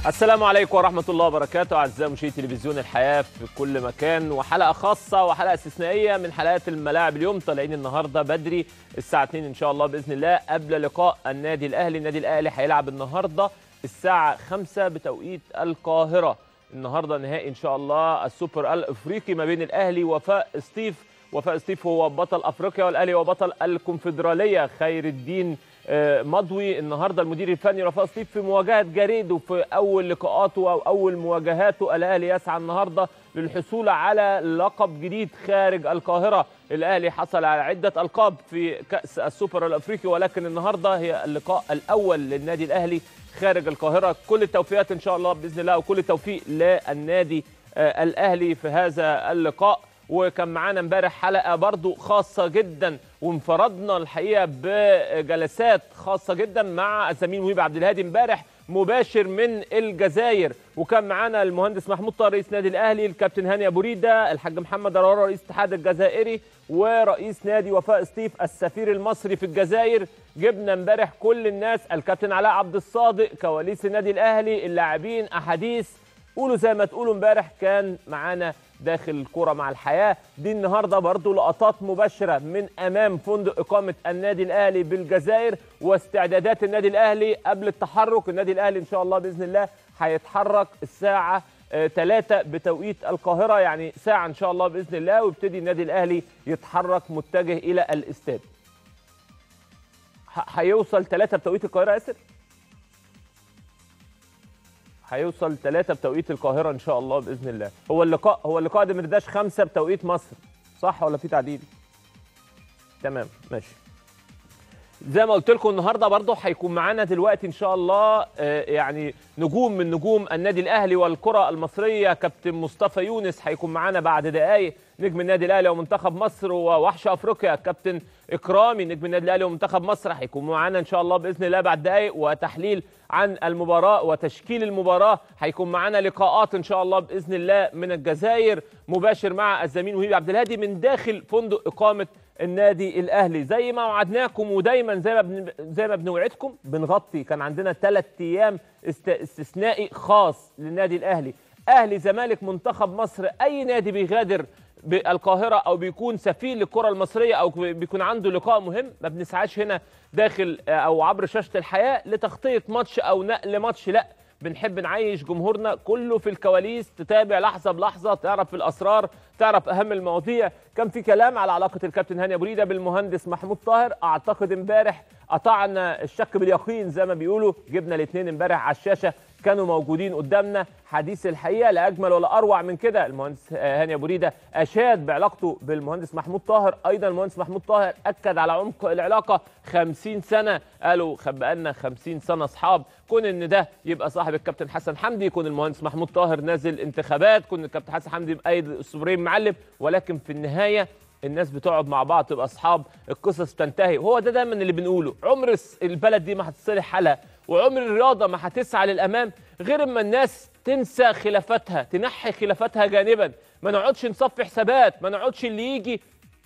السلام عليكم ورحمة الله وبركاته أعزائي مشاهدي تلفزيون الحياة في كل مكان وحلقة خاصة وحلقة استثنائية من حلقات الملاعب اليوم طالعين النهاردة بدري الساعة 2 إن شاء الله بإذن الله قبل لقاء النادي الأهلي النادي الأهلي هيلعب النهاردة الساعة 5 بتوقيت القاهرة النهاردة نهائي إن شاء الله السوبر الأفريقي ما بين الأهلي وفاء سطيف وفاء سطيف هو بطل أفريقيا والأهلي هو بطل الكونفدرالية خير الدين مضوي النهارده المدير الفني رفاق سطيف في مواجهه جريد وفي اول لقاءاته او اول مواجهاته الاهلي يسعى النهارده للحصول على لقب جديد خارج القاهره الاهلي حصل على عده القاب في كاس السوبر الافريقي ولكن النهارده هي اللقاء الاول للنادي الاهلي خارج القاهره كل التوفيقات ان شاء الله باذن الله وكل التوفيق للنادي الاهلي في هذا اللقاء وكان معانا امبارح حلقه برضو خاصه جدا وانفردنا الحقيقه بجلسات خاصه جدا مع الزميل وهيب عبد الهادي امبارح مباشر من الجزائر وكان معانا المهندس محمود طاهر رئيس نادي الاهلي الكابتن هاني ابو ريده الحاج محمد رارة رئيس الاتحاد الجزائري ورئيس نادي وفاء سطيف السفير المصري في الجزائر جبنا امبارح كل الناس الكابتن علاء عبد الصادق كواليس النادي الاهلي اللاعبين احاديث قولوا زي ما تقولوا امبارح كان معانا داخل الكرة مع الحياة دي النهاردة برضو لقطات مباشرة من أمام فندق إقامة النادي الأهلي بالجزائر واستعدادات النادي الأهلي قبل التحرك النادي الأهلي إن شاء الله بإذن الله هيتحرك الساعة 3 بتوقيت القاهرة يعني ساعة إن شاء الله بإذن الله ويبتدي النادي الأهلي يتحرك متجه إلى الاستاد هيوصل 3 بتوقيت القاهرة ياسر؟ هيوصل 3 بتوقيت القاهره ان شاء الله باذن الله هو اللقاء هو اللقاء ده مرداش 5 بتوقيت مصر صح ولا في تعديل تمام ماشي زي ما قلت لكم النهارده برضه هيكون معانا دلوقتي ان شاء الله يعني نجوم من نجوم النادي الاهلي والكره المصريه كابتن مصطفى يونس هيكون معانا بعد دقائق نجم النادي الاهلي ومنتخب مصر ووحش افريقيا كابتن اكرامي نجم النادي الاهلي ومنتخب مصر هيكون معانا ان شاء الله باذن الله بعد دقائق وتحليل عن المباراه وتشكيل المباراه هيكون معانا لقاءات ان شاء الله باذن الله من الجزائر مباشر مع الزميل وهيب عبد الهادي من داخل فندق اقامه النادي الاهلي زي ما وعدناكم ودايما زي ما بن... زي ما بنوعدكم بنغطي كان عندنا ثلاث ايام است... استثنائي خاص للنادي الاهلي اهلي زمالك منتخب مصر اي نادي بيغادر بالقاهره او بيكون سفير للكره المصريه او بيكون عنده لقاء مهم ما بنسعاش هنا داخل او عبر شاشه الحياه لتغطيه ماتش او نقل ماتش لا بنحب نعيش جمهورنا كله في الكواليس تتابع لحظه بلحظه تعرف الاسرار تعرف اهم المواضيع كان في كلام على علاقه الكابتن هاني ابو ريده بالمهندس محمود طاهر اعتقد امبارح قطعنا الشك باليقين زي ما بيقولوا جبنا الاثنين امبارح على الشاشه كانوا موجودين قدامنا حديث الحقيقه لا اجمل ولا اروع من كده المهندس هاني ابو ريده اشاد بعلاقته بالمهندس محمود طاهر ايضا المهندس محمود طاهر اكد على عمق العلاقه 50 سنه قالوا بقالنا 50 سنه اصحاب كون ان ده يبقى صاحب الكابتن حسن حمدي يكون المهندس محمود طاهر نازل انتخابات كون الكابتن حسن حمدي بايد السوبرين معلم ولكن في النهايه الناس بتقعد مع بعض تبقى اصحاب القصص تنتهي وهو ده دايما اللي بنقوله عمر البلد دي ما هتصلح حالها وعمر الرياضه ما هتسعى للامام غير اما الناس تنسى خلافاتها تنحي خلافاتها جانبا ما نقعدش نصفي حسابات ما نقعدش اللي يجي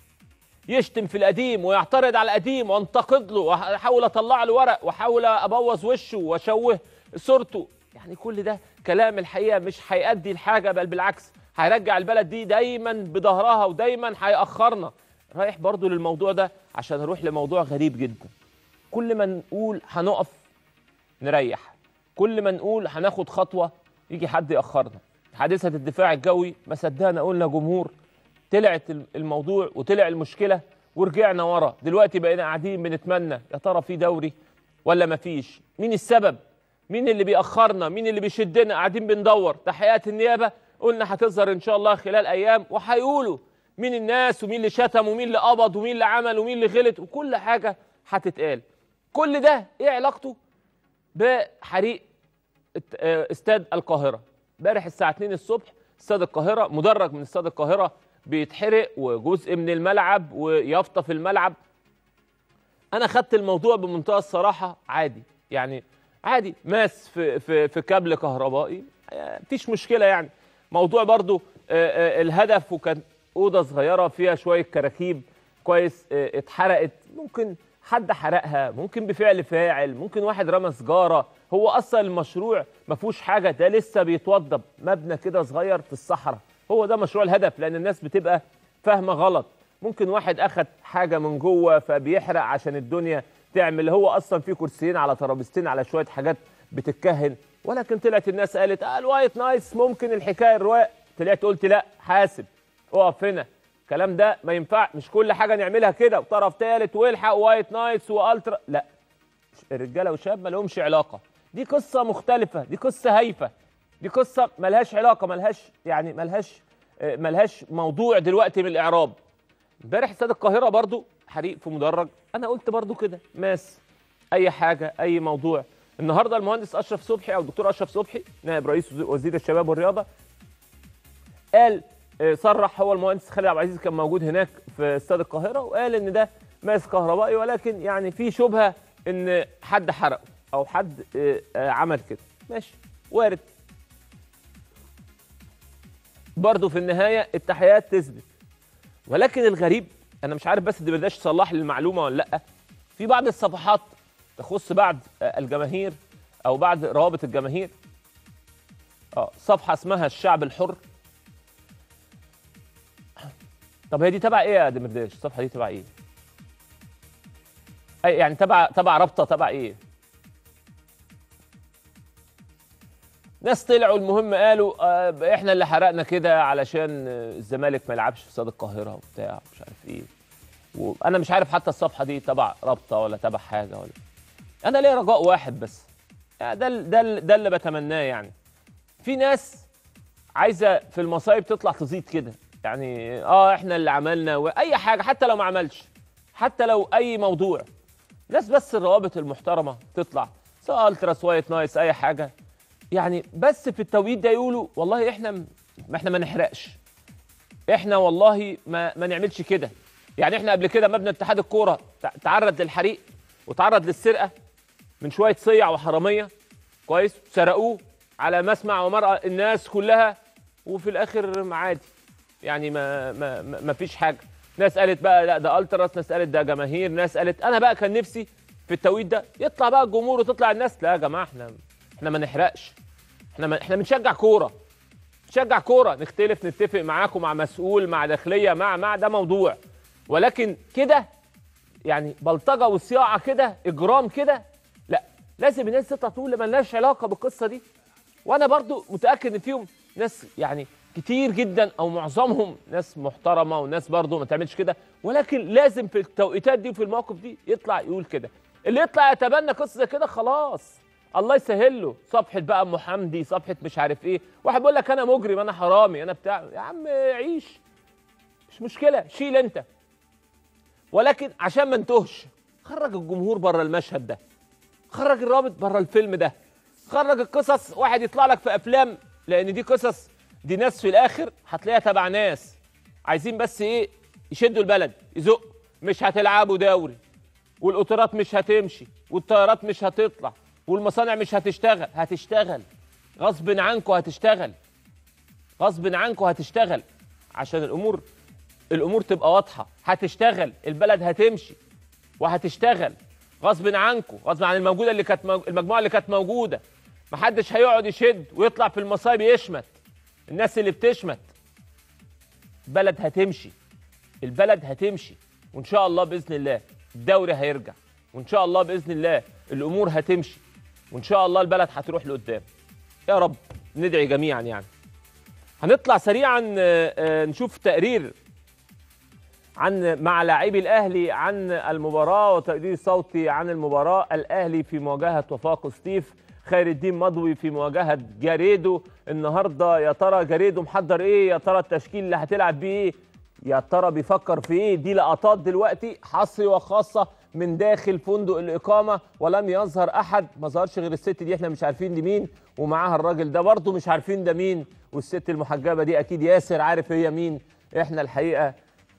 يشتم في القديم ويعترض على القديم وانتقد له واحاول اطلع له ورق واحاول ابوظ وشه واشوه صورته يعني كل ده كلام الحقيقه مش هيؤدي لحاجه بل بالعكس هيرجع البلد دي دايما بظهرها ودايما هيأخرنا رايح برضو للموضوع ده عشان اروح لموضوع غريب جدا كل ما نقول هنقف نريح كل ما نقول هناخد خطوه يجي حد ياخرنا حادثه الدفاع الجوي ما صدقنا قلنا جمهور طلعت الموضوع وطلع المشكله ورجعنا ورا دلوقتي بقينا قاعدين بنتمنى يا ترى في دوري ولا ما فيش مين السبب مين اللي بيأخرنا مين اللي بيشدنا قاعدين بندور تحقيقات النيابه قلنا هتظهر ان شاء الله خلال ايام وهيقولوا مين الناس ومين اللي شتم ومين اللي قبض ومين اللي عمل ومين اللي غلط وكل حاجه هتتقال كل ده ايه علاقته بحريق استاد القاهره امبارح الساعه 2 الصبح استاد القاهره مدرج من استاد القاهره بيتحرق وجزء من الملعب ويافطه في الملعب انا خدت الموضوع بمنتهى الصراحه عادي يعني عادي ماس في في في كابل كهربائي مفيش مشكله يعني موضوع برضو الهدف وكان اوضه صغيره فيها شويه كراكيب كويس اتحرقت ممكن حد حرقها ممكن بفعل فاعل ممكن واحد رمى سجاره هو اصلا المشروع ما فيهوش حاجه ده لسه بيتوضب مبنى كده صغير في الصحراء هو ده مشروع الهدف لان الناس بتبقى فاهمه غلط ممكن واحد اخد حاجه من جوه فبيحرق عشان الدنيا تعمل هو اصلا في كرسيين على ترابيزتين على شويه حاجات بتتكهن ولكن طلعت الناس قالت اه الوايت نايس ممكن الحكايه الرواق طلعت قلت لا حاسب اقف هنا الكلام ده ما ينفع مش كل حاجه نعملها كده وطرف ثالث والحق وايت نايتس والترا لا الرجاله والشباب ما لهمش علاقه دي قصه مختلفه دي قصه هايفه دي قصه ملهاش علاقه ملهاش يعني ملهاش آه، ملهاش موضوع دلوقتي من الاعراب امبارح استاد القاهره برضو حريق في مدرج انا قلت برضو كده ماس اي حاجه اي موضوع النهارده المهندس اشرف صبحي او الدكتور اشرف صبحي نائب رئيس وزير الشباب والرياضه قال آه، صرح هو المهندس خالد عبد العزيز كان موجود هناك في استاد القاهره وقال ان ده ماس كهربائي ولكن يعني في شبهه ان حد حرقه او حد آه، آه، عمل كده ماشي وارد برضه في النهايه التحيات تثبت ولكن الغريب انا مش عارف بس الدبرداش صلح لي المعلومه ولا لا في بعض الصفحات تخص بعض آه، الجماهير او بعض روابط الجماهير اه صفحه اسمها الشعب الحر طب هي دي تبع ايه يا دمرداش الصفحه دي تبع ايه اي يعني تبع تبع رابطه تبع ايه ناس طلعوا المهم قالوا آه احنا اللي حرقنا كده علشان آه، الزمالك ما يلعبش في استاد القاهره وبتاع مش عارف ايه وانا مش عارف حتى الصفحه دي تبع رابطه ولا تبع حاجه ولا انا ليا رجاء واحد بس يعني ده ال- ده ال- ده اللي بتمناه يعني في ناس عايزه في المصايب تطلع تزيد كده يعني اه احنا اللي عملنا واي حاجه حتى لو ما عملش حتى لو اي موضوع ناس بس الروابط المحترمه تطلع سواء التراس وايت نايس اي حاجه يعني بس في التوقيت ده يقولوا والله احنا م- ما احنا ما نحرقش احنا والله ما ما نعملش كده يعني احنا قبل كده مبنى اتحاد الكوره تع- تعرض للحريق وتعرض للسرقه من شويه صيع وحراميه كويس سرقوه على مسمع ومرأة الناس كلها وفي الاخر عادي يعني ما ما ما ما فيش حاجه ناس قالت بقى لا ده التراس ناس قالت ده جماهير ناس قالت انا بقى كان نفسي في التوقيت ده يطلع بقى الجمهور وتطلع الناس لا يا جماعه احنا احنا ما نحرقش احنا ما احنا بنشجع كوره نشجع كوره نختلف نتفق معاكم مع مسؤول مع داخليه مع مع ده موضوع ولكن كده يعني بلطجه وصياعه كده اجرام كده لا لازم الناس تطلع تقول اللي ملناش علاقه بالقصه دي وانا برضو متاكد ان فيهم ناس يعني كتير جدا او معظمهم ناس محترمه وناس برضو ما تعملش كده ولكن لازم في التوقيتات دي وفي المواقف دي يطلع يقول كده اللي يطلع يتبنى قصه زي كده خلاص الله يسهل له صفحه بقى ام حمدي صفحه مش عارف ايه واحد بيقول لك انا مجرم انا حرامي انا بتاع يا عم عيش مش مشكله شيل انت ولكن عشان ما نتوهش خرج الجمهور بره المشهد ده خرج الرابط بره الفيلم ده خرج القصص واحد يطلع لك في افلام لان دي قصص دي ناس في الاخر هتلاقيها تبع ناس عايزين بس ايه يشدوا البلد يزق مش هتلعبوا دوري والقطارات مش هتمشي والطيارات مش هتطلع والمصانع مش هتشتغل هتشتغل غصب عنكم هتشتغل غصب عنكم هتشتغل عشان الامور الامور تبقى واضحه هتشتغل البلد هتمشي وهتشتغل غصب عنكم غصب عن الموجوده اللي كانت موج... المجموعه اللي كانت موجوده محدش هيقعد يشد ويطلع في المصايب يشمت الناس اللي بتشمت البلد هتمشي البلد هتمشي وان شاء الله باذن الله الدوري هيرجع وان شاء الله باذن الله الامور هتمشي وان شاء الله البلد هتروح لقدام يا رب ندعي جميعا يعني هنطلع سريعا آه، آه، نشوف تقرير عن مع لاعبي الاهلي عن المباراه وتقرير صوتي عن المباراه الاهلي في مواجهه وفاق ستيف خير الدين مضوي في مواجهه جاريدو النهارده يا ترى جاريدو محضر ايه يا ترى التشكيل اللي هتلعب بيه ايه يا ترى بيفكر في ايه دي لقطات دلوقتي حصري وخاصه من داخل فندق الاقامه ولم يظهر احد ما ظهرش غير الست دي احنا مش عارفين دي مين ومعاها الراجل ده برضه مش عارفين ده مين والست المحجبه دي اكيد ياسر عارف هي مين احنا الحقيقه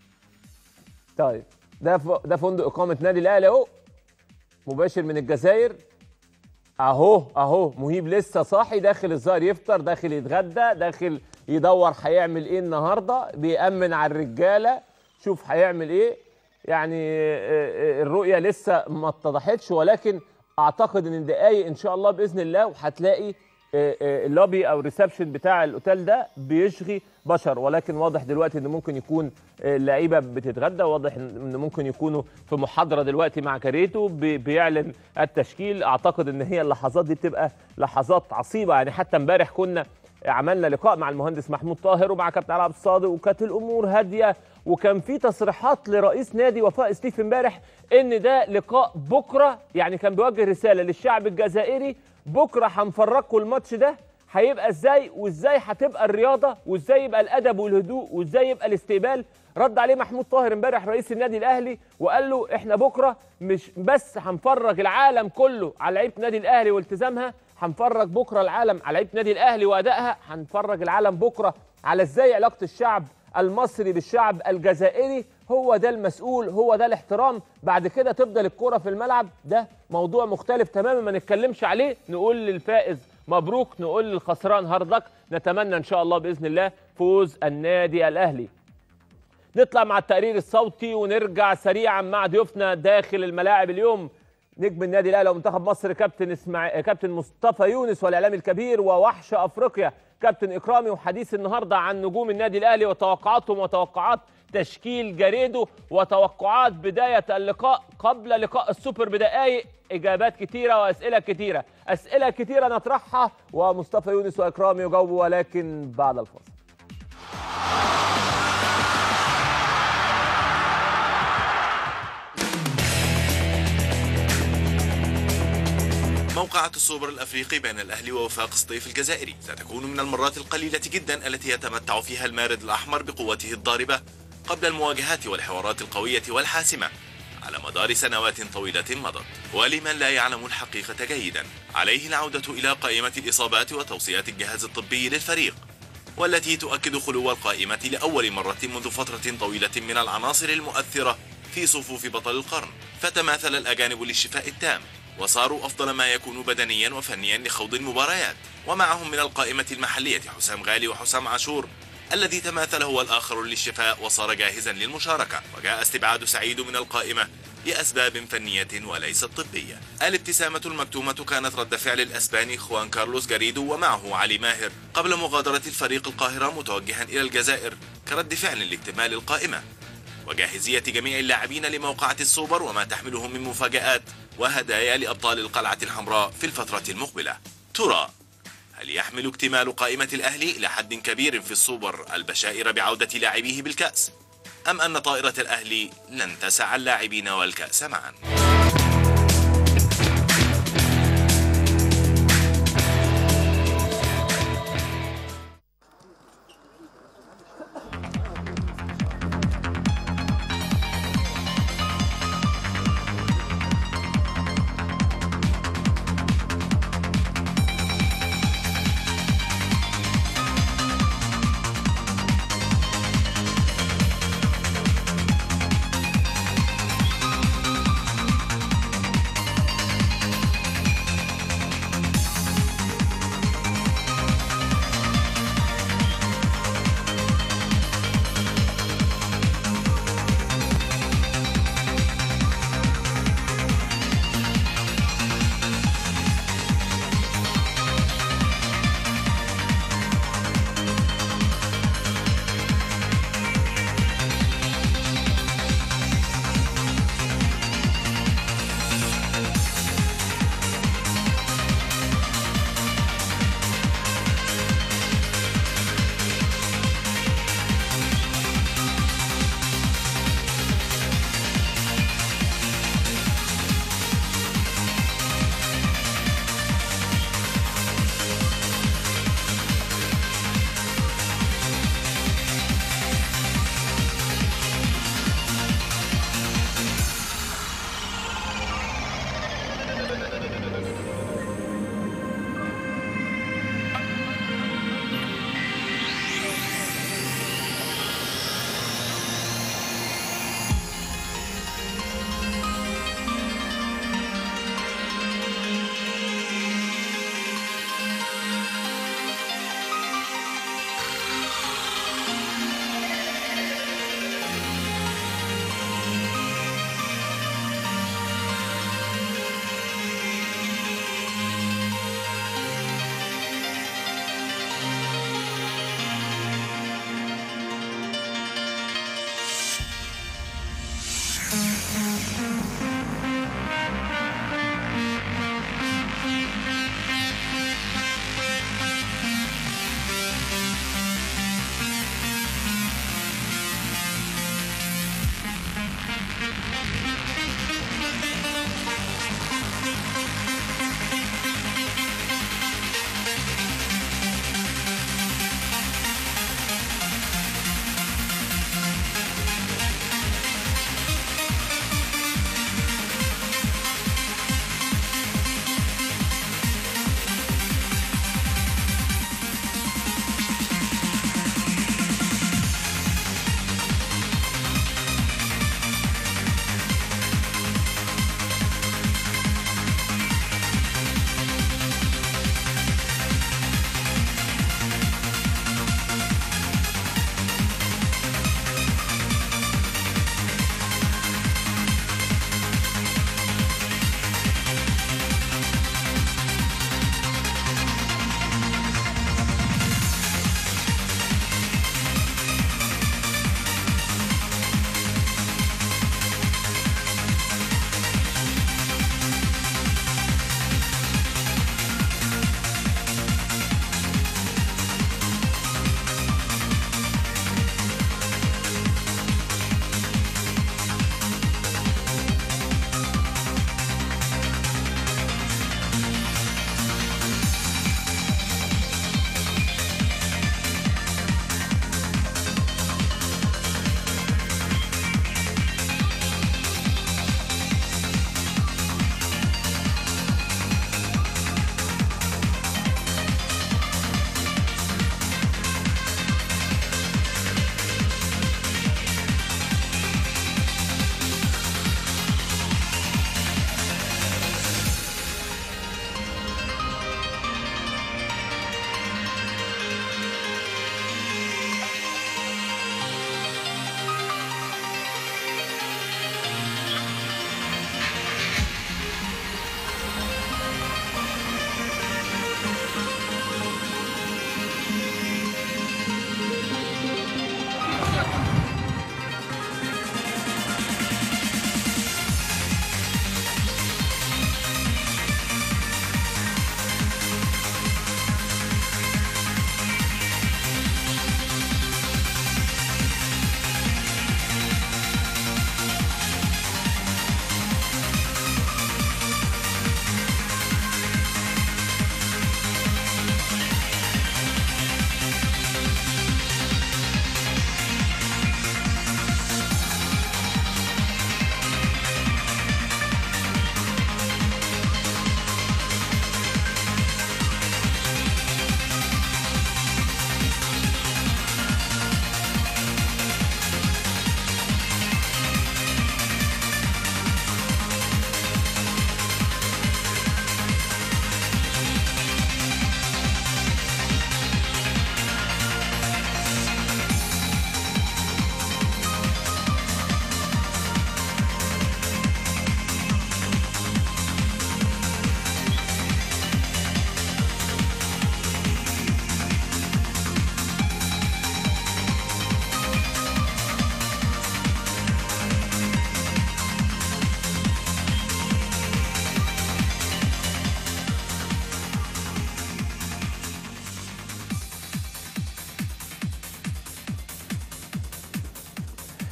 طيب ده ف... ده فندق اقامه نادي الاهلي اهو مباشر من الجزائر اهو اهو مهيب لسه صاحي داخل الظاهر يفطر داخل يتغدى داخل يدور هيعمل ايه النهارده بيأمن على الرجاله شوف هيعمل ايه يعني آه، آه، الرؤيه لسه ما اتضحتش ولكن اعتقد ان الدقايق ان شاء الله باذن الله وهتلاقي آه، آه، اللوبي او الريسبشن بتاع الاوتيل ده بيشغي بشر ولكن واضح دلوقتي ان ممكن يكون آه، اللعيبه بتتغدى واضح ان ممكن يكونوا في محاضره دلوقتي مع كاريتو بي- بيعلن التشكيل اعتقد ان هي اللحظات دي بتبقى لحظات عصيبه يعني حتى امبارح كنا عملنا لقاء مع المهندس محمود طاهر ومع كابتن علاء عبد الصادق وكانت الامور هاديه وكان في تصريحات لرئيس نادي وفاء ستيف امبارح ان ده لقاء بكره يعني كان بيوجه رساله للشعب الجزائري بكره هنفرجكم الماتش ده هيبقى ازاي وازاي هتبقى الرياضه وازاي يبقى الادب والهدوء وازاي يبقى الاستقبال رد عليه محمود طاهر امبارح رئيس النادي الاهلي وقال له احنا بكره مش بس هنفرج العالم كله على لعيبه النادي الاهلي والتزامها هنفرج بكره العالم على لعيبه النادي الاهلي وادائها هنفرج العالم بكره على ازاي علاقه الشعب المصري بالشعب الجزائري هو ده المسؤول هو ده الاحترام بعد كده تفضل الكرة في الملعب ده موضوع مختلف تماما ما نتكلمش عليه نقول للفائز مبروك نقول للخسران هاردك نتمنى ان شاء الله باذن الله فوز النادي الاهلي نطلع مع التقرير الصوتي ونرجع سريعا مع ضيوفنا داخل الملاعب اليوم نجم النادي الاهلي ومنتخب مصر كابتن اسماعيل كابتن مصطفى يونس والاعلامي الكبير ووحش افريقيا كابتن اكرامي وحديث النهارده عن نجوم النادي الاهلي وتوقعاتهم وتوقعات تشكيل جريدو وتوقعات بدايه اللقاء قبل لقاء السوبر بدقائق اجابات كتيره واسئله كتيره اسئله كتيره نطرحها ومصطفى يونس واكرامي يجاوبوا ولكن بعد الفاصل موقعة السوبر الأفريقي بين الأهلي ووفاق سطيف الجزائري ستكون من المرات القليلة جدا التي يتمتع فيها المارد الأحمر بقوته الضاربة قبل المواجهات والحوارات القوية والحاسمة على مدار سنوات طويلة مضت ولمن لا يعلم الحقيقة جيدا عليه العودة إلى قائمة الإصابات وتوصيات الجهاز الطبي للفريق والتي تؤكد خلو القائمة لأول مرة منذ فترة طويلة من العناصر المؤثرة في صفوف بطل القرن فتماثل الأجانب للشفاء التام وصاروا أفضل ما يكون بدنيا وفنيا لخوض المباريات ومعهم من القائمة المحلية حسام غالي وحسام عاشور الذي تماثل هو الآخر للشفاء وصار جاهزا للمشاركة وجاء استبعاد سعيد من القائمة لأسباب فنية وليست طبية الابتسامة المكتومة كانت رد فعل الأسباني خوان كارلوس جاريدو ومعه علي ماهر قبل مغادرة الفريق القاهرة متوجها إلى الجزائر كرد فعل لاكتمال القائمة وجاهزية جميع اللاعبين لموقعة السوبر وما تحمله من مفاجآت وهدايا لأبطال القلعة الحمراء في الفترة المقبلة ترى هل يحمل اكتمال قائمة الأهلي إلى حد كبير في السوبر البشائر بعودة لاعبيه بالكأس؟ أم أن طائرة الأهلي لن تسع اللاعبين والكأس معا؟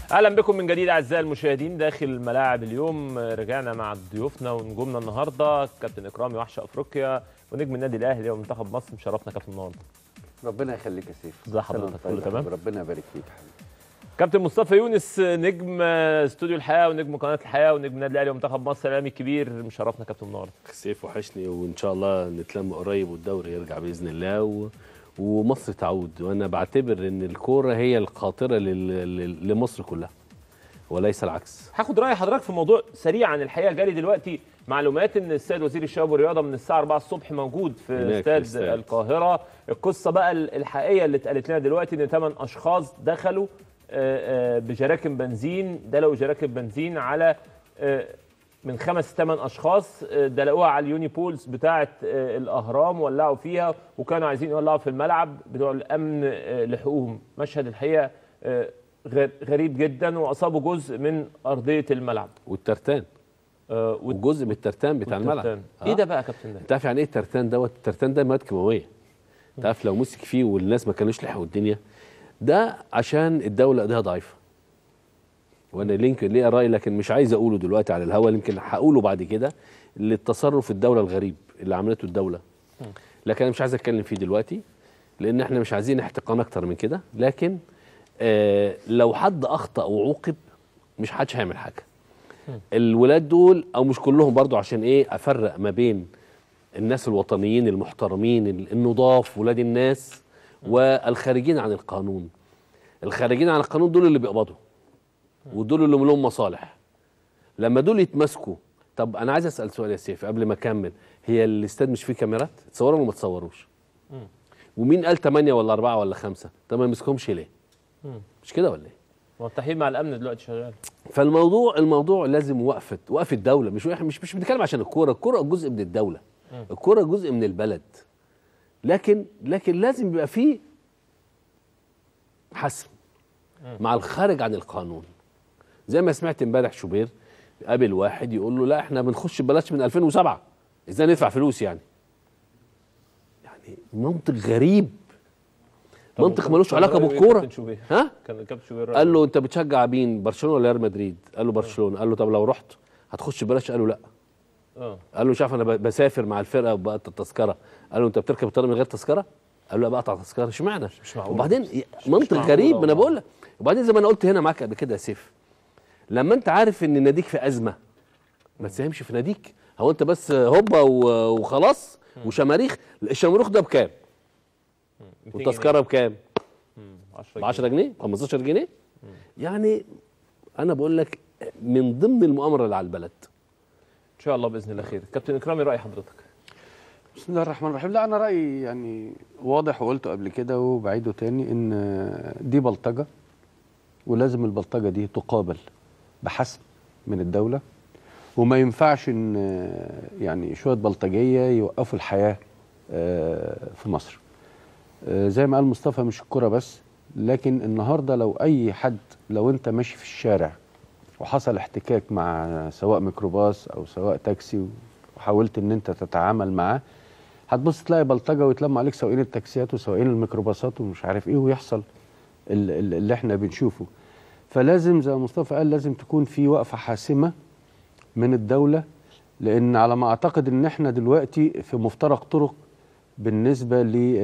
اهلا بكم من جديد اعزائي المشاهدين داخل الملاعب اليوم رجعنا مع ضيوفنا ونجومنا النهارده كابتن اكرامي وحش افريقيا ونجم النادي الاهلي ومنتخب مصر مشرفنا كابتن النهارده ربنا يخليك يا سيف ازي حضرتك؟ سلام كله طيب. تمام؟ ربنا يبارك فيك حبيبي كابتن مصطفى يونس نجم استوديو الحياه ونجم قناه الحياه ونجم النادي الاهلي ومنتخب مصر الاعلامي الكبير مشرفنا كابتن النهارده سيف وحشني وان شاء الله نتلم قريب والدوري يرجع باذن الله و... ومصر تعود وانا بعتبر ان الكوره هي القاطره لل... لل- لمصر كلها وليس العكس هاخد راي حضرتك في موضوع سريعا الحقيقه جالي دلوقتي معلومات ان السيد وزير الشباب والرياضه من الساعه 4 الصبح موجود في هناك في استاد الاستاد. القاهره القصه بقى الحقيقيه اللي اتقالت لنا دلوقتي ان ثمان اشخاص دخلوا آه، آه، بجراكن بنزين دلقوا جراكن بنزين على آه، من خمس ثمان اشخاص آه، دلقوها على اليوني بولز بتاعه آه، الاهرام ولعوا فيها وكانوا عايزين يولعوا في الملعب بتوع الامن آه، لحقوهم مشهد الحقيقه آه، غ- غريب جدا واصابوا جزء من ارضيه الملعب والترتان آه، وال- وجزء من الترتان بتاع الملعب والترتان. آه. ايه ده بقى يا كابتن ده؟ انت عارف يعني ايه الترتان دوت الترتان ده مواد كيماويه انت عارف لو مسك فيه والناس ما كانوش لحقوا الدنيا ده عشان الدوله ايديها ضعيفه وانا لينكن ليه راي لكن مش عايز اقوله دلوقتي على الهوا يمكن هقوله بعد كده للتصرف الدوله الغريب اللي عملته الدوله لكن انا مش عايز اتكلم فيه دلوقتي لان احنا مش عايزين احتقان اكتر من كده لكن آه لو حد اخطا وعوقب مش حدش هيعمل حاجه الولاد دول او مش كلهم برضو عشان ايه افرق ما بين الناس الوطنيين المحترمين ال- النضاف ولاد الناس والخارجين عن القانون الخارجين عن القانون دول اللي بيقبضوا ودول اللي لهم مصالح لما دول يتمسكوا طب انا عايز اسال سؤال يا سيف قبل ما اكمل هي الاستاد مش فيه كاميرات تصوروا ولا ما تصوروش ومين قال 8 ولا 4 ولا 5 طب ما يمسكهمش ليه مش كده ولا ايه ما التحقيق مع الامن دلوقتي شغال فالموضوع الموضوع لازم وقفه وقفه دوله مش مش مش بنتكلم عشان الكوره الكوره جزء من الدوله الكوره جزء من البلد لكن لكن لازم يبقى فيه حسم مع الخارج عن القانون زي ما سمعت امبارح شوبير قابل واحد يقول له لا احنا بنخش ببلاش من 2007 ازاي ندفع فلوس يعني يعني منطق غريب منطق ملوش علاقه كان رأيه إيه بالكوره كابتن شوبير؟ ها كان كابتن شوبير قال له انت بتشجع مين برشلونه ولا ريال مدريد قال له برشلونه قال له طب لو رحت هتخش ببلاش قال له لا اه قال له مش عارف انا ب- بسافر مع الفرقه وبقت التذكره قال له انت بتركب الطياره من غير تذكره قال له لا بقطع تذكره اشمعنى مش معقول. وبعدين ي- منطق معقول غريب ما والله. انا بقول لك وبعدين زي ما انا قلت هنا معاك قبل كده يا سيف لما انت عارف ان ناديك في ازمه ما تساهمش في ناديك هو انت بس هوبا و- وخلاص وشماريخ الشمروخ ده بكام 200 والتذكره بكام جنيه، 10 ب 10 جنيه 15 جنيه يعني انا بقول لك من ضمن المؤامره اللي على البلد ان شاء الله باذن الله خير كابتن اكرامي راي حضرتك بسم الله الرحمن الرحيم لا انا رايي يعني واضح وقلته قبل كده وبعيده تاني ان دي بلطجه ولازم البلطجه دي تقابل بحسم من الدوله وما ينفعش ان يعني شويه بلطجيه يوقفوا الحياه آه، في مصر آه، زي ما قال مصطفى مش الكرة بس لكن النهارده لو اي حد لو انت ماشي في الشارع وحصل احتكاك مع سواء ميكروباص او سواء تاكسي وحاولت ان انت تتعامل معاه هتبص تلاقي بلطجه ويتلموا عليك سواقين التاكسيات وسواقين الميكروباصات ومش عارف ايه ويحصل ال- ال- اللي احنا بنشوفه فلازم زي ما مصطفى قال لازم تكون في وقفه حاسمه من الدوله لان على ما اعتقد ان احنا دلوقتي في مفترق طرق بالنسبه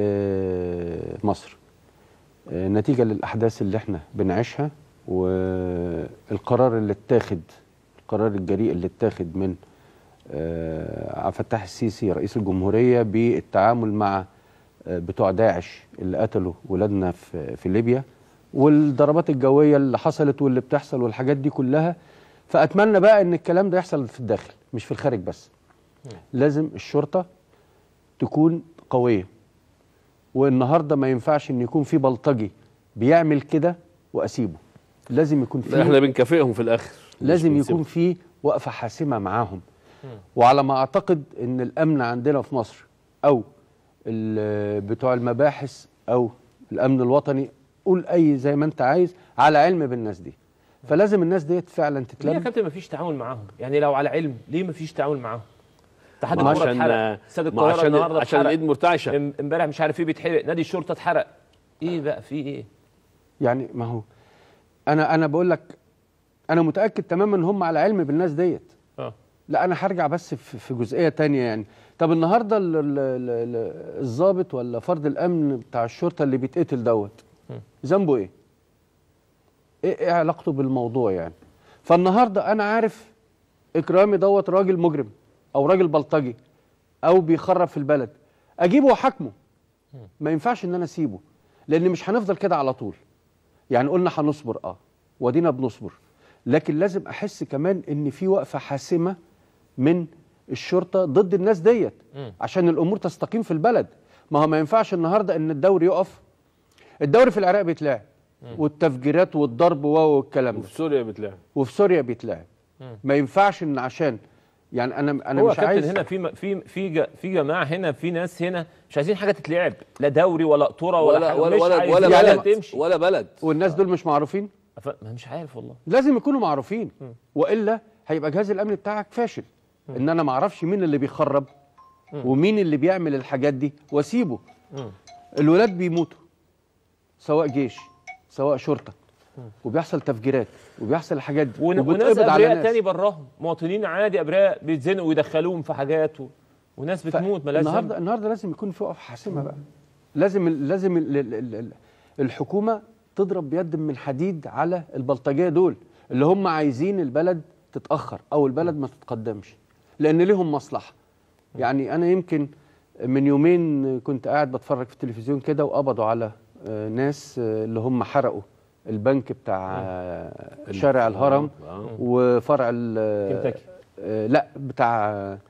لمصر نتيجه للاحداث اللي احنا بنعيشها والقرار اللي اتاخد القرار الجريء اللي اتاخد من آه، عبد الفتاح السيسي رئيس الجمهوريه بالتعامل مع آه، بتوع داعش اللي قتلوا ولادنا في في ليبيا والضربات الجويه اللي حصلت واللي بتحصل والحاجات دي كلها فاتمنى بقى ان الكلام ده يحصل في الداخل مش في الخارج بس لازم الشرطه تكون قويه والنهارده ما ينفعش ان يكون في بلطجي بيعمل كده واسيبه لازم يكون في احنا بنكافئهم في الاخر لازم مش يكون بنسيبهم. في وقفه حاسمه معاهم وعلى ما اعتقد ان الامن عندنا في مصر او ال- بتوع المباحث او الامن الوطني قول اي زي ما انت عايز على علم بالناس دي فلازم الناس ديت فعلا ليه يا تتلم كابتن مفيش تعاون معاهم يعني لو على علم ليه مفيش تعاون معاهم اتحاد ما الكوره عشان اتحرق استاد ما القاهره عشان النهارده عشان اتحرق. الايد مرتعشه ام- امبارح مش عارف ايه بيتحرق نادي الشرطه اتحرق ايه بقى في ايه يعني ما هو انا انا بقول لك انا متاكد تماما ان هم على علم بالناس ديت اه لا انا هرجع بس في في جزئيه تانية يعني طب النهارده ال- ال- ال- ال- الضابط ولا فرد الامن بتاع الشرطه اللي بيتقتل دوت ذنبه ايه؟ ايه ايه علاقته بالموضوع يعني؟ فالنهارده انا عارف اكرامي دوت راجل مجرم او راجل بلطجي او بيخرب في البلد اجيبه واحاكمه ما ينفعش ان انا اسيبه لان مش هنفضل كده على طول يعني قلنا هنصبر اه ودينا بنصبر لكن لازم احس كمان ان في وقفه حاسمه من الشرطه ضد الناس ديت عشان الامور تستقيم في البلد ما هو ما ينفعش النهارده ان الدوري يقف الدوري في العراق بيتلعب والتفجيرات والضرب والكلام ده وفي سوريا بتلعب وفي سوريا بيتلعب ما ينفعش ان عشان يعني انا انا هو مش كابتن عايز هنا في م- في في ج- في جماعه هنا في ناس هنا مش عايزين حاجه تتلعب لا دوري ولا قطوره ولا, ولا حاجة. ولا مش ولا, عايزين ولا حاجة بلد تمشي ولا بلد والناس دول مش معروفين ف- ما مش عارف والله لازم يكونوا معروفين والا هيبقى جهاز الامن بتاعك فاشل ان انا ما اعرفش مين اللي بيخرب ومين اللي بيعمل الحاجات دي واسيبه الولاد بيموتوا سواء جيش سواء شرطه وبيحصل تفجيرات وبيحصل الحاجات دي ون- وناس وبتقبض على ابرياء ناس تاني براهم مواطنين عادي ابرياء بيتزنقوا ويدخلوهم في حاجات و... وناس بتموت مالهاش النهارده ذنب النهارده لازم يكون في وقفه حاسمه بقى لازم لازم ال- ال- ال- ال- الحكومه تضرب بيد من حديد على البلطجيه دول اللي هم عايزين البلد تتاخر او البلد ما تتقدمش لان ليهم مصلحه يعني انا يمكن من يومين كنت قاعد بتفرج في التلفزيون كده وقبضوا على آه، ناس آه، اللي هم حرقوا البنك بتاع آه، شارع الهرم آه. وفرع ال- كنتاكي. آه، لا بتاع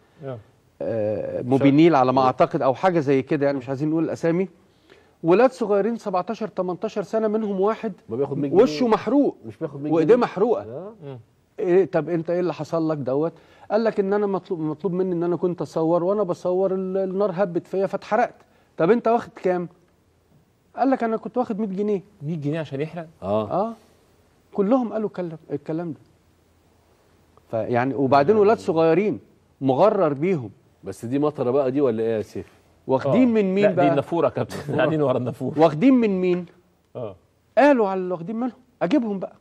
آه، موبينيل على ما اعتقد او حاجه زي كده يعني مش عايزين نقول الاسامي ولاد صغيرين 17 18 سنه منهم واحد ما بياخد 100 جنيه. وشه محروق مش بياخد 100 وايديه جنيه. محروقه آه. إيه طب انت ايه اللي حصل لك دوت قال لك ان انا مطلوب مطلوب مني ان انا كنت اصور وانا بصور ال- النار هبت فيا فاتحرقت طب انت واخد كام قال لك انا كنت واخد 100 جنيه 100 جنيه عشان يحرق اه اه كلهم قالوا كلم الكلام ده فيعني وبعدين ولاد صغيرين مغرر بيهم بس دي مطره بقى دي ولا ايه يا سيف واخدين آه. من مين لا دي بقى النافوره يا كابتن قاعدين ورا النافوره واخدين من مين اه قالوا على اللي واخدين منهم اجيبهم بقى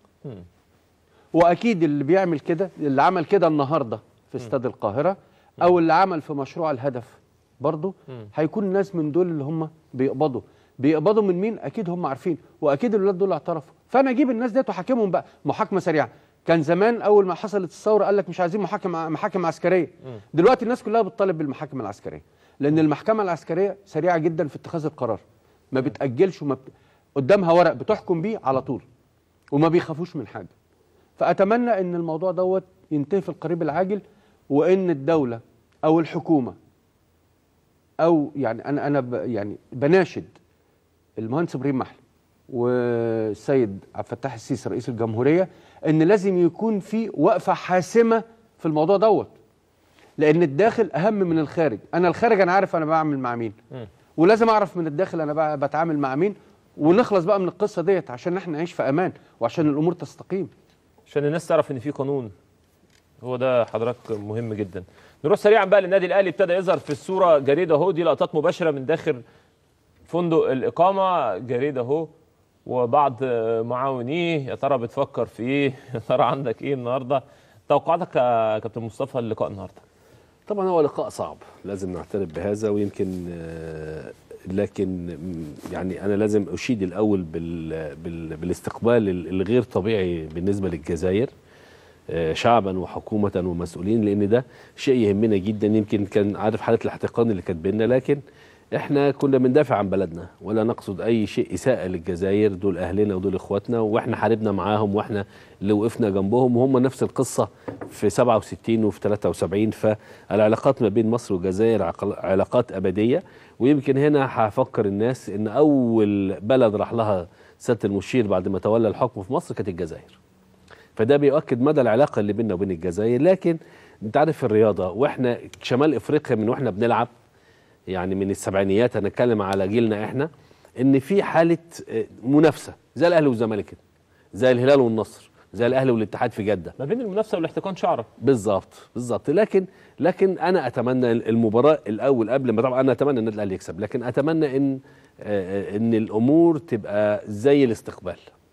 واكيد اللي بيعمل كده اللي عمل كده النهارده في استاد القاهره او اللي عمل في مشروع الهدف برضه هيكون ناس من دول اللي هم بيقبضوا بيقبضوا من مين اكيد هم عارفين واكيد الولاد دول اعترفوا فانا اجيب الناس ديت واحاكمهم بقى محاكمه سريعه كان زمان اول ما حصلت الثوره قال لك مش عايزين محاكم محاكم عسكريه دلوقتي الناس كلها بتطالب بالمحاكم العسكريه لان المحكمه العسكريه سريعه جدا في اتخاذ القرار ما بتاجلش وما بت... قدامها ورق بتحكم بيه على طول وما بيخافوش من حاجه فاتمنى ان الموضوع دوت ينتهي في القريب العاجل وان الدوله او الحكومه او يعني انا انا ب يعني بناشد المهندس ابراهيم محلي والسيد عبد الفتاح السيسي رئيس الجمهوريه ان لازم يكون في وقفه حاسمه في الموضوع دوت لان الداخل اهم من الخارج انا الخارج انا عارف انا بعمل مع مين ولازم اعرف من الداخل انا بقى بتعامل مع مين ونخلص بقى من القصه ديت عشان احنا نعيش في امان وعشان الامور تستقيم عشان الناس تعرف ان في قانون هو ده حضرتك مهم جدا نروح سريعا بقى للنادي الاهلي ابتدى يظهر في الصوره جريده اهو دي لقطات مباشره من داخل فندق الاقامه جريده اهو وبعض معاونيه يا ترى بتفكر في ايه يا ترى عندك ايه النهارده توقعاتك يا كابتن مصطفى اللقاء النهارده طبعا هو لقاء صعب لازم نعترف بهذا ويمكن آه، لكن م، يعني انا لازم اشيد الاول بال بال بالاستقبال ال- الغير طبيعي بالنسبه للجزائر آه، شعبا وحكومه ومسؤولين لان ده شيء يهمنا جدا يمكن كان عارف حاله الاحتقان اللي كانت بينا لكن احنا كنا بندافع عن بلدنا ولا نقصد اي شيء اساءه للجزائر دول اهلنا ودول اخواتنا واحنا حاربنا معاهم واحنا اللي وقفنا جنبهم وهم نفس القصه في 67 وفي 73 فالعلاقات ما بين مصر والجزائر عقل- علاقات ابديه ويمكن هنا هفكر الناس ان اول بلد راح لها سياده المشير بعد ما تولى الحكم في مصر كانت الجزائر فده بيؤكد مدى العلاقه اللي بيننا وبين الجزائر لكن انت عارف في الرياضه واحنا شمال افريقيا من واحنا بنلعب يعني من السبعينيات هنتكلم على جيلنا احنا ان في حاله آه، منافسه زي الاهلي والزمالك كده زي الهلال والنصر زي الاهلي والاتحاد في جده ما بين المنافسه والاحتقان شعره بالظبط بالظبط لكن لكن انا اتمنى المباراه الاول قبل ما طبعا انا اتمنى النادي الاهلي يكسب لكن اتمنى ان آه، ان الامور تبقى زي الاستقبال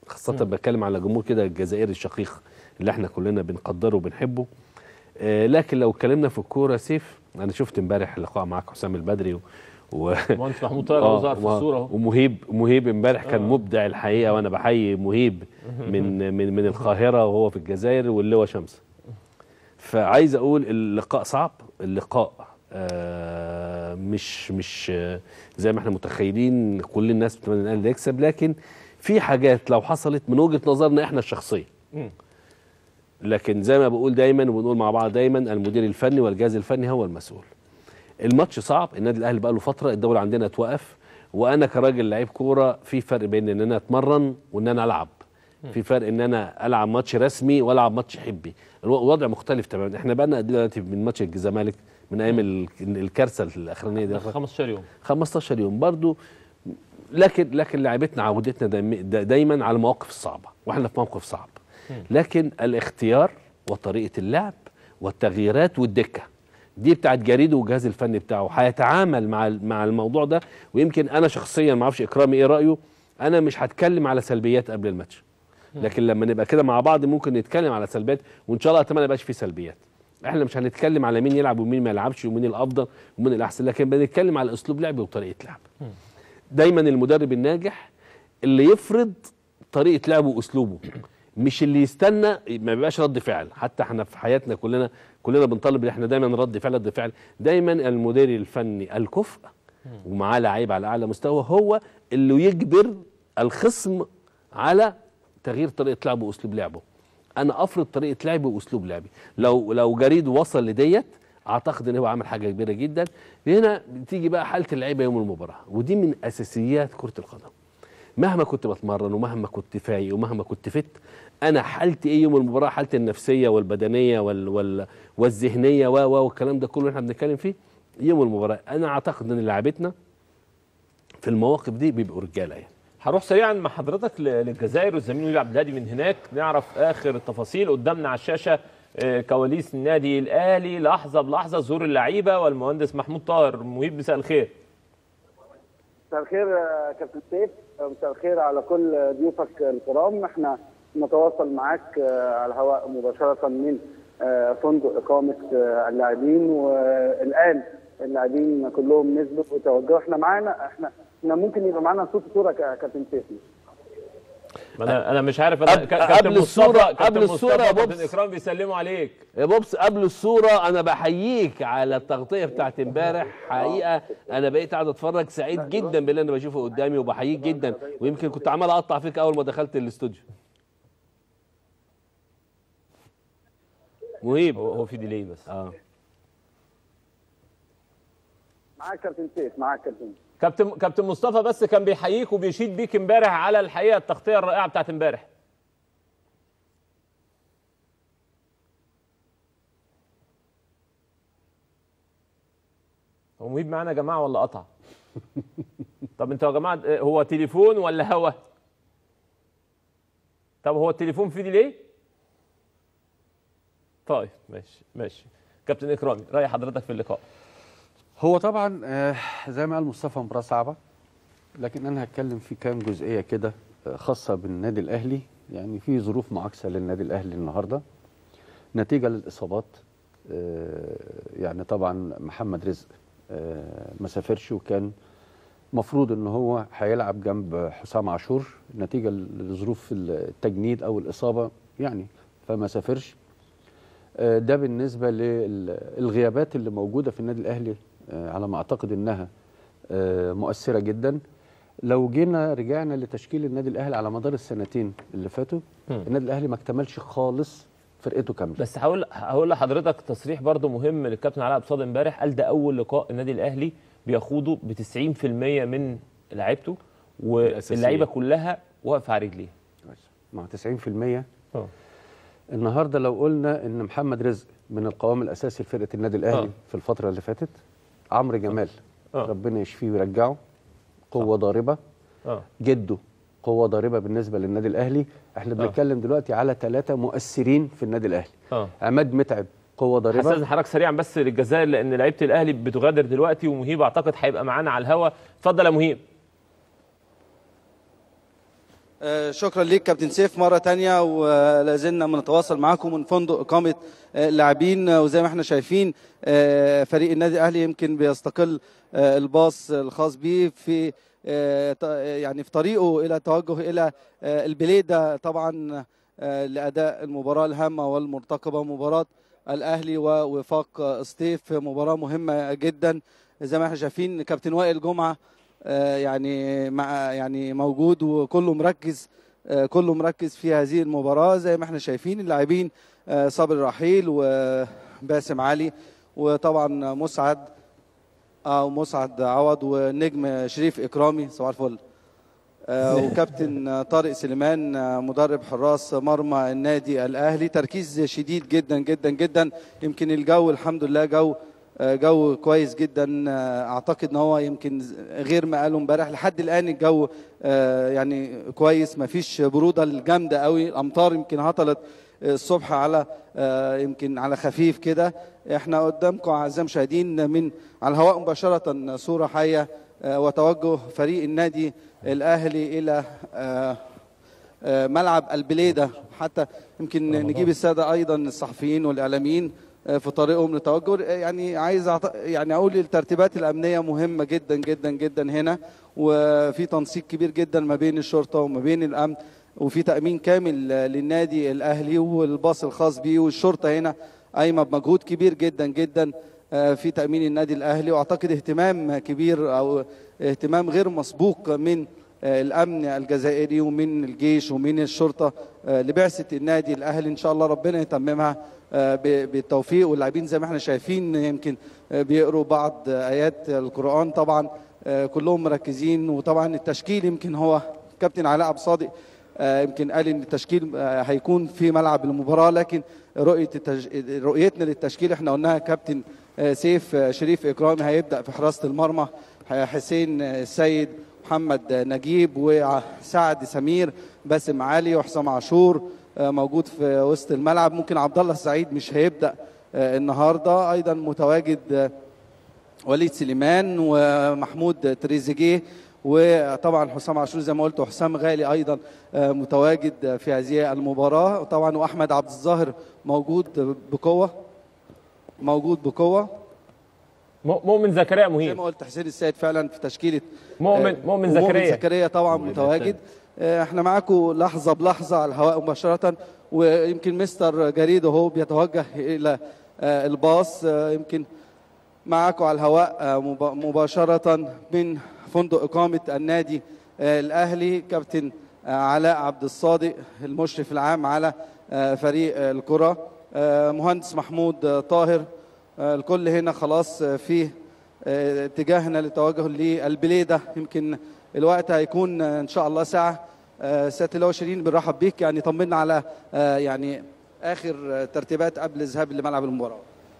خاصه بتكلم على جمهور كده الجزائري الشقيق اللي احنا كلنا بنقدره وبنحبه آه، لكن لو اتكلمنا في الكوره سيف انا شفت امبارح لقاء معاك حسام البدري و... و... مهندس محمود طاهر اهو ظهر في و- الصوره اهو ومهيب مهيب امبارح كان مبدع الحقيقه وانا بحيي مهيب من من من القاهره وهو في الجزائر واللواء شمس فعايز اقول اللقاء صعب اللقاء آه مش مش آه زي ما احنا متخيلين كل الناس بتتمنى ان الاهلي يكسب لكن في حاجات لو حصلت من وجهه نظرنا احنا الشخصيه مم. لكن زي ما بقول دايما وبنقول مع بعض دايما المدير الفني والجهاز الفني هو المسؤول الماتش صعب النادي الاهلي بقى له فتره الدوري عندنا اتوقف وانا كراجل لعيب كوره في فرق بين ان انا اتمرن وان انا العب في فرق ان انا العب ماتش رسمي والعب ماتش حبي الو- الوضع مختلف تماما احنا بقى لنا دلوقتي من ماتش الزمالك من ايام ال- الكارثه الاخرانيه دي 15 يوم 15 يوم برضو لكن لكن لعبتنا عودتنا دايما, دايما على المواقف الصعبه واحنا في موقف صعب لكن الاختيار وطريقه اللعب والتغييرات والدكه دي بتاعت جريده والجهاز الفني بتاعه هيتعامل مع مع الموضوع ده ويمكن انا شخصيا ما اعرفش اكرامي ايه رايه انا مش هتكلم على سلبيات قبل الماتش لكن لما نبقى كده مع بعض ممكن نتكلم على سلبيات وان شاء الله اتمنى ما يبقاش في سلبيات احنا مش هنتكلم على مين يلعب ومين ما يلعبش ومين الافضل ومين الاحسن لكن بنتكلم على اسلوب لعب وطريقه لعب دايما المدرب الناجح اللي يفرض طريقه لعبه واسلوبه مش اللي يستنى ما بيبقاش رد فعل حتى احنا في حياتنا كلنا كلنا بنطالب ان احنا دايما رد فعل رد فعل دايما المدير الفني الكفء ومعاه لعيب على اعلى مستوى هو اللي يجبر الخصم على تغيير طريقه لعبه واسلوب لعبه انا افرض طريقه لعبي واسلوب لعبي لو لو جريد وصل لديت اعتقد ان هو عمل حاجه كبيره جدا هنا بتيجي بقى حاله اللعيبه يوم المباراه ودي من اساسيات كره القدم مهما كنت بتمرن ومهما كنت فايق ومهما كنت فت انا حالتي ايه يوم المباراه حالتي النفسيه والبدنيه وال وال والذهنيه و و والكلام ده كله اللي احنا بنتكلم فيه يوم المباراه انا اعتقد ان لعيبتنا في المواقف دي بيبقوا رجاله يعني هروح سريعا مع حضرتك ل- للجزائر والزميل وليد عبد الهادي من هناك نعرف اخر التفاصيل قدامنا على الشاشه آه، كواليس النادي الاهلي لحظه بلحظه ظهور اللعيبه والمهندس محمود طاهر مهيب مساء الخير مساء الخير يا كابتن سيف مساء الخير على كل ضيوفك الكرام احنا نتواصل معاك آه، على الهواء مباشرة من آه، فندق إقامة آه، اللاعبين والآن اللاعبين كلهم نزلوا وتوجهوا احنا معانا احنا احنا ممكن يبقى معانا صوت وصورة يا كابتن سيف ما انا انا مش عارف انا قبل- ك- كابتن قبل مصطفى الصورة- كابتن قبل مصطفى الصورة يا وكابتن بوبس. اكرام بيسلموا عليك يا بوبس قبل الصورة أنا بحييك على التغطية بتاعت امبارح حقيقة أنا بقيت قاعد أتفرج سعيد جدا باللي أنا بشوفه قدامي وبحييك جدا ويمكن كنت عمال أقطع فيك أول ما دخلت الاستوديو مهيب هو هو في ديلي بس اه معاك كابتن سيف معاك كابتن كابتن كابتن مصطفى بس كان بيحييك وبيشيد بيك امبارح على الحقيقه التغطيه الرائعه بتاعت امبارح هو مهيب معانا يا جماعه ولا قطع طب انتوا يا جماعه اه، هو تليفون ولا هوا طب هو التليفون فيه ديلي طيب ماشي ماشي كابتن اكرامي راي حضرتك في اللقاء هو طبعا آه، زي ما قال مصطفى مباراه صعبه لكن انا هتكلم في كام جزئيه كده آه، خاصه بالنادي الاهلي يعني في ظروف معاكسه للنادي الاهلي النهارده نتيجه للاصابات آه، يعني طبعا محمد رزق آه، ما سافرش وكان مفروض ان هو هيلعب جنب حسام عاشور نتيجه لظروف التجنيد او الاصابه يعني فما سافرش آه، ده بالنسبه للغيابات اللي موجوده في النادي الاهلي آه، على ما اعتقد انها آه، مؤثره جدا لو جينا رجعنا لتشكيل النادي الاهلي على مدار السنتين اللي فاتوا النادي الاهلي ما اكتملش خالص فرقته كامله بس هقول هقول لحضرتك تصريح برضو مهم للكابتن علاء بصاد امبارح قال ده اول لقاء النادي الاهلي بيخوضه ب 90% من لعيبته واللعيبه كلها واقفه على رجليها مع 90% اه النهارده لو قلنا ان محمد رزق من القوام الاساسي لفرقه النادي الاهلي آه. في الفتره اللي فاتت عمرو جمال آه. ربنا يشفيه ويرجعه قوه ضاربه اه جده قوه ضاربه بالنسبه للنادي الاهلي احنا بنتكلم دلوقتي على ثلاثه مؤثرين في النادي الاهلي اه عماد متعب قوه ضاربه هستاذن حضرتك سريعا بس للجزائر لان لعيبه الاهلي بتغادر دلوقتي ومهيب اعتقد هيبقى معانا على الهوا اتفضل يا مهيب آه، شكرا ليك كابتن سيف مرة تانية ولازلنا بنتواصل معاكم من فندق إقامة آه، اللاعبين آه، وزي ما احنا شايفين آه، فريق النادي الأهلي يمكن بيستقل آه، الباص الخاص به في آه، ط- يعني في طريقه إلى توجه إلى آه، البليدة طبعا آه، لأداء المباراة الهامة والمرتقبة مباراة الأهلي ووفاق آه، سطيف مباراة مهمة جدا زي ما احنا شايفين كابتن وائل جمعة آه، يعني مع يعني موجود وكله مركز آه، كله مركز في هذه المباراة زي ما احنا شايفين اللاعبين آه، صابر رحيل وباسم علي وطبعا مسعد او مسعد عوض ونجم شريف اكرامي صباح الفل آه، وكابتن طارق سليمان آه، مدرب حراس مرمى النادي الاهلي تركيز شديد جدا جدا جدا يمكن الجو الحمد لله جو آه، جو كويس جدا آه، اعتقد ان هو يمكن غير ما قالوا امبارح لحد الان الجو آه، يعني كويس ما فيش بروده الجامده قوي الامطار يمكن هطلت الصبح على آه، يمكن على خفيف كده احنا قدامكم اعزائي المشاهدين من على الهواء مباشره صوره حيه آه، وتوجه فريق النادي الاهلي الى آه، آه، ملعب البليده حتى يمكن نجيب الساده ايضا الصحفيين والاعلاميين آه، في طريقهم للتوجه آه، يعني عايز أعط- يعني اقول الترتيبات الامنيه مهمه جدا جدا جدا هنا وفي تنسيق كبير جدا ما بين الشرطه وما بين الامن وفي تامين كامل آه، للنادي الاهلي والباص الخاص بيه والشرطه هنا قايمه بمجهود كبير جدا جدا آه، في تامين النادي الاهلي واعتقد اهتمام كبير او اهتمام غير مسبوق من آه، الامن الجزائري ومن الجيش ومن الشرطه آه، لبعثه النادي الاهلي ان شاء الله ربنا يتممها آه، ب- بالتوفيق واللاعبين زي ما احنا شايفين يمكن آه، بيقروا بعض ايات القران طبعا آه، كلهم مركزين وطبعا التشكيل يمكن هو كابتن علاء عبد الصادق آه، يمكن قال ان التشكيل آه، هيكون في ملعب المباراه لكن رؤيه التج... رؤيتنا للتشكيل احنا قلناها كابتن آه، سيف آه، شريف اكرامي هيبدا في حراسه المرمى ح- حسين آه، السيد محمد آه، نجيب وسعد سمير باسم علي وحسام عاشور آه، موجود في وسط الملعب ممكن عبد الله السعيد مش هيبدا آه، النهارده ايضا متواجد آه، وليد سليمان ومحمود تريزيجيه وطبعا حسام عاشور زي ما قلت وحسام غالي ايضا آه، متواجد في هذه المباراه وطبعا واحمد عبد الظاهر موجود بقوه موجود بقوه م- مؤمن زكريا زي مهيب ما قلت حسين السيد فعلا في تشكيله مؤمن آه، مؤمن ومؤمن زكريا زكريا طبعا متواجد آه، احنا معاكم لحظه بلحظه على الهواء مباشره ويمكن مستر جريد اهو بيتوجه الى آه، الباص آه، يمكن معاكم على الهواء آه، مب- مباشره من فندق اقامه النادي آه، الاهلي كابتن آه، علاء عبد الصادق المشرف العام على آه، فريق آه، الكره آه، مهندس محمود آه، طاهر آه، الكل هنا خلاص آه، في آه، اتجاهنا للتوجه للبليده يمكن الوقت هيكون آه، ان شاء الله ساعه آه، سياده اللواء شيرين بنرحب بيك يعني طمنا على آه، يعني اخر آه، ترتيبات قبل الذهاب لملعب المباراه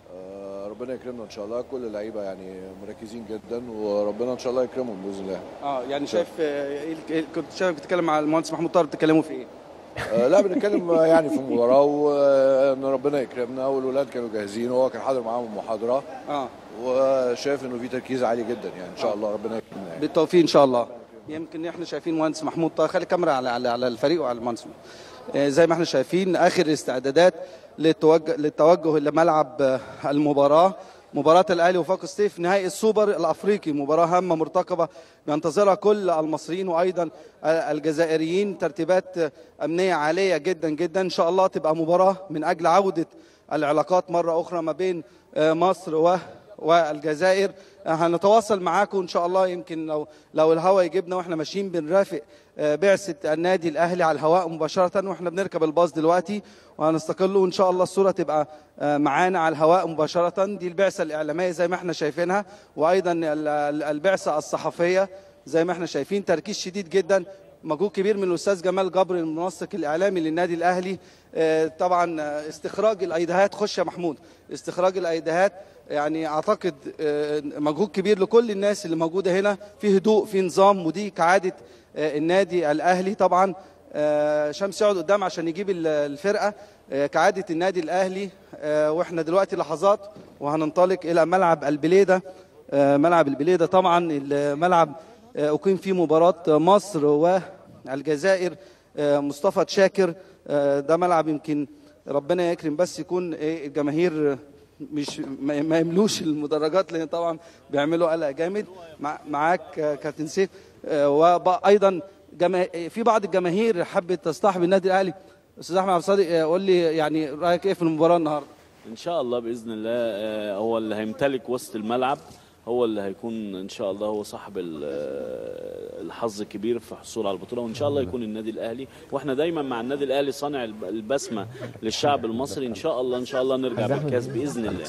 آه، ربنا يكرمنا ان شاء الله كل اللعيبه يعني مركزين جدا وربنا ان شاء الله يكرمهم باذن الله اه يعني شايف آه، إيه ال- إيه- كنت شايف بتتكلم مع المهندس محمود طاهر بتتكلموا في ايه؟ آه، لا بنتكلم آه، يعني في المباراه وان ربنا يكرمنا والولاد كانوا جاهزين وهو كان حاضر معاهم المحاضره اه وشايف انه في تركيز عالي جدا يعني ان شاء الله ربنا يكرمنا يعني. بالتوفيق ان شاء الله يمكن احنا شايفين مهندس محمود طاهر خلي الكاميرا على على على الفريق وعلى المهندس آه، زي ما احنا شايفين اخر الاستعدادات للتوجه للتوجه لملعب آه، المباراه مباراة الأهلي وفاق سطيف نهائي السوبر الأفريقي مباراة هامة مرتقبة بينتظرها كل المصريين وأيضا آه، الجزائريين ترتيبات آه، أمنية عالية جدا جدا إن شاء الله تبقى مباراة من أجل عودة العلاقات مرة أخرى ما بين آه، مصر و والجزائر هنتواصل معاكم ان شاء الله يمكن لو لو الهواء يجيبنا واحنا ماشيين بنرافق آه، بعثه النادي الاهلي على الهواء مباشره واحنا بنركب الباص دلوقتي وهنستقل وان شاء الله الصوره تبقى آه، معانا على الهواء مباشره دي البعثه الاعلاميه زي ما احنا شايفينها وايضا ال- ال- البعثه الصحفيه زي ما احنا شايفين تركيز شديد جدا مجهود كبير من الاستاذ جمال جبر المنسق الاعلامي للنادي الاهلي آه، طبعا آه، استخراج الايديهات خش يا محمود استخراج الايديهات يعني اعتقد آه، مجهود كبير لكل الناس اللي موجوده هنا في هدوء في نظام ودي كعاده آه، النادي الاهلي طبعا آه، شمس يقعد قدام عشان يجيب ال- الفرقه آه، كعاده النادي الاهلي آه، واحنا دلوقتي لحظات وهننطلق الى ملعب البليده آه، ملعب البليده طبعا الملعب آه، اقيم فيه مباراه مصر و الجزائر آه، مصطفى شاكر آه، ده ملعب يمكن ربنا يكرم بس يكون إيه الجماهير مش ما ما يملوش المدرجات لان طبعا بيعملوا قلق جامد مع معاك آه، كابتن سيف آه، وايضا جما... في بعض الجماهير حبت تصطحب النادي الاهلي استاذ احمد عبد الصادق آه، قول لي يعني رايك ايه في المباراه النهارده ان شاء الله باذن الله آه، هو اللي هيمتلك وسط الملعب هو اللي هيكون ان شاء الله هو صاحب ال- آه، الحظ الكبير في الحصول على البطوله وان شاء الله يكون النادي الاهلي واحنا دايما مع النادي الاهلي صانع الب- البسمه للشعب المصري ان شاء الله ان شاء الله نرجع بالكاس باذن الله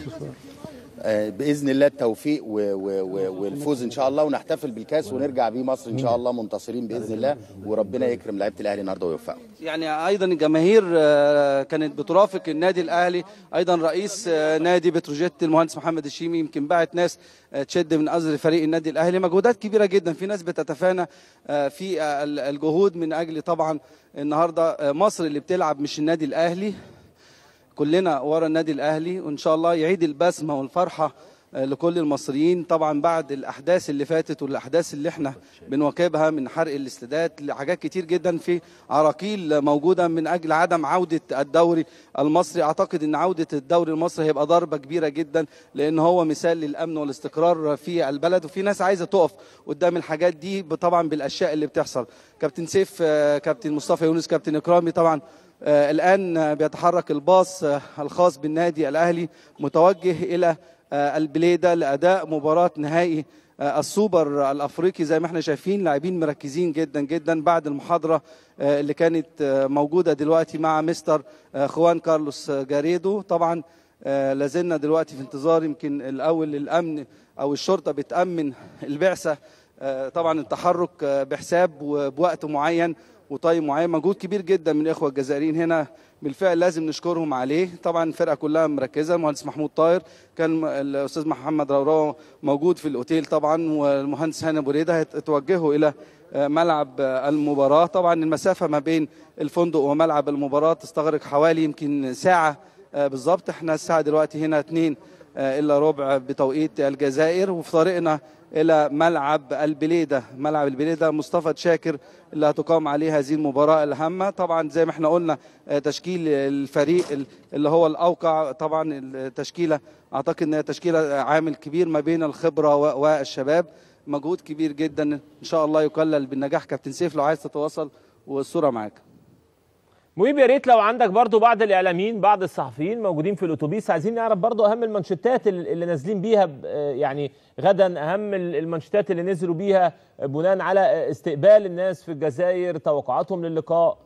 آه، باذن الله التوفيق و و و والفوز ان شاء الله ونحتفل بالكاس ونرجع بيه مصر ان شاء الله منتصرين باذن الله وربنا يكرم لعيبه الاهلي النهارده ويوفقهم يعني ايضا الجماهير آه، كانت بترافق النادي الاهلي ايضا رئيس آه، نادي بتروجيت المهندس محمد الشيمي يمكن بعت ناس آه، تشد من ازر فريق النادي الاهلي مجهودات كبيره جدا في ناس بتتفانى آه، في آه، ال- الجهود من اجل طبعا النهارده آه، مصر اللي بتلعب مش النادي الاهلي كلنا ورا النادي الاهلي وان شاء الله يعيد البسمه والفرحه آه، لكل المصريين طبعا بعد الاحداث اللي فاتت والاحداث اللي احنا بنواكبها من حرق الاستادات لحاجات كتير جدا في عراقيل موجوده من اجل عدم عوده الدوري المصري اعتقد ان عوده الدوري المصري هيبقى ضربه كبيره جدا لان هو مثال للامن والاستقرار في البلد وفي ناس عايزه تقف قدام الحاجات دي طبعا بالاشياء اللي بتحصل كابتن سيف آه، كابتن مصطفى يونس كابتن اكرامي طبعا آه، الآن آه، بيتحرك الباص آه، الخاص بالنادي الأهلي متوجه إلى آه، البليدة لأداء مباراة نهائي آه، السوبر الأفريقي زي ما احنا شايفين لاعبين مركزين جدا جدا بعد المحاضرة آه، اللي كانت آه، موجودة دلوقتي مع مستر آه، خوان كارلوس آه، جاريدو طبعا آه، لازلنا دلوقتي في انتظار يمكن الأول الأمن أو الشرطة بتأمن البعثة آه، طبعا التحرك آه، بحساب وبوقت معين وطيب معين مجهود كبير جدا من الاخوه الجزائريين هنا بالفعل لازم نشكرهم عليه طبعا الفرقه كلها مركزه المهندس محمود طاهر كان الاستاذ محمد روراو موجود في الاوتيل طبعا والمهندس هاني بريده اتوجهوا الى آه، ملعب آه، المباراه طبعا المسافه ما بين الفندق وملعب المباراه تستغرق حوالي يمكن ساعه آه، بالظبط احنا الساعه دلوقتي هنا 2 آه، الا ربع بتوقيت الجزائر وفي طريقنا الى ملعب البليده ملعب البليده مصطفى شاكر اللي هتقام عليه هذه المباراه الهامه طبعا زي ما احنا قلنا آه، تشكيل الفريق ال- اللي هو الاوقع طبعا التشكيله اعتقد ان هي تشكيله عامل كبير ما بين الخبره و- والشباب مجهود كبير جدا ان شاء الله يكلل بالنجاح كابتن سيف لو عايز تتواصل والصوره معاك مهيب يا ريت لو عندك برضو بعض الاعلاميين بعض الصحفيين موجودين في الاتوبيس عايزين نعرف برضو اهم المانشيتات اللي اللي نازلين بيها ب- آه، يعني غدا اهم ال- المانشيتات اللي نزلوا بيها بناء على آه، استقبال الناس في الجزائر توقعاتهم للقاء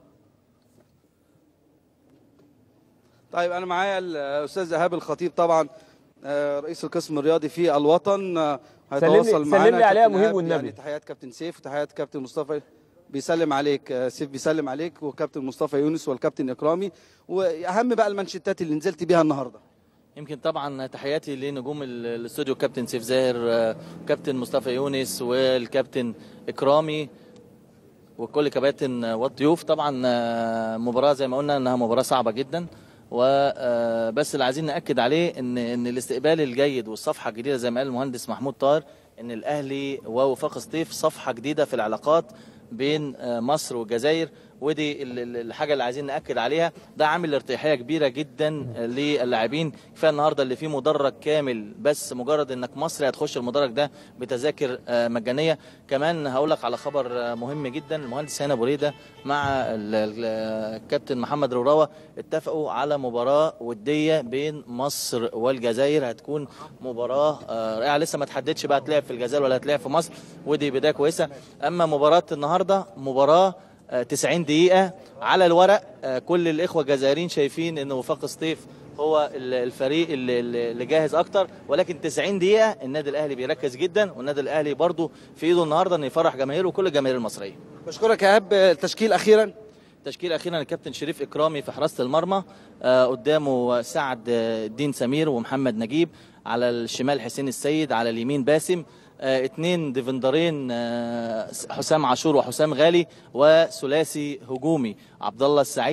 طيب انا معايا الاستاذ ايهاب الخطيب طبعا آه، رئيس القسم الرياضي في الوطن آه، سلم لي- هيتواصل سلم معانا لي عليها كابتن مهيب إيهاب، والنبي. يعني تحيات كابتن سيف وتحيات كابتن مصطفى بيسلم عليك آه، سيف بيسلم عليك وكابتن مصطفى يونس والكابتن اكرامي واهم بقى المانشيتات اللي نزلت بيها النهارده يمكن طبعا تحياتي لنجوم ال- الاستوديو كابتن سيف زاهر آه، وكابتن مصطفى يونس والكابتن اكرامي وكل كباتن آه، والضيوف طبعا آه، مباراه زي ما قلنا انها مباراه صعبه جدا وبس اللي عايزين ناكد عليه ان ان الاستقبال الجيد والصفحه الجديده زي ما قال المهندس محمود طاهر ان الاهلي ووفاق سطيف صفحه جديده في العلاقات بين آه، مصر والجزائر ودي ال- ال- الحاجه اللي عايزين ناكد عليها ده عامل ارتياحيه كبيره جدا آه، للاعبين كفايه النهارده اللي فيه مدرج كامل بس مجرد انك مصري هتخش المدرج ده بتذاكر آه، مجانيه كمان هقول لك على خبر آه، مهم جدا المهندس هاني بريده مع ال- ال- الكابتن محمد روراوه اتفقوا على مباراه وديه بين مصر والجزائر هتكون مباراه آه، رائعه لسه ما تحددش بقى هتلعب في الجزائر ولا هتلعب في مصر ودي بدايه كويسه اما مباراه النهارده مباراه آه، 90 دقيقة على الورق آه، كل الإخوة الجزائريين شايفين إن وفاق سطيف هو ال- الفريق اللي- اللي اللي جاهز أكتر ولكن 90 دقيقة النادي الأهلي بيركز جدا والنادي الأهلي برضو في إيده النهاردة إنه يفرح جماهيره وكل الجماهير المصرية بشكرك يا ايهاب آه، التشكيل اخيرا تشكيل اخيرا الكابتن شريف اكرامي في حراسه المرمى آه، قدامه سعد آه، الدين سمير ومحمد نجيب على الشمال حسين السيد على اليمين باسم آه، اتنين ديفندرين آه، حسام عاشور وحسام غالي وثلاثي هجومي عبد الله السعيد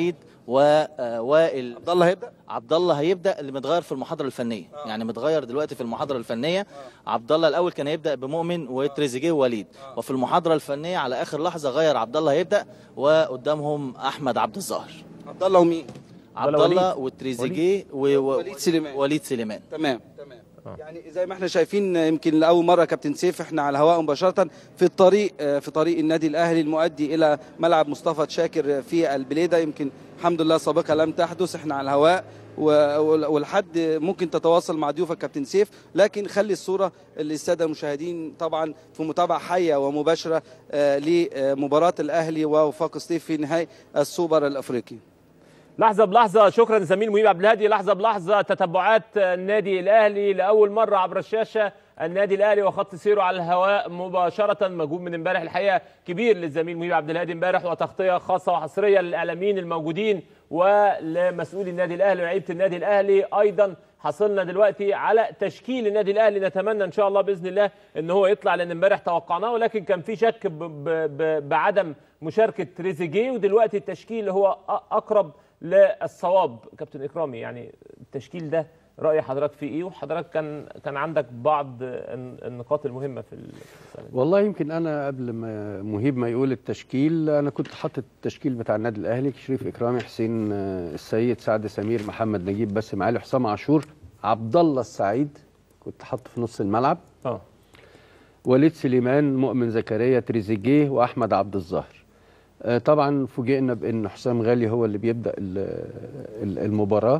ووائل عبد الله هيبدا عبد الله هيبدا اللي متغير في المحاضره الفنيه آه. يعني متغير دلوقتي في المحاضره الفنيه آه. عبد الله الاول كان هيبدا بمؤمن وتريزيجيه ووليد آه. وفي المحاضره الفنيه على اخر لحظه غير عبد الله هيبدا وقدامهم احمد عبد الظاهر عبد الله ومين عبد الله وتريزيجيه وليد سليمان وليد سليمان تمام تمام يعني زي ما احنا شايفين يمكن لاول مره كابتن سيف احنا على الهواء مباشره في الطريق في طريق النادي الاهلي المؤدي الى ملعب مصطفى شاكر في البليده يمكن الحمد لله سابقا لم تحدث احنا على الهواء ولحد ممكن تتواصل مع ضيوفك كابتن سيف لكن خلي الصوره للساده المشاهدين طبعا في متابعه حيه ومباشره لمباراه الاهلي ووفاق سطيف في نهائي السوبر الافريقي لحظة بلحظة شكرا زميل مهيب عبد الهادي لحظة بلحظة تتبعات النادي الأهلي لأول مرة عبر الشاشة النادي الأهلي وخط سيره على الهواء مباشرة مجهود من امبارح الحقيقة كبير للزميل مهيب عبد الهادي امبارح وتغطية خاصة وحصرية للإعلاميين الموجودين ولمسؤولي النادي الأهلي ولاعيبة النادي الأهلي أيضا حصلنا دلوقتي على تشكيل النادي الاهلي نتمنى ان شاء الله باذن الله ان هو يطلع لان امبارح توقعناه ولكن كان في شك ب ب ب بعدم مشاركه تريزيجيه ودلوقتي التشكيل هو اقرب للصواب كابتن اكرامي يعني التشكيل ده راي حضرتك فيه ايه وحضرتك كان كان عندك بعض النقاط المهمه في والله يمكن انا قبل ما مهيب ما يقول التشكيل انا كنت حاطط التشكيل بتاع النادي الاهلي شريف اكرامي حسين السيد سعد سمير محمد نجيب باسم علي حسام عاشور عبد الله السعيد كنت حاطه في نص الملعب اه وليد سليمان مؤمن زكريا تريزيجيه واحمد عبد الظاهر طبعا فوجئنا بان حسام غالي هو اللي بيبدا المباراه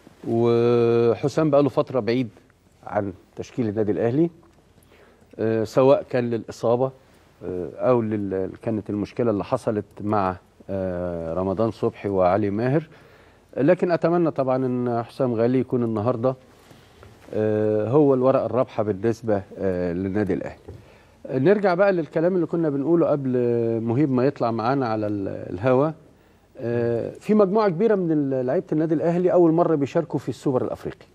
وحسام بقى له فتره بعيد عن تشكيل النادي الاهلي سواء كان للاصابه او لل... كانت المشكله اللي حصلت مع رمضان صبحي وعلي ماهر لكن اتمنى طبعا ان حسام غالي يكون النهارده هو الورقه الرابحه بالنسبه للنادي الاهلي نرجع بقى للكلام اللي كنا بنقوله قبل مهيب ما يطلع معانا على الهوا في مجموعه كبيره من لعيبه النادي الاهلي اول مره بيشاركوا في السوبر الافريقي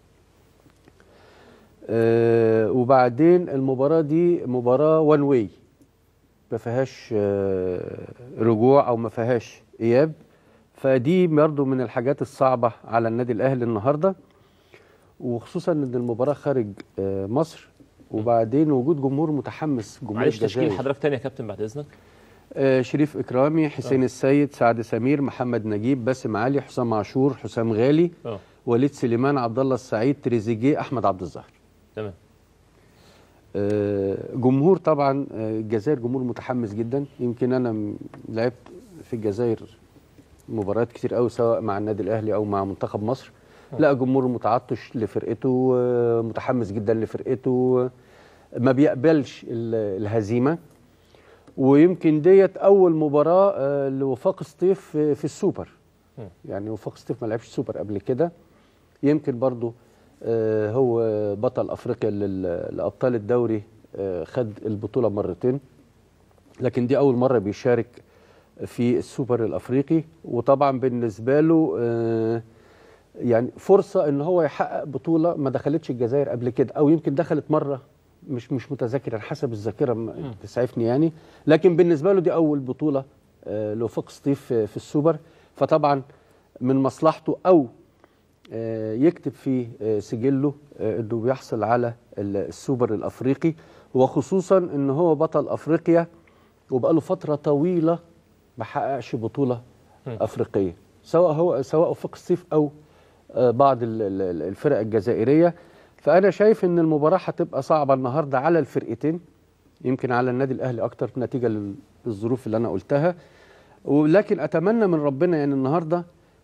وبعدين المباراه دي مباراه وان واي ما فيهاش رجوع او ما فيهاش اياب فدي برضه من الحاجات الصعبه على النادي الاهلي النهارده وخصوصا ان المباراه خارج مصر وبعدين وجود جمهور متحمس جمهور معلش تشكيل حضرتك تاني يا كابتن بعد اذنك آه شريف اكرامي حسين أوه. السيد سعد سمير محمد نجيب باسم علي حسام عاشور حسام غالي أوه. وليد سليمان عبد الله السعيد تريزيجيه احمد عبد الظاهر تمام آه جمهور طبعا الجزائر جمهور متحمس جدا يمكن انا لعبت في الجزائر مباريات كتير قوي سواء مع النادي الاهلي او مع منتخب مصر لا جمهور متعطش لفرقته متحمس جدا لفرقته ما بيقبلش الهزيمه ويمكن ديت اول مباراه لوفاق سطيف في السوبر يعني وفاق سطيف ما لعبش سوبر قبل كده يمكن برضو هو بطل افريقيا لابطال الدوري خد البطوله مرتين لكن دي اول مره بيشارك في السوبر الافريقي وطبعا بالنسبه له يعني فرصه ان هو يحقق بطوله ما دخلتش الجزائر قبل كده او يمكن دخلت مره مش مش متذكر حسب الذاكره تسعفني يعني لكن بالنسبه له دي اول بطوله آه لوفاق سطيف في, في السوبر فطبعا من مصلحته او آه يكتب في آه سجله انه بيحصل على السوبر الافريقي وخصوصا ان هو بطل افريقيا وبقاله فتره طويله ما حققش بطوله افريقيه سواء هو سواء وفاق سطيف او بعض الفرق الجزائريه فانا شايف ان المباراه هتبقى صعبه النهارده على الفرقتين يمكن على النادي الاهلي اكتر نتيجه للظروف اللي انا قلتها ولكن اتمنى من ربنا يعني النهارده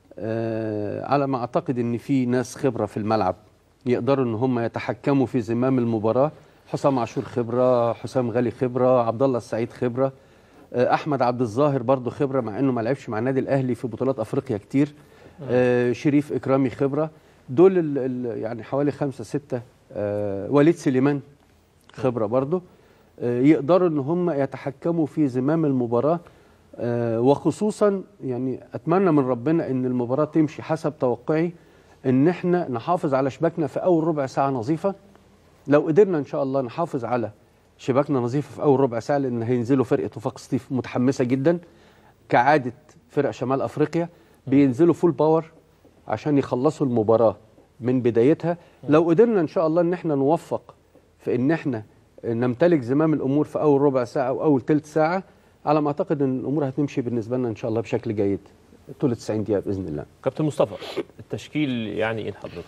آه على ما اعتقد ان في ناس خبره في الملعب يقدروا ان هم يتحكموا في زمام المباراه حسام عاشور خبره حسام غالي خبره عبد الله السعيد خبره آه احمد عبد الظاهر برضه خبره مع انه ما لعبش مع النادي الاهلي في بطولات افريقيا كتير آه شريف اكرامي خبره دول ال ال يعني حوالي خمسة ستة آه وليد سليمان خبرة برضه آه يقدروا ان هم يتحكموا في زمام المباراة آه وخصوصا يعني اتمنى من ربنا ان المباراة تمشي حسب توقعي ان احنا نحافظ على شباكنا في اول ربع ساعة نظيفة لو قدرنا ان شاء الله نحافظ على شباكنا نظيفة في اول ربع ساعة لان هينزلوا فرقة وفاق سطيف متحمسة جدا كعادة فرق شمال افريقيا بينزلوا فول باور عشان يخلصوا المباراه من بدايتها لو قدرنا ان شاء الله ان احنا نوفق في ان احنا نمتلك زمام الامور في اول ربع ساعه او اول ثلث ساعه على ما اعتقد ان الامور هتمشي بالنسبه لنا ان شاء الله بشكل جيد طول 90 دقيقه باذن الله كابتن مصطفى التشكيل يعني ايه لحضرتك؟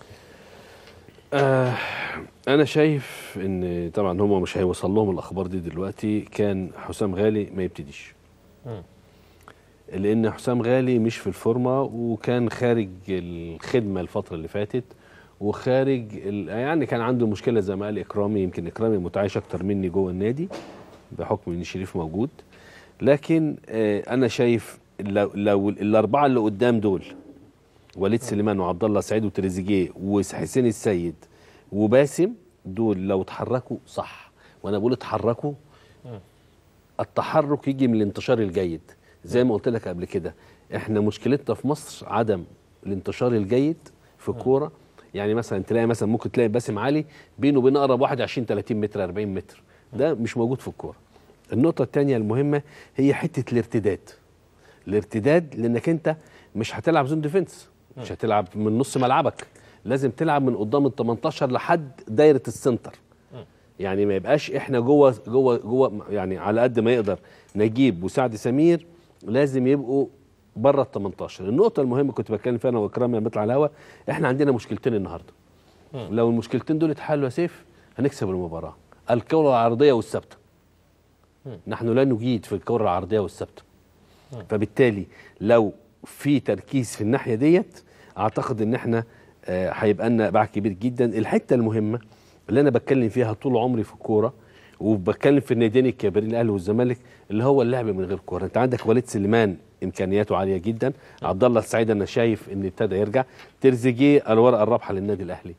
آه انا شايف ان طبعا هم مش هيوصل لهم الاخبار دي دلوقتي كان حسام غالي ما يبتديش مم. لان حسام غالي مش في الفورمه وكان خارج الخدمه الفتره اللي فاتت وخارج ال- يعني كان عنده مشكله زي ما قال اكرامي يمكن اكرامي متعايش اكتر مني جوه النادي بحكم ان شريف موجود لكن آه انا شايف لو, لو الاربعه اللي قدام دول وليد سليمان وعبد الله سعيد وتريزيجيه وحسين السيد وباسم دول لو اتحركوا صح وانا بقول اتحركوا التحرك يجي من الانتشار الجيد زي ما قلت لك قبل كده احنا مشكلتنا في مصر عدم الانتشار الجيد في الكوره يعني مثلا تلاقي مثلا ممكن تلاقي باسم علي بينه وبين اقرب واحد 20 30 متر 40 متر ده مش موجود في الكوره النقطه الثانيه المهمه هي حته الارتداد الارتداد لانك انت مش هتلعب زون ديفنس مش هتلعب من نص ملعبك لازم تلعب من قدام ال 18 لحد دايره السنتر يعني ما يبقاش احنا جوه جوه جوه يعني على قد ما يقدر نجيب وسعد سمير لازم يبقوا بره ال 18 النقطه المهمه كنت بتكلم فيها انا واكرام لما بيطلع الهوا احنا عندنا مشكلتين النهارده لو المشكلتين دول اتحلوا يا سيف هنكسب المباراه الكره العرضيه والثابته نحن لا نجيد في الكره العرضيه والثابته فبالتالي لو في تركيز في الناحيه ديت اعتقد ان احنا آه، هيبقى لنا باع كبير جدا الحته المهمه اللي انا بتكلم فيها طول عمري في الكوره وبتكلم في الناديين الكبيرين الاهلي والزمالك اللي هو اللعب من غير كوره انت عندك وليد سليمان امكانياته عاليه جدا عبد الله السعيد انا شايف ان ابتدى يرجع ترزيجيه الورقه الرابحه للنادي الاهلي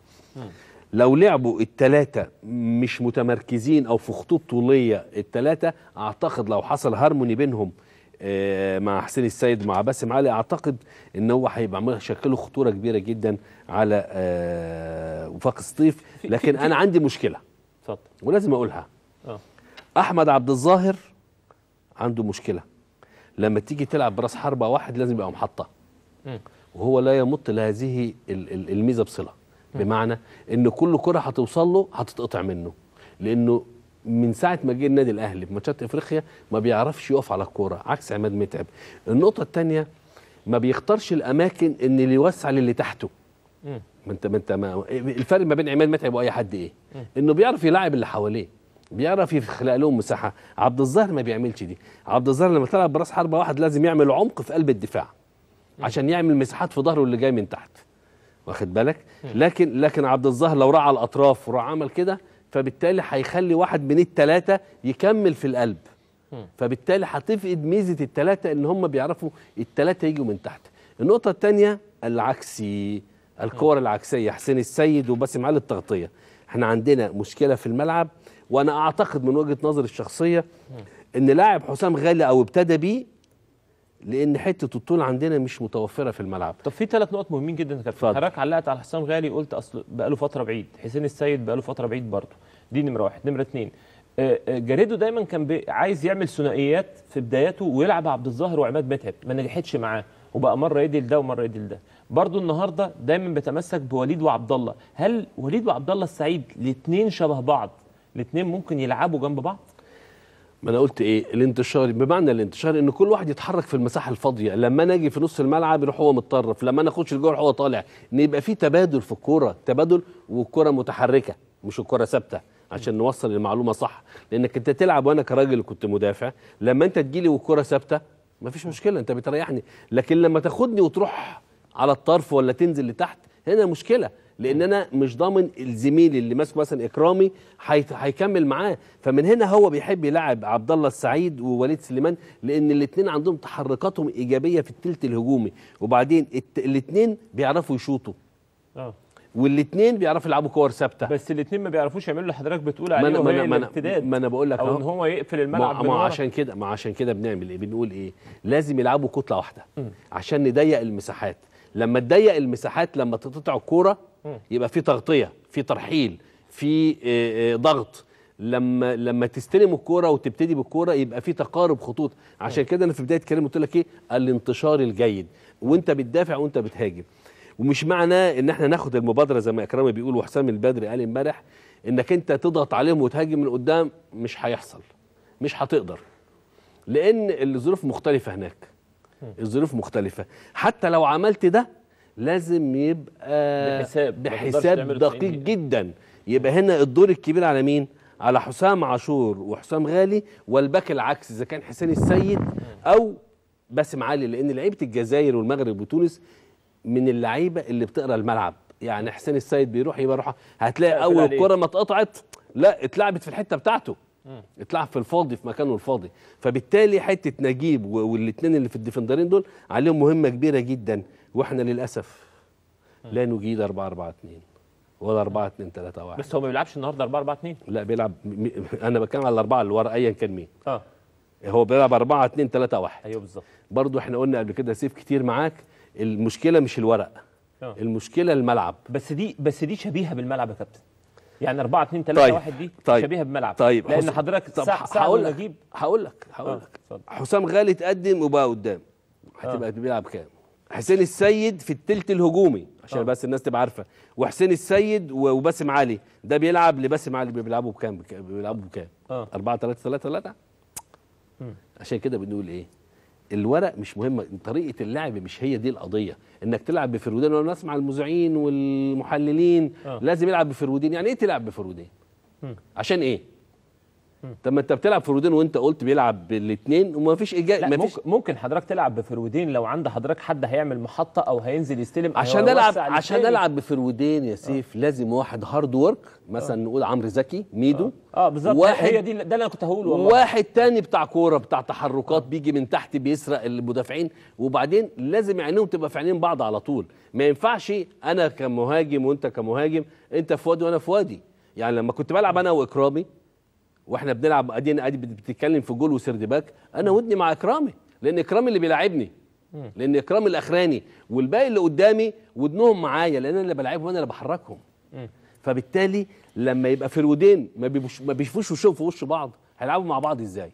لو لعبوا الثلاثة مش متمركزين أو في خطوط طولية الثلاثة أعتقد لو حصل هارموني بينهم آه، مع حسين السيد مع باسم علي أعتقد إن هو هيبقى عامل- شكله خطورة كبيرة جدا على آه، وفاق سطيف لكن أنا عندي مشكلة اتفضل ولازم أقولها اه أحمد عبد الظاهر عنده مشكلة لما تيجي تلعب براس حربة واحد لازم يبقى محطة مم. وهو لا يمط لهذه ال- ال- الميزه بصله بمعنى ان كل كره هتوصل له هتتقطع منه لانه من ساعه ما جه النادي الاهلي في ماتشات افريقيا ما بيعرفش يقف على الكوره عكس عماد متعب النقطه الثانيه ما بيختارش الاماكن ان اللي يوسع للي تحته مم. ما انت ما انت ما الفرق ما بين عماد متعب واي حد ايه انه بيعرف يلاعب اللي حواليه بيعرف يخلق لهم مساحه عبد الظاهر ما بيعملش دي عبد الظاهر لما تلعب براس حربه واحد لازم يعمل عمق في قلب الدفاع عشان يعمل مساحات في ظهره اللي جاي من تحت واخد بالك لكن لكن عبد الظاهر لو راح على الاطراف وراح عمل كده فبالتالي هيخلي واحد من الثلاثه يكمل في القلب فبالتالي هتفقد ميزه الثلاثه ان هم بيعرفوا الثلاثه يجوا من تحت النقطه الثانيه العكسي الكور العكسيه حسين السيد وباسم علي التغطيه احنا عندنا مشكله في الملعب وانا اعتقد من وجهه نظري الشخصيه ان لاعب حسام غالي او ابتدى بيه لان حته الطول عندنا مش متوفره في الملعب طب في ثلاث نقط مهمين جدا يا كابتن اتفضل. حضرتك علقت على حسام غالي قلت اصل بقاله فتره بعيد حسين السيد بقاله فتره بعيد برضه دي نمره واحد نمره اثنين آه، آه، جاريدو دايما كان بي- عايز يعمل ثنائيات في بداياته ويلعب عبد الظاهر وعماد متعب ما نجحتش معاه وبقى مره يدي لده ومره يدي لده برضه النهارده دايما بيتمسك بوليد وعبد الله هل وليد وعبد الله السعيد الاثنين شبه بعض الاثنين ممكن يلعبوا جنب بعض ما انا قلت ايه الانتشار بمعنى الانتشار ان كل واحد يتحرك في المساحه الفاضيه لما انا اجي في نص الملعب يروح هو متطرف لما انا اخش لجوه يروح هو طالع ان يبقى في تبادل في الكوره تبادل والكوره متحركه مش الكوره ثابته عشان نوصل المعلومه صح لانك انت تلعب وانا كراجل كنت مدافع لما انت تجيلي والكوره ثابته مفيش مشكله انت بتريحني لكن لما تاخدني وتروح على الطرف ولا تنزل لتحت هنا مشكله لان انا مش ضامن الزميل اللي ماسك مثلا اكرامي هيت- هيكمل معاه فمن هنا هو بيحب يلعب عبد الله السعيد ووليد سليمان لان الاثنين عندهم تحركاتهم ايجابيه في الثلث الهجومي وبعدين الاثنين بيعرفوا يشوطوا اه والاثنين بيعرفوا يلعبوا كور ثابته بس الاثنين ما بيعرفوش يعملوا اللي حضرتك بتقول ما عليه أنا- ما وهي أنا- ما أنا- الارتداد ما انا بقول لك او أهو. ان هو يقفل الملعب ما, من ما ورا. عشان كده ما عشان كده بنعمل ايه بنقول ايه لازم يلعبوا كتله واحده عشان نضيق المساحات لما تضيق المساحات لما تقطع الكوره يبقى في تغطيه في ترحيل في آه، آه، ضغط لما لما تستلم الكوره وتبتدي بالكوره يبقى في تقارب خطوط عشان كده انا في بدايه كلامي قلت لك ايه الانتشار الجيد وانت بتدافع وانت بتهاجم ومش معنى ان احنا ناخد المبادره زي ما اكرامي بيقول وحسام البدري قال امبارح انك انت تضغط عليهم وتهاجم من قدام مش هيحصل مش هتقدر لان الظروف مختلفه هناك الظروف مختلفه حتى لو عملت ده لازم يبقى بحساب. ما تقدرش بحساب تعمله 90 دقيق دقيقة. جدا يبقى هنا الدور الكبير على مين على حسام عاشور وحسام غالي والباك العكس اذا كان حسين السيد او باسم علي لان لعيبه الجزائر والمغرب وتونس من اللعيبه اللي بتقرا الملعب يعني حسين السيد بيروح يبقى يروح هتلاقي تقفل اول عليه. الكره ما اتقطعت لا اتلعبت في الحته بتاعته اتلعب في الفاضي في مكانه الفاضي فبالتالي حته نجيب والاثنين اللي في الديفندرين دول عليهم مهمه كبيره جدا واحنا للاسف لا نجيد 4 4 2 ولا 4 2 3 1 بس هو ما بيلعبش النهارده 4 4 2 لا بيلعب م- م- انا بتكلم على الاربعه اللي ورا ايا كان مين اه هو بيلعب 4 2 3 1 ايوه بالظبط برضو احنا قلنا قبل كده سيف كتير معاك المشكله مش الورق آه. المشكله الملعب بس دي بس دي شبيهه بالملعب يا كابتن يعني 4 2 3 طيب. 1 دي طيب. شبيهه بالملعب طيب لان حس- حضرتك طب سع- سعد هقول لك ونجيب هقول لك هقول آه، لك اتفضل. حسام غالي تقدم وبقى قدام هتبقى بيلعب كام حسين السيد في التلت الهجومي عشان آه. بس الناس تبقى عارفه وحسين السيد و- وباسم علي ده بيلعب لباسم علي بيلعبوا بكام بك- بيلعبوا بكام اه 4 3 3 3 عشان كده بنقول ايه الورق مش مهم طريقه اللعب مش هي دي القضيه انك تلعب بفرودين وانا اسمع المذيعين والمحللين آه. لازم يلعب بفرودين يعني ايه تلعب بفرودين مم. عشان ايه طب ما انت بتلعب فرودين وانت قلت بيلعب بالاثنين وما فيش لا اجابه ما فيش ممكن ممكن حضرتك تلعب بفرودين لو عند حضرتك حد هيعمل محطه او هينزل يستلم أو عشان هيوسع العب عشان للتاني. العب بفرودين يا سيف لازم واحد هارد ورك مثلا نقول عمرو زكي ميدو اه بالظبط واحد هي دي ده اللي انا كنت هقوله والله واحد تاني بتاع كوره بتاع تحركات بيجي من تحت بيسرق المدافعين وبعدين لازم عينيهم تبقى في عينين بعض على طول ما ينفعش انا كمهاجم وانت كمهاجم انت في وادي وانا في وادي يعني لما كنت بلعب انا واكرامي واحنا بنلعب ادينا ادي بتتكلم في جول وسرد باك انا ودني مع اكرامي لان اكرامي اللي بيلاعبني لان اكرامي الاخراني والباقي اللي قدامي ودنهم معايا لان انا اللي بلعبهم وانا اللي بحركهم فبالتالي لما يبقى فرودين ما بيبوش ما بيشوفوش وشهم في وش بعض هيلعبوا مع بعض ازاي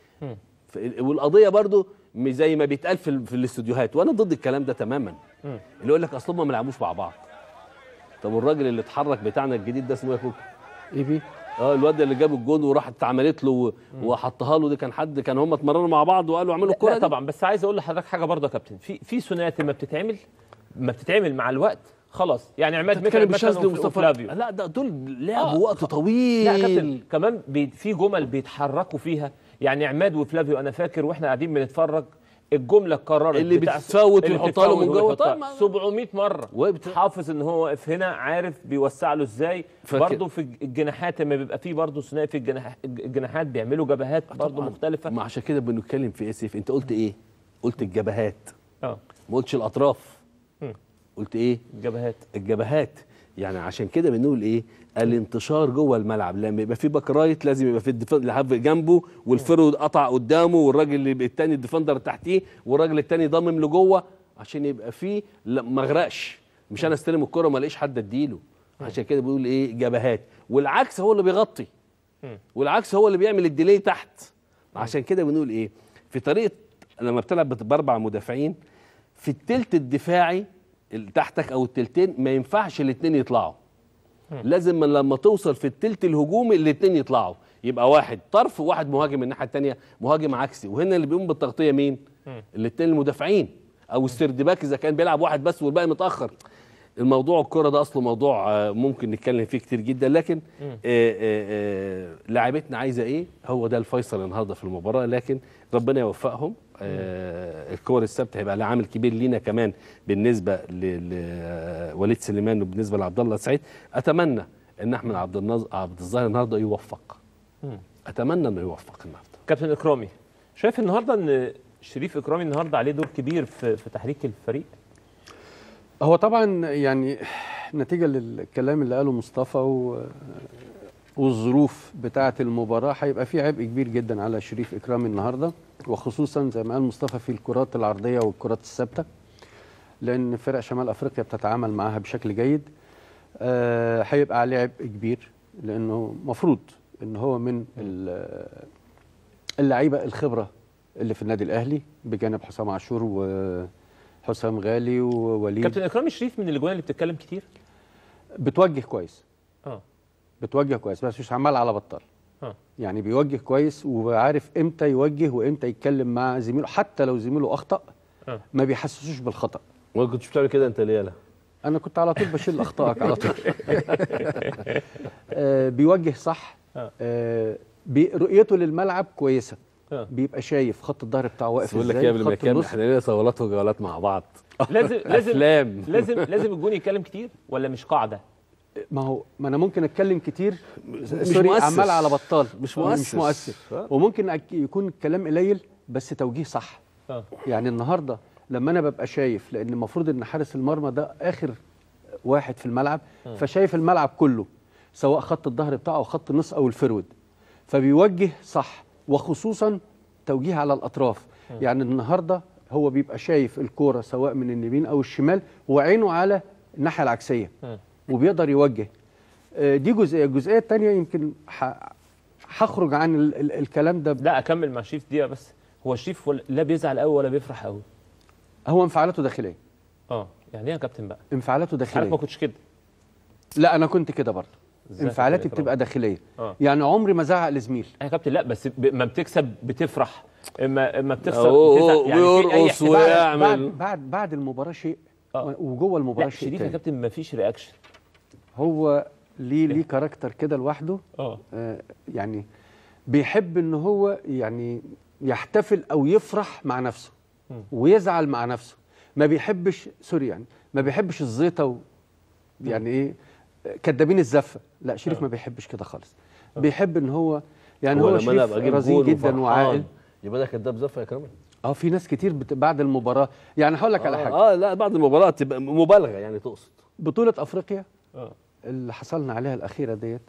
ف- والقضيه برضو مش زي ما بيتقال في, ال- في الاستوديوهات وانا ضد الكلام ده تماما اللي يقول لك اصل هم ما لعبوش مع بعض طب والراجل اللي اتحرك بتاعنا الجديد ده اسمه ايه يا كوكو؟ ايه بي اه الواد اللي جاب الجون وراحت اتعملت له و- وحطها له دي كان حد كان هم اتمرنوا مع بعض وقالوا اعملوا الكوره لا دي. طبعا بس عايز اقول لحضرتك حاجه برضه يا كابتن في في ثنائيات لما بتتعمل ما بتتعمل مع الوقت خلاص يعني عماد بتتكلم متعب مثلا بشاذلي وف- ومصطفى وفلافيو لا ده دول لعبوا آه. وقت طويل لا يا كابتن كمان بي في جمل بيتحركوا فيها يعني عماد وفلافيو انا فاكر واحنا قاعدين بنتفرج الجمله اتكررت اللي بتاع- بتفوت اللي ويحطها له من بتفوت جوه. ويحطها. طيب ما- 700 مره وبت- حافظ ان هو واقف هنا عارف بيوسع له ازاي فاكر. برضه في الجناحات لما بيبقى فيه برضه ثنائي في الجناح الجناحات بيعملوا جبهات برضه طبعاً. مختلفه ما عشان كده بنتكلم في ايه سيف انت قلت ايه قلت الجبهات اه ما قلتش الاطراف مم. قلت ايه الجبهات الجبهات يعني عشان كده بنقول ايه الانتشار جوه الملعب لما يبقى في باك رايت لازم يبقى في الديفندر جنبه والفرود قطع قدامه والراجل اللي يبقى التاني الديفندر تحتيه والراجل التاني ضامم لجوه عشان يبقى فيه لا- ما اغرقش مش انا استلم الكره ما الاقيش حد اديله عشان كده بنقول ايه جبهات والعكس هو اللي بيغطي والعكس هو اللي بيعمل الديلي تحت عشان كده بنقول ايه في طريقه لما بتلعب بت- باربع مدافعين في التلت الدفاعي اللي تحتك او التلتين ما ينفعش الاثنين يطلعوا لازم من لما توصل في التلت الهجومي الاثنين يطلعوا يبقى واحد طرف وواحد مهاجم من الناحيه الثانيه مهاجم عكسي وهنا اللي بيقوم بالتغطيه مين الاثنين المدافعين او السردباك اذا كان بيلعب واحد بس والباقي متاخر الموضوع الكرة ده اصله موضوع آه، ممكن نتكلم فيه كتير جدا لكن آه، آه، آه، لاعبتنا عايزه ايه هو ده الفيصل النهارده في المباراه لكن ربنا يوفقهم آه، الكور الثابته هيبقى لها عامل كبير لينا كمان بالنسبه لوليد سليمان وبالنسبه لعبد الله سعيد اتمنى ان احمد عبد الناظر عبد الظاهر النهارده يوفق اتمنى انه يوفق النهارده كابتن اكرامي شايف النهارده ان شريف اكرامي النهارده عليه دور كبير في في تحريك الفريق هو طبعا يعني نتيجة للكلام اللي قاله مصطفى و والظروف بتاعة المباراة هيبقى في عبء كبير جدا على شريف إكرامي النهاردة وخصوصا زي ما قال مصطفى في الكرات العرضية والكرات الثابتة لأن فرق شمال أفريقيا بتتعامل معاها بشكل جيد آه، هيبقى عليه عبء كبير لأنه مفروض ان هو من ال- اللعيبه الخبره اللي في النادي الاهلي بجانب حسام عاشور وحسام غالي ووليد كابتن اكرام الشريف من الاجوان اللي بتتكلم كتير بتوجه كويس اه بتوجه كويس بس مش عمال على بطال اه يعني بيوجه كويس وعارف امتى يوجه وامتى يتكلم مع زميله حتى لو زميله اخطا اه ما بيحسسوش بالخطا ما كنتش بتعمل كده انت ليه لا انا كنت على طول بشيل اخطائك على طول آه بيوجه صح آه. آه بي- رؤيته للملعب كويسه آه. بيبقى شايف خط الظهر بتاعه واقف بقول لك ازاي ايه قبل ما خط نكمل النص احنا لنا صولات وجولات مع بعض لازم لازم افلام لازم لازم الجون يتكلم كتير ولا مش قاعده ما هو ما انا ممكن اتكلم كتير سوري مؤثر. عمال على بطال مش آه، مؤثر. مش مؤثر آه. وممكن أك- يكون الكلام قليل بس توجيه صح اه يعني النهارده لما انا ببقى شايف لان المفروض ان حارس المرمى ده اخر واحد في الملعب فشايف الملعب كله سواء خط الظهر بتاعه او خط النص او الفرود فبيوجه صح وخصوصا توجيه على الاطراف يعني النهارده هو بيبقى شايف الكوره سواء من اليمين او الشمال وعينه على الناحيه العكسيه وبيقدر يوجه آه، دي جزئيه الجزئيه الثانيه يمكن ح- هخرج عن ال ال الكلام ده لا اكمل مع شريف دقيقه بس هو شريف ولا- لا بيزعل قوي ولا بيفرح قوي هو انفعالاته داخليه اه يعني ايه يا كابتن بقى انفعالاته عارف داخليه ما كنتش كده لا انا كنت كده برضه إزاي انفعالاتي كابتن إكرام؟ بتبقى داخليه آه. يعني عمري ما زعق لزميل يا كابتن لا بس ب... ما بتكسب بتفرح اما اما بتخسر أوه، بتزعل. يعني في اي ويرقص احتفال ويا- بعد بعد يعمل- بعد, بعد المباراه شيء آه. وجوه المباراه لا شيء شريف يا تاني. كابتن ما فيش رياكشن هو ليه ليه كاركتر كده لوحده اه آه يعني بيحب ان هو يعني يحتفل او يفرح مع نفسه ويزعل مع نفسه ما بيحبش سوري يعني ما بيحبش الزيطه و يعني ايه كدابين الزفه لا شريف ما بيحبش كده خالص بيحب ان هو يعني هو, لما انا شريف ابقى اجيب رزين جول جدا وفرحان، وعاقل يبقى ده كداب زفه يا كرامه اه في ناس كتير بت... بعد المباراه يعني هقول لك على حاجه اه لا بعد المباراه تبقى مبالغه يعني تقصد بطوله افريقيا اه اللي حصلنا عليها الاخيره ديت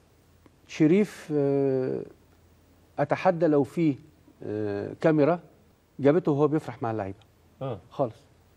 شريف آه، اتحدى لو في آه، كاميرا جابته وهو بيفرح مع اللعيبه اه خالص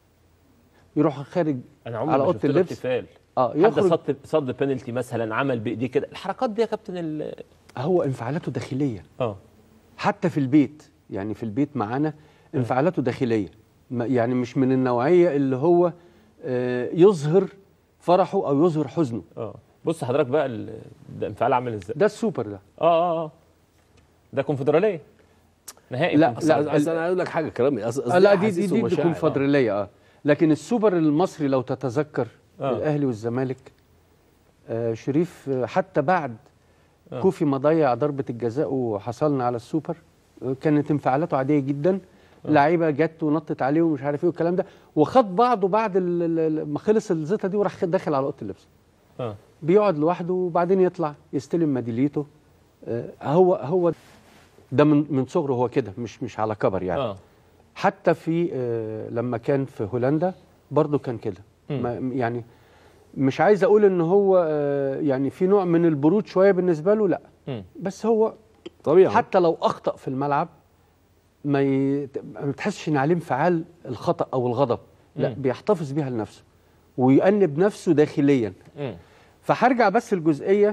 يروح خارج انا عمري على ما اوضه شفت له اللبس احتفال اه حد يخرج صد صد بينالتي مثلا عمل بايديه كده الحركات دي يا كابتن ال... هو انفعالاته داخليه اه حتى في البيت يعني في البيت معانا انفعالاته داخليه ما- يعني مش من النوعيه اللي هو آه، يظهر فرحه او يظهر حزنه اه بص حضرتك بقى ال... ده انفعال عامل ازاي ده السوبر ده اه اه اه ده كونفدراليه نهائي لا، كونفدرالية. لا، بس انا اقول لك حاجه كرامي أص- آه قصدي لا دي دي أحاسيس دي, دي ومشاعر. كونفدراليه اه لكن السوبر المصري لو تتذكر آه. الاهلي والزمالك آه شريف آه، حتى بعد آه. كوفي ما ضيع ضربه الجزاء وحصلنا على السوبر آه، كانت انفعالاته عاديه جدا لعيبه جت ونطت عليه ومش عارف ايه والكلام ده وخد بعضه بعد ال- ال- ال- ما خلص الزيطه دي وراح داخل على اوضه اللبس اه بيقعد لوحده وبعدين يطلع يستلم ميداليته آه، هو هو ده من من صغره هو كده مش مش على كبر يعني اه حتى في آه، لما كان في هولندا برضه كان كده مم. ما- يعني مش عايز اقول ان هو آه، يعني في نوع من البرود شويه بالنسبه له لا مم. بس هو طبيعي حتى لو اخطا في الملعب ما ي... ما تحسش ان عليه انفعال الخطا او الغضب لا مم. بيحتفظ بيها لنفسه ويأنب نفسه داخليا مم. فهرجع بس الجزئيه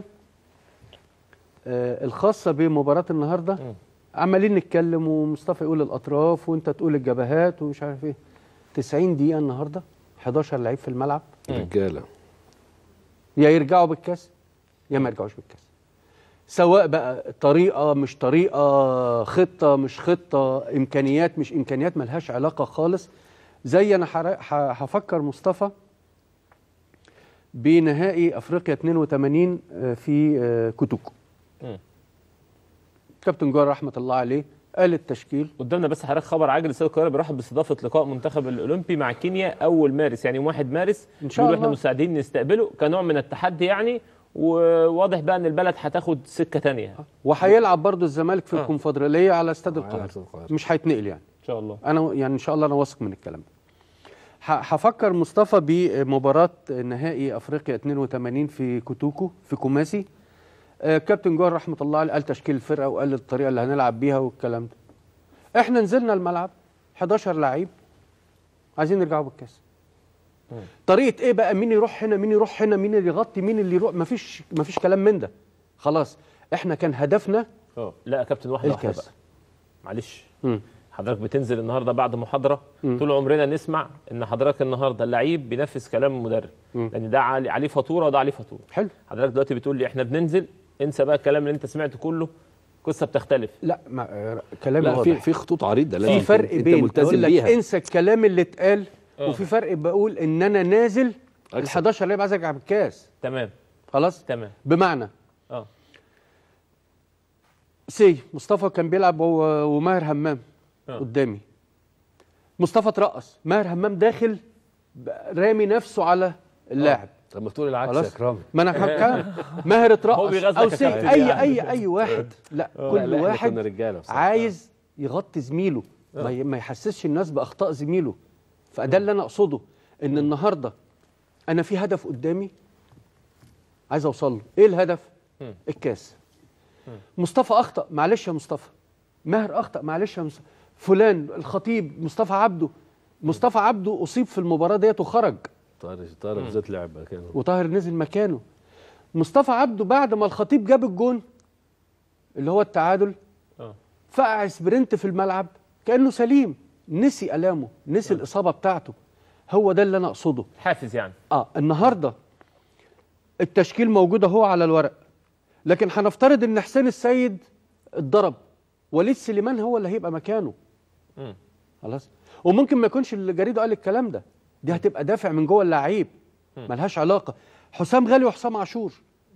آه، الخاصه بمباراه النهارده مم. عمالين نتكلم ومصطفى يقول الاطراف وانت تقول الجبهات ومش عارف ايه 90 دقيقه النهارده 11 لعيب في الملعب رجاله يا يرجعوا بالكاس يا ما يرجعوش بالكاس سواء بقى طريقه مش طريقه خطه مش خطه امكانيات مش امكانيات ملهاش علاقه خالص زي انا حر- ح- هفكر مصطفى بنهائي افريقيا 82 آه، في آه، كوتوكو مم. كابتن جوهر رحمه الله عليه قال التشكيل قدامنا بس حضرتك خبر عاجل استاد القاهره بيرحب باستضافه لقاء منتخب الاولمبي مع كينيا اول مارس يعني يوم 1 مارس إن شاء بيقولوا احنا الله. مستعدين نستقبله كنوع من التحدي يعني وواضح بقى ان البلد هتاخد سكه تانية ان وهيلعب برضو الزمالك في آه. الكونفدراليه على استاد على القاهره استاد القاهرة. مش هيتنقل يعني شاء الله انا يعني ان شاء الله انا واثق من الكلام ده ه- هفكر مصطفى بمباراه نهائي افريقيا 82 في كوتوكو في كوماسي آه، كابتن جوهر رحمه الله عليه قال تشكيل الفرقه وقال الطريقه اللي هنلعب بيها والكلام ده احنا نزلنا الملعب 11 لعيب عايزين نرجعوا بالكاس طريقه ايه بقى مين يروح هنا مين يروح هنا مين اللي يغطي مين اللي يروح مفيش مفيش كلام من ده خلاص احنا كان هدفنا اه لا يا كابتن واحده واحده الكاس. بقى معلش مم. حضرتك بتنزل النهارده بعد محاضره طول عمرنا نسمع ان حضرتك النهارده اللعيب بينفذ كلام المدرب لان ده علي- عليه فاتوره وده عليه فاتوره حلو حضرتك دلوقتي بتقول لي احنا بننزل انسى بقى الكلام اللي انت سمعته كله قصه بتختلف لا ما آه، كلامي لا في واضح في خطوط عريضه في لازم فرق انت بين ملتزم أقول لك بيها انسى الكلام اللي اتقال آه. وفي فرق بقول ان انا نازل ال 11 لعيب عايز ارجع بالكاس تمام خلاص تمام بمعنى اه سي مصطفى كان بيلعب هو وماهر همام آه. قدامي مصطفى اترقص ماهر همام داخل ب- رامي نفسه على اللاعب طب ما تقول العكس يا خلاص كرامي ما انا كان ماهر هو اترقص بيغزلك او يا سي كابتن اي يعني. اي اي واحد لا لا، كل احنا واحد كنا رجاله بصراحة. عايز يغطي زميله ما ي- ما يحسسش الناس باخطاء زميله فده اللي انا اقصده ان النهارده انا في هدف قدامي عايز اوصل له ايه الهدف الكاس مصطفى اخطا معلش يا مصطفى ماهر اخطا معلش يا مصطفى فلان الخطيب مصطفى عبده مصطفى عبده اصيب في المباراه ديت وخرج طارق طارق بالذات لعب كانه وطاهر نزل مكانه مصطفى عبده بعد ما الخطيب جاب الجون اللي هو التعادل اه فقع سبرنت في الملعب كانه سليم نسي الامه نسي الاصابه بتاعته هو ده اللي انا اقصده حافز يعني اه النهارده التشكيل موجود اهو على الورق لكن هنفترض ان حسين السيد اتضرب وليد سليمان هو اللي هيبقى مكانه مم. خلاص وممكن ما يكونش اللي جريده قال الكلام ده دي هتبقى دافع من جوه اللعيب ملهاش علاقه حسام غالي وحسام عاشور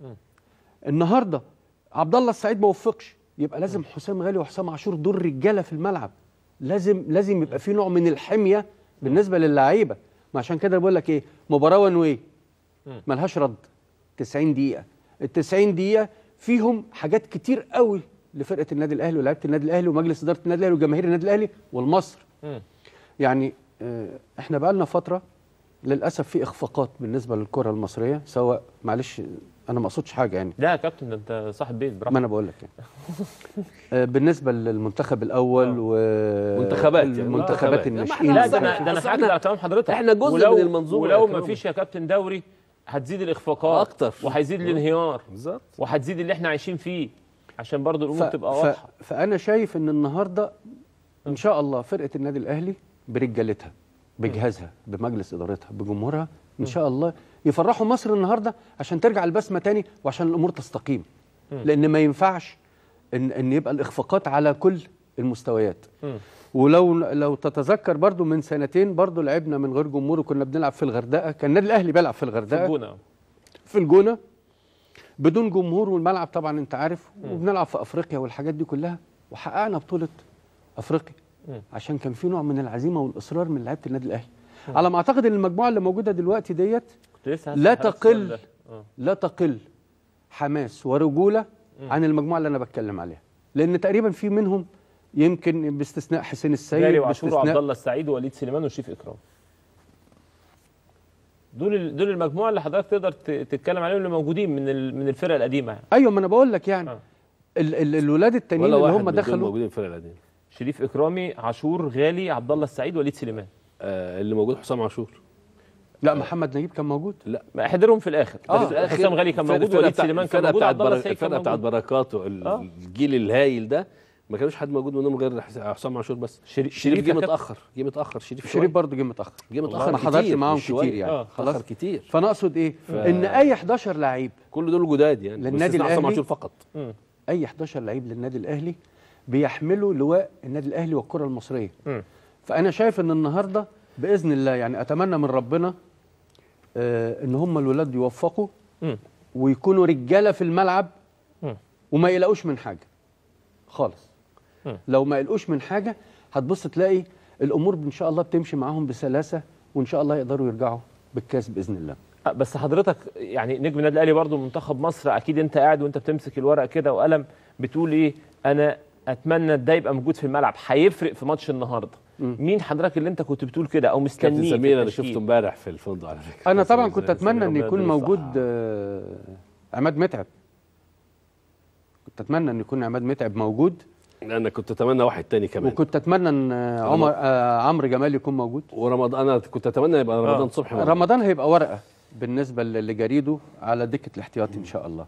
النهارده عبد الله السعيد ما وفقش يبقى لازم حسام غالي وحسام عاشور دول رجاله في الملعب لازم لازم يبقى في نوع من الحميه بالنسبه للعيبه ما عشان كده بقول لك ايه مباراه وان واي ملهاش رد 90 دقيقه ال 90 دقيقه فيهم حاجات كتير قوي لفرقه النادي الاهلي ولاعيبه النادي الاهلي ومجلس اداره النادي الاهلي وجماهير النادي الاهلي والمصر مم. يعني آه، احنا بقى لنا فتره للاسف في اخفاقات بالنسبه للكره المصريه سواء معلش انا ما اقصدش حاجه يعني لا يا كابتن ده انت صاحب بيت ما براحتك انا بقول لك يعني. آه، بالنسبه للمنتخب الاول و منتخبات يعني. المنتخبات منتخبات. الناشئين لا ده انا ده انا أصل هاكد إحنا- على كلام حضرتك إحنا جزء ولو من المنظومة ولو يا ما كرامي. فيش يا كابتن دوري هتزيد الاخفاقات أكتر. وهيزيد الانهيار بالظبط وهتزيد اللي احنا عايشين فيه عشان برضو الامور ف... تبقى ف... واضحه فانا شايف ان النهارده ان شاء الله فرقه النادي الاهلي برجالتها بجهازها بمجلس ادارتها بجمهورها ان شاء الله يفرحوا مصر النهارده عشان ترجع البسمه تاني وعشان الامور تستقيم لان ما ينفعش ان ان يبقى الاخفاقات على كل المستويات مم. ولو لو تتذكر برضو من سنتين برضو لعبنا من غير جمهور وكنا بنلعب في الغردقه كان النادي الاهلي بيلعب في في الغردقه الجونه في الجونه بدون جمهور والملعب طبعا انت عارف وبنلعب في افريقيا والحاجات دي كلها وحققنا بطوله افريقيا مم. عشان كان في نوع من العزيمه والاصرار من لعيبه النادي الاهلي على ما اعتقد ان المجموعه اللي موجوده دلوقتي ديت كنت لسه هسأل لا حضرتك تقل السؤال ده. آه. لا تقل حماس ورجوله عن المجموعه اللي انا بتكلم عليها لان تقريبا في منهم يمكن باستثناء حسين السيد جاري وعاشور وعبد باستثناء الله السعيد ووليد سليمان وشريف اكرام دول ال- دول المجموعه اللي حضرتك تقدر ت- تتكلم عليهم اللي موجودين من ال- من الفرقه القديمه يعني. ايوه ما انا بقول لك يعني آه. ال ال الولاد التانيين ولا اللي واحد هم من دول دخلوا موجودين في الفرقه القديمه شريف اكرامي عاشور غالي عبد الله السعيد وليد سليمان آه اللي موجود حسام عاشور لا محمد نجيب كان موجود ما احضرهم في الاخر آه. بس حسام غالي كان الفرقة- موجود الفرقة وليد بتاع- سليمان كان الفرقة موجود بتاعت عبد الله برا- السعيد كان الفرقه بتاعت موجود بركات وال- آه. الجيل الهايل ده ما كانوش حد موجود منهم غير حس- حسام عاشور بس شريف- شريف شريف جه يا كابتن. متاخر جه متاخر شريف شريف شوية. برضه جه متاخر جه متاخر ما حضرش كتير، معاهم مش شوية. كتير يعني آه، خلاص متاخر كتير فانا اقصد ايه ان اي 11 لعيب كل دول جداد يعني للنادي باستثناء حسام الأهلي. عاشور فقط اي 11 لعيب للنادي الاهلي بيحملوا لواء النادي الاهلي والكره المصريه مم. فانا شايف ان النهارده باذن الله يعني اتمنى من ربنا آه ان هم الولاد يوفقوا مم. ويكونوا رجاله في الملعب مم. وما يقلقوش من حاجه خالص مم. لو ما يقلقوش من حاجه هتبص تلاقي الامور ان شاء الله بتمشي معاهم بسلاسه وان شاء الله يقدروا يرجعوا بالكاس باذن الله آه، بس حضرتك يعني نجم النادي الاهلي برضو منتخب مصر اكيد انت قاعد وانت بتمسك الورق كده وقلم بتقول ايه انا اتمنى ده يبقى موجود في الملعب هيفرق في ماتش النهارده مين حضرتك اللي انت كنت بتقول كده او كابتن مستنيه في سمير انا التشكيل؟ شفته امبارح في الفندق على فكره انا طبعا سمير- كنت اتمنى ان ربنا يكون يديله موجود الصحة. آه، عماد متعب كنت اتمنى ان يكون عماد متعب موجود انا كنت اتمنى واحد تاني كمان وكنت اتمنى ان آه، عمر آه، عمرو جمال يكون موجود ورمضان انا كنت اتمنى يبقى رمضان صبحي موجود. رمضان هيبقى ورقه بالنسبه ل- لجريده على دكه الاحتياطي ان شاء الله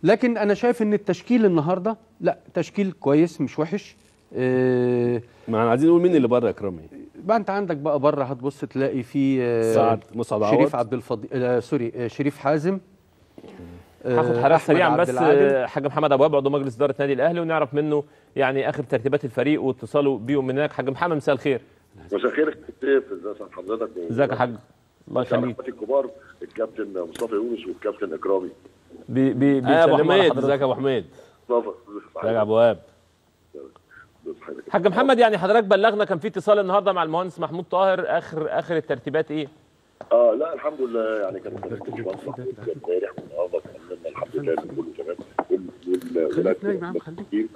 لكن انا شايف ان التشكيل النهارده لا تشكيل كويس مش وحش آه، ما احنا عايزين نقول مين اللي بره يا اكرامي بقى انت عندك بقى بره هتبص تلاقي في آه، سعد مسعد عوض. شريف عبد الفضيل آه سوري آه شريف حازم آه، هاخد حضرتك أحمد سريعا عبد بس العادل. آه، حاج محمد ابو وهب عضو مجلس اداره النادي الاهلي ونعرف منه يعني اخر ترتيبات الفريق واتصاله بيهم من هناك حاج محمد مساء الخير مساء الخير يا كابتن ازي حضرتك ازيك يا حاج الله يخليك اخواتي الكبار الكابتن مصطفى يونس والكابتن اكرامي بي بي آه يا ابو بيسلموا على حميد حضرتك. ازيك يا ابو حميد مصطفى ازيك يا ابو وهاب حاج محمد يعني حضرتك بلغنا كان في اتصال النهارده مع المهندس محمود طاهر اخر اخر الترتيبات ايه؟ اه لا الحمد لله يعني كان كان باشمهندس محمود امبارح والنهارده كملنا الحمد لله إن كله تمام وال- والولاد كتير.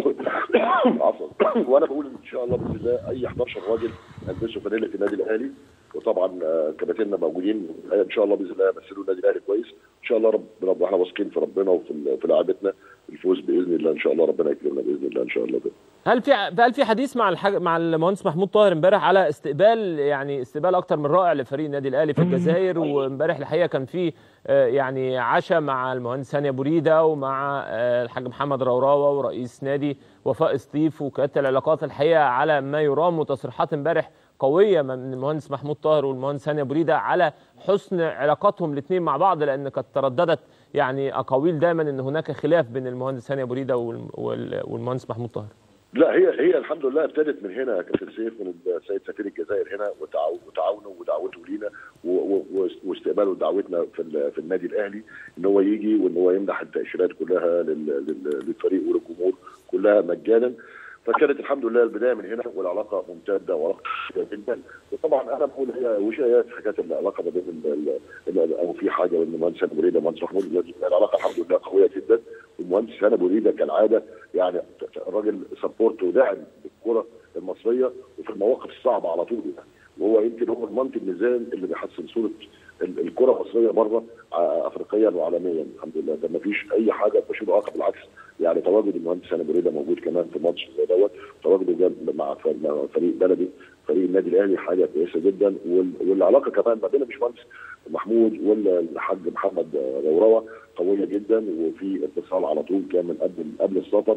عفوا وانا بقول ان شاء الله باذن الله اي 11 راجل هلبسوا فانيله النادي الاهلي وطبعا آه، كباتننا موجودين ان شاء الله باذن الله يمثلوا النادي الاهلي كويس ان شاء الله رب رب احنا واثقين في ربنا وفي ال- في لعيبتنا الفوز باذن الله ان شاء الله ربنا يكرمنا باذن الله ان شاء الله ده. هل في هل في حديث مع الحاج مع المهندس محمود طاهر امبارح على استقبال يعني استقبال اكتر من رائع لفريق النادي الاهلي في الجزائر وامبارح الحقيقه كان في آه، يعني عشاء مع المهندس هاني ابو ريده ومع آه، الحاج محمد روراوه ورئيس نادي وفاء سطيف وكانت العلاقات الحقيقه على ما يرام وتصريحات امبارح قويه من المهندس محمود طاهر والمهندس هاني ابو ريده على حسن علاقاتهم الاثنين مع بعض لان قد ترددت يعني اقاويل دايما ان هناك خلاف بين المهندس هاني ابو ريده وال- وال- والمهندس محمود طاهر لا هي هي الحمد لله ابتدت من هنا يا كابتن سيف من السيد سفير الجزائر هنا وتعاو- وتعاونه ودعوته لينا و- و- و- واستقباله ودعوتنا في ال- في النادي الاهلي ان هو يجي وان هو يمنح التاشيرات كلها لل- لل- للفريق وللجمهور كلها مجانا فكانت الحمد لله البدايه من هنا والعلاقه ممتده وعلاقه قوية جدا وطبعا انا بقول هي وشايات حكايه العلاقه ما بين ال- ال- او في حاجه بين المهندس هاني بريده والمهندس محمود العلاقه الحمد لله قويه جدا والمهندس هاني بريده كالعاده يعني الراجل سبورت وداعم للكره المصريه وفي المواقف الصعبه على طول يعني وهو يمكن هو المنطق الميزان اللي بيحسن صوره ال- الكره المصريه بره ع- افريقيا وعالميا الحمد لله ده ما فيش اي حاجه بشيله عقب بالعكس يعني تواجد المهندس هاني بريده موجود كمان في ماتش زي دوت تواجده جنب مع ف- مع فريق بلدي فريق النادي الاهلي حاجه كويسه جدا وال- والعلاقه كمان ما بين الباشمهندس محمود والحاج محمد روروه قويه جدا وفي اتصال على طول كان من قبل قبل السفر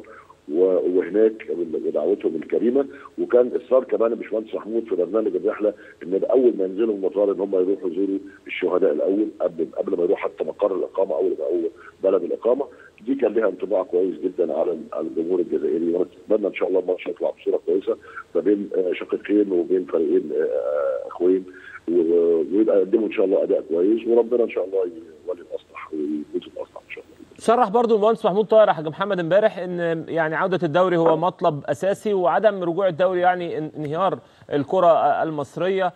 و- وهناك بدعوتهم الكريمه وكان اصرار كمان الباشمهندس محمود في برنامج الرحله ان اول ما ينزلوا المطار ان هم يروحوا يزوروا الشهداء الاول قبل قبل ما يروحوا حتى مقر الاقامه او او بلد الاقامه دي كان لها انطباع كويس جدا على على الجمهور الجزائري ونتمنى ان شاء الله الماتش يطلع بصوره كويسه ما بين آه، شقيقين وبين فريقين آه، اخوين و- ويبقى يقدموا ان شاء الله اداء كويس وربنا ان شاء الله يولي الاصلح ويفوز الاصلح ان شاء الله صرح برضو المهندس محمود طاهر يا حاج محمد امبارح ان يعني عوده الدوري هو مطلب اساسي وعدم رجوع الدوري يعني ان- انهيار الكره المصريه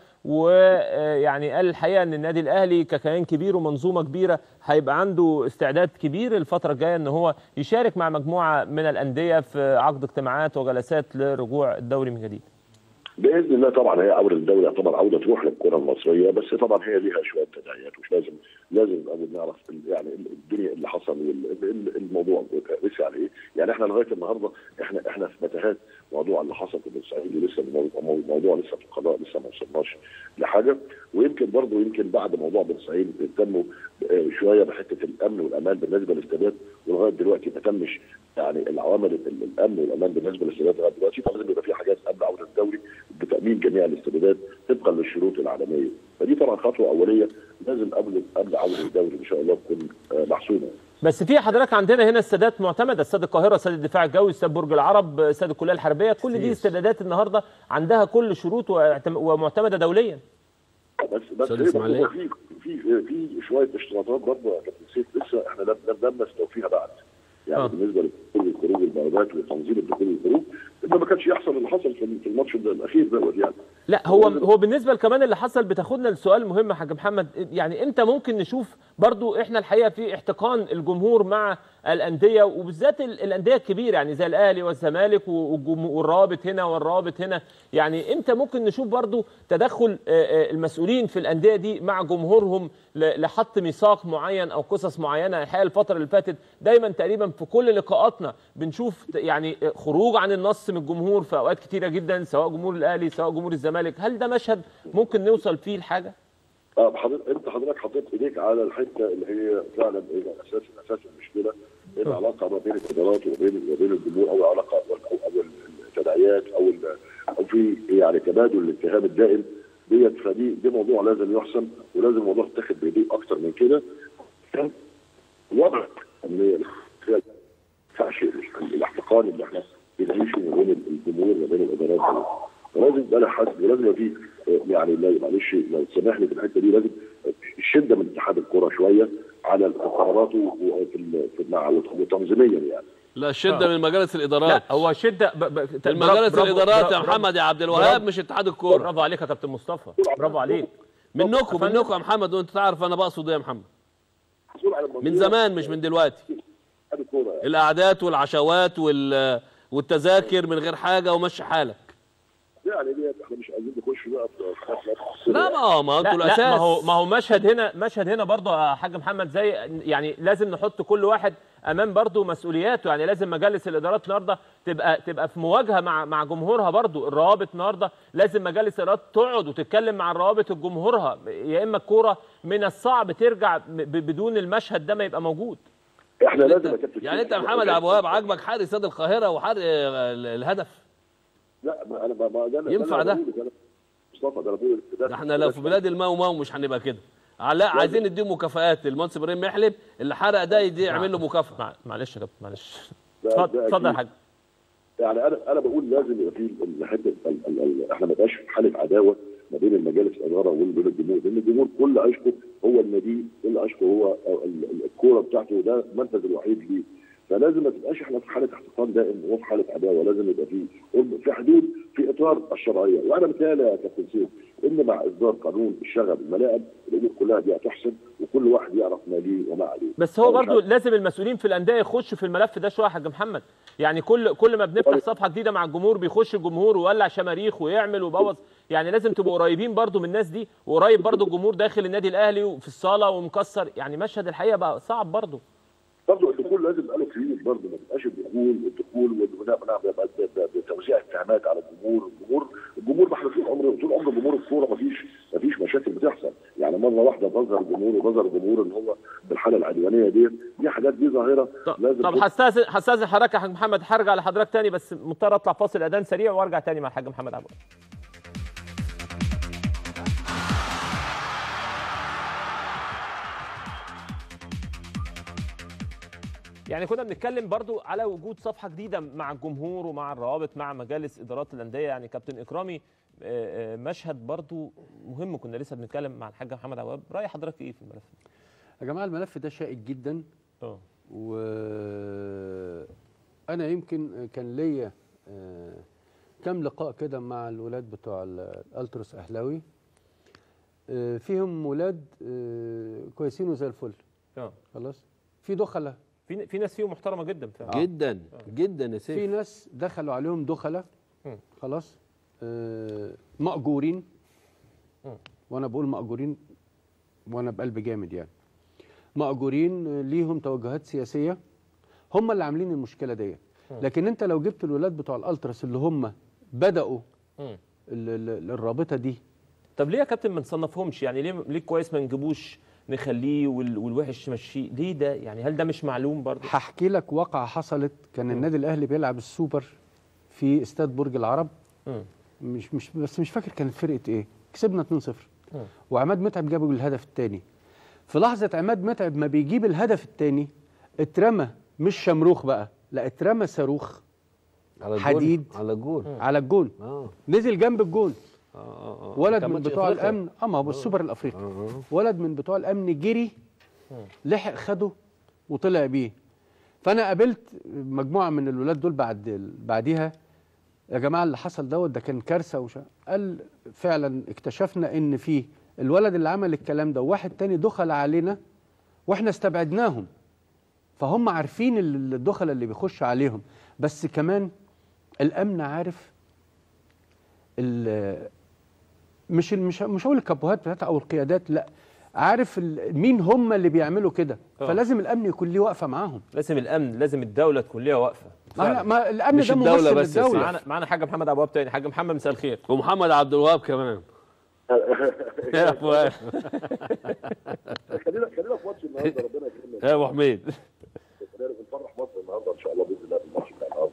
ويعني قال الحقيقه ان النادي الاهلي ككيان كبير ومنظومه كبيره هيبقى عنده استعداد كبير الفتره الجايه ان هو يشارك مع مجموعه من الانديه في عقد اجتماعات وجلسات لرجوع الدوري من جديد. باذن الله طبعا هي عوده الدوري يعتبر عوده تروح للكره المصريه بس طبعا هي ليها شويه تداعيات مش لازم لازم الاول نعرف ال- يعني ال- الدنيا اللي حصل والموضوع رسي على ايه يعني احنا لغايه النهارده احنا احنا في متاهات موضوع اللي حصل في بورسعيد ولسه الموضوع الموضوع لسه في القضاء لسه ما وصلناش لحاجه ويمكن برضه يمكن بعد موضوع بورسعيد اهتموا آه، شويه بحته الامن والامان بالنسبه للاستادات ولغايه دلوقتي ما تمش يعني العوامل ال- الامن والامان بالنسبه للاستادات لغايه دلوقتي فلازم يبقى في حاجات قبل عوده الدوري بتامين جميع الاستادات طبقا للشروط العالميه فدي طبعا خطوه اوليه لازم قبل قبل عوده الدوري ان شاء الله تكون آه، محسومه بس في حضرتك عندنا هنا استادات معتمده استاد القاهره استاد الدفاع الجوي استاد برج العرب استاد الكليه الحربيه كل دي استادات النهارده عندها كل شروط واعتم- ومعتمده دوليا بس بس أستاذ هي برضه إسماعيلية. في في في شويه اشتراطات برضه يا كابتن سيف لسه احنا لم لم لم نستوفيها بعد يعني آه. آه. بالنسبه لكل الخروج المعلومات وتنظيم الدخول والخروج انه ما كانش يحصل اللي حصل في في الماتش الاخير دوت يعني لا هو هو بالنسبه كمان اللي حصل بتاخدنا لسؤال مهم يا حاج محمد يعني امتى ممكن نشوف برضو احنا الحقيقه في احتقان الجمهور مع الانديه وبالذات ال- الانديه الكبيره يعني زي الاهلي والزمالك والجم- والرابط هنا والرابط هنا يعني امتى ممكن نشوف برضو تدخل آه، آه، المسؤولين في الانديه دي مع جمهورهم ل- لحط ميثاق معين او قصص معينه الحقيقه الفتره اللي فاتت دايما تقريبا في كل لقاءاتنا بنشوف ت- يعني خروج عن النص من الجمهور في اوقات كتيره جدا سواء جمهور الاهلي سواء جمهور الزمالك هل ده مشهد ممكن نوصل فيه لحاجه اه حضرتك انت حضرتك حطيت ايديك على الحته اللي هي فعلا هي اساس اساس المشكله العلاقه ما بين الادارات وما بين وما بين الجمهور او العلاقه او او التداعيات او ال- او في يعني تبادل الاتهام الدائم ديت فدي ده موضوع لازم يحسم ولازم الموضوع يتاخد بايديه اكتر من كده كان وضع ان ما ينفعش الاحتقان اللي احنا بنعيشه ما بين الجمهور وما بين الادارات دي. فلازم يبقى لها حسب ولازم يبقى في آه، يعني لا- معلش لو تسامحني في الحته دي لازم الشده من اتحاد الكره شويه على قراراته وفي ال- في مع وتنظيميا يعني لا شده من مجالس الادارات لا هو شده ب... ب... من مجالس برافو- الادارات يا برافو- محمد يا عبد الوهاب برافو. مش اتحاد الكوره برافو عليك يا كابتن مصطفى برافو عليك منكم أفندم. منكم يا محمد وانت تعرف انا بقصد ايه يا محمد مسؤول على من المنظومة. زمان مش من دلوقتي اتحاد الكوره يعني. القعدات والعشوات وال والتذاكر من غير حاجه ومشي حالك يعني ديت احنا مش عايزين نخش بقى في في- لا ما ما لا, انتوا لا الاساس ما هو ما هو مشهد هنا مشهد هنا برضه يا حاج محمد زي يعني لازم نحط كل واحد امام برضه مسؤولياته يعني لازم مجالس الادارات النهارده تبقى تبقى في مواجهه مع مع جمهورها برضه الروابط النهارده لازم مجالس الادارات تقعد وتتكلم مع الروابط جمهورها يا اما الكوره من الصعب ترجع ب- بدون المشهد ده ما يبقى موجود احنا يعني لازم يا انت, كابتن يعني انت سيف- يا محمد ابو وهاب عاجبك حرق استاد القاهره وحرق ال- الهدف لا ما انا ما- ما ده أنا- ينفع أنا ده؟ بقوله كده. مصطفى ده انا بقول ده احنا لو في بلاد الماء وماء مش هنبقى كده لا عايزين نديهم مكافآت المهندس ابراهيم محلب اللي حرق ده يدي يعمل له مكافاه مع- معلش يا كابتن معلش ده- اتفضل ده اتفضل يا أكيد. حاج يعني انا انا بقول لازم يبقى في الحته ال- ال- ال- احنا ما يبقاش في حاله عداوه ما بين المجالس الاداره وبين الجمهور لان الجمهور كل عشقه هو النادي كل عشقه هو ال- ال- الكوره بتاعته ده المنفذ الوحيد ليه فلازم ما تبقاش احنا في حاله احتقان دائم وفي حاله عداوه لازم يبقى في في حدود في اطار الشرعيه وانا متهيألي يا كابتن سيف ان مع اصدار قانون الشغب الملاعب الامور كلها دي هتحسن وكل واحد يعرف ما ليه وما عليه بس هو أنا مش برضو عارف. لازم المسؤولين في الانديه يخشوا في الملف ده شويه يا حاج محمد يعني كل كل ما بنفتح صفحه جديده مع الجمهور بيخش الجمهور ويولع شماريخ ويعمل ويبوظ يعني لازم تبقوا قريبين برضو من الناس دي وقريب برضو الجمهور داخل النادي الاهلي وفي الصاله ومكسر يعني مشهد الحقيقه بقى صعب برضو برضه الدخول لازم يبقى له كبير برضه ما تبقاش الدخول الدخول والبناء بناء ب- ب- ب- بتوزيع اتهامات على الجمهور الجمهور الجمهور ما احنا طول عمر طول عمر جمهور الكوره ما فيش ما فيش مشاكل بتحصل يعني مره واحده بظهر الجمهور وبظهر الجمهور ان هو بالحاله العدوانيه ديت دي حاجات دي ظاهره لازم طب تبقى- هستاذن هستاذن حضرتك يا حاج محمد هرجع لحضرتك تاني بس مضطر اطلع فاصل اذان سريع وارجع تاني مع الحاج محمد عبود يعني كنا بنتكلم برضو على وجود صفحة جديدة مع الجمهور ومع الروابط مع مجالس إدارات الأندية يعني كابتن إكرامي آه، آه، مشهد برضو مهم كنا لسه بنتكلم مع الحاج محمد عواب رأي حضرتك إيه في الملف ده؟ يا جماعه الملف ده شائك جدا اه وانا يمكن كان ليا آه، كام لقاء كده مع الولاد بتوع ال- الالتروس احلاوي آه، فيهم ولاد آه، كويسين وزي الفل اه خلاص في دخله في في ناس فيهم محترمة جدا فعلا جدا جدا يا في سيف ناس دخلوا عليهم دخله مم. خلاص آه، مأجورين مم. وانا بقول مأجورين وانا بقلب جامد يعني مأجورين آه، ليهم توجهات سياسيه هم اللي عاملين المشكله ديت مم. لكن انت لو جبت الولاد بتوع الالتراس اللي هم بداوا مم. ال- ال- الرابطه دي طب ليه يا كابتن ما نصنفهمش يعني ليه ليه كويس ما نجيبوش نخليه وال- والوحش نمشيه ليه ده يعني هل ده مش معلوم برضه هحكي لك واقعه حصلت كان النادي الاهلي بيلعب السوبر في استاد برج العرب مم. مش مش بس مش فاكر كانت فرقه ايه كسبنا 2-0 مم. وعماد متعب جاب الهدف الثاني في لحظه عماد متعب ما بيجيب الهدف الثاني اترمى مش شمروخ بقى لا اترمى صاروخ على الجول حديد على الجول على الجون اه نزل جنب الجون اه اه آه. ولد كان من ماتش بتوع إفريقيا. الامن اه ما هو السوبر الافريقي آه. ولد من بتوع الامن جري لحق خده وطلع بيه فانا قابلت مجموعه من الولاد دول بعد بعديها يا جماعه اللي حصل دوت ده كان كارثه وش قال فعلا اكتشفنا ان في الولد اللي عمل الكلام ده وواحد تاني دخل علينا واحنا استبعدناهم فهم عارفين ال- الدخل اللي بيخش عليهم بس كمان الامن عارف ال- مش مش مش هقول الكابوهات بتاعتها او القيادات لا عارف ال- مين هم اللي بيعملوا كده آه. فلازم الامن يكون ليه واقفه معاهم لازم الامن لازم الدوله تكون ليها واقفه ما, فعلا. أنا- ما الامن مش ده الدولة ممثل بس يا للدوله معانا معانا حاج محمد ابو وهاب تاني حاج محمد مساء الخير ومحمد عبد الوهاب كمان يا ابو وهاب خلينا خلينا في ماتش النهارده ربنا يكرمنا يا ابو حميد خلينا نفرح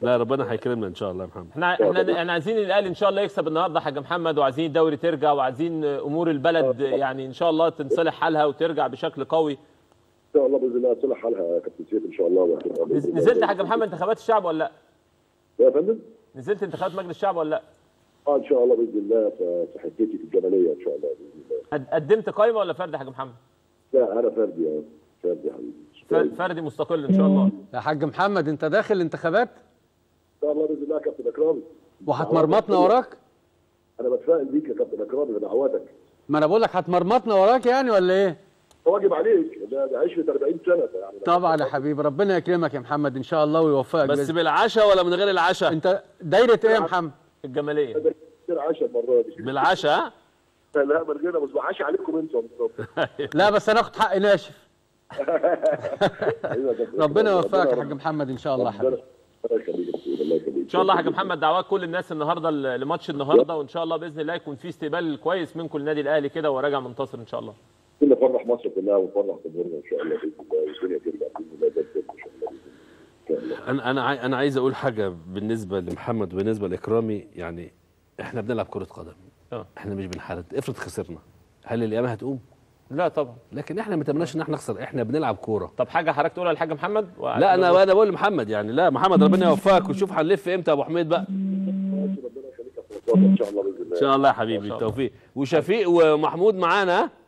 لا ربنا هيكرمنا ان شاء الله يا محمد احنا احنا احنا عايزين الاهلي ان شاء الله يكسب النهارده يا حاج محمد وعايزين الدوري ترجع وعايزين امور البلد يعني ان شاء الله تنصلح حالها وترجع بشكل قوي ان شاء الله باذن الله تصلح حالها يا كابتن سيف ان شاء الله وهتبقى بإذن الله. نزلت يا حاج محمد انتخابات الشعب ولا لا؟ يا فندم نزلت انتخابات مجلس الشعب ولا لا؟ اه ان شاء الله باذن الله في في حتتي في الجماليه ان شاء الله باذن الله قد- قدمت قائمه ولا فرد يا حاج محمد؟ لا انا فردي اه فردي يا حبيبي فر- فردي مستقل ان شاء الله يا حاج محمد انت داخل الانتخابات ان شاء الله باذن الله يا كابتن اكرامي وهتمرمطنا وراك انا بتفائل بيك يا كابتن اكرامي بدعواتك ما انا بقول لك هتمرمطنا وراك يعني ولا ايه واجب عليك ده, ده عشره 40 سنه يعني طبعا يا حبيبي ربنا يكرمك يا محمد ان شاء الله ويوفقك بس بإذن- بالعشاء ولا من غير العشاء انت دايره ايه يا محمد الجماليه كتير عشاء المره دي بالعشاء لا من غيرنا بس عشاء عليكم انتوا بالظبط لا بس انا اخد حق ناشف أيوة يا كابتن ربنا أكرامي. يوفقك يا حاج محمد ان شاء الله يا حبيبي ربنا يخليك يا سيدي، الله يخليك ان شاء الله يا حاج محمد دعوات كل الناس النهارده ل- لماتش النهارده وان شاء الله باذن الله يكون في استقبال كويس منكم النادي الاهلي كده وراجع منتصر ان شاء الله كنا نفرح مصر كلها ونفرح جمهورنا ان شاء الله باذن الله والدنيا ترجع باذن الله ده بجد ان شاء الله باذن الله ان شاء الله انا انا عاي- انا عايز اقول حاجه بالنسبه لمحمد وبالنسبه لاكرامي يعني احنا بنلعب كره قدم اه احنا مش بنحارب افرض خسرنا هل القيامه هتقوم لا طبعا لكن احنا ما تمناش ان احنا نخسر احنا بنلعب كوره طب حاجه حضرتك تقولها للحاج محمد لا انا انا بقول لمحمد يعني لا محمد ربنا يوفقك وشوف هنلف امتى يا ابو حميد بقى ربنا يخليك يا أستاذ مصطفى ان شاء الله باذن الله ان شاء الله يا حبيبي التوفيق وشفيق ومحمود معانا ها؟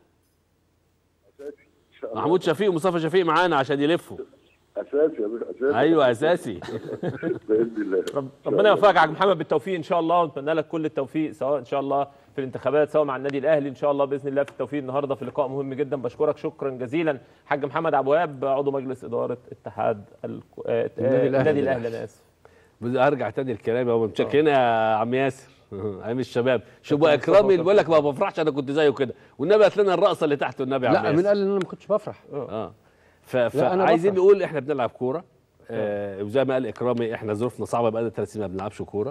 محمود شفيق ومصطفى شفيق معانا عشان يلفوا اساسي يا باشا اساسي ايوه اساسي باذن الله رب ربنا يوفقك يا حاج محمد بالتوفيق ان شاء الله ونتمنى لك كل التوفيق سواء ان شاء الله في الانتخابات سواء مع النادي الاهلي ان شاء الله باذن الله في التوفيق النهارده في لقاء مهم جدا بشكرك شكرا جزيلا حاج محمد عبد الوهاب عضو مجلس اداره اتحاد الك- آه، النادي الأهلي. النادي الاهلي انا اسف بس ارجع تاني الكلام اهو متشكرين يا عم ياسر ايام الشباب شوف بقى اكرامي اللي بيقول لك ما بفرحش انا كنت زيه كده والنبي هات لنا الرقصه اللي تحت والنبي يا عم لا مين ياسر قال ان انا ما كنتش بفرح اه ف- لا، أنا فعايزين بفرح. نقول احنا بنلعب كوره آه وزي ما قال اكرامي احنا ظروفنا صعبه بقى 30 سنه ما بنلعبش كوره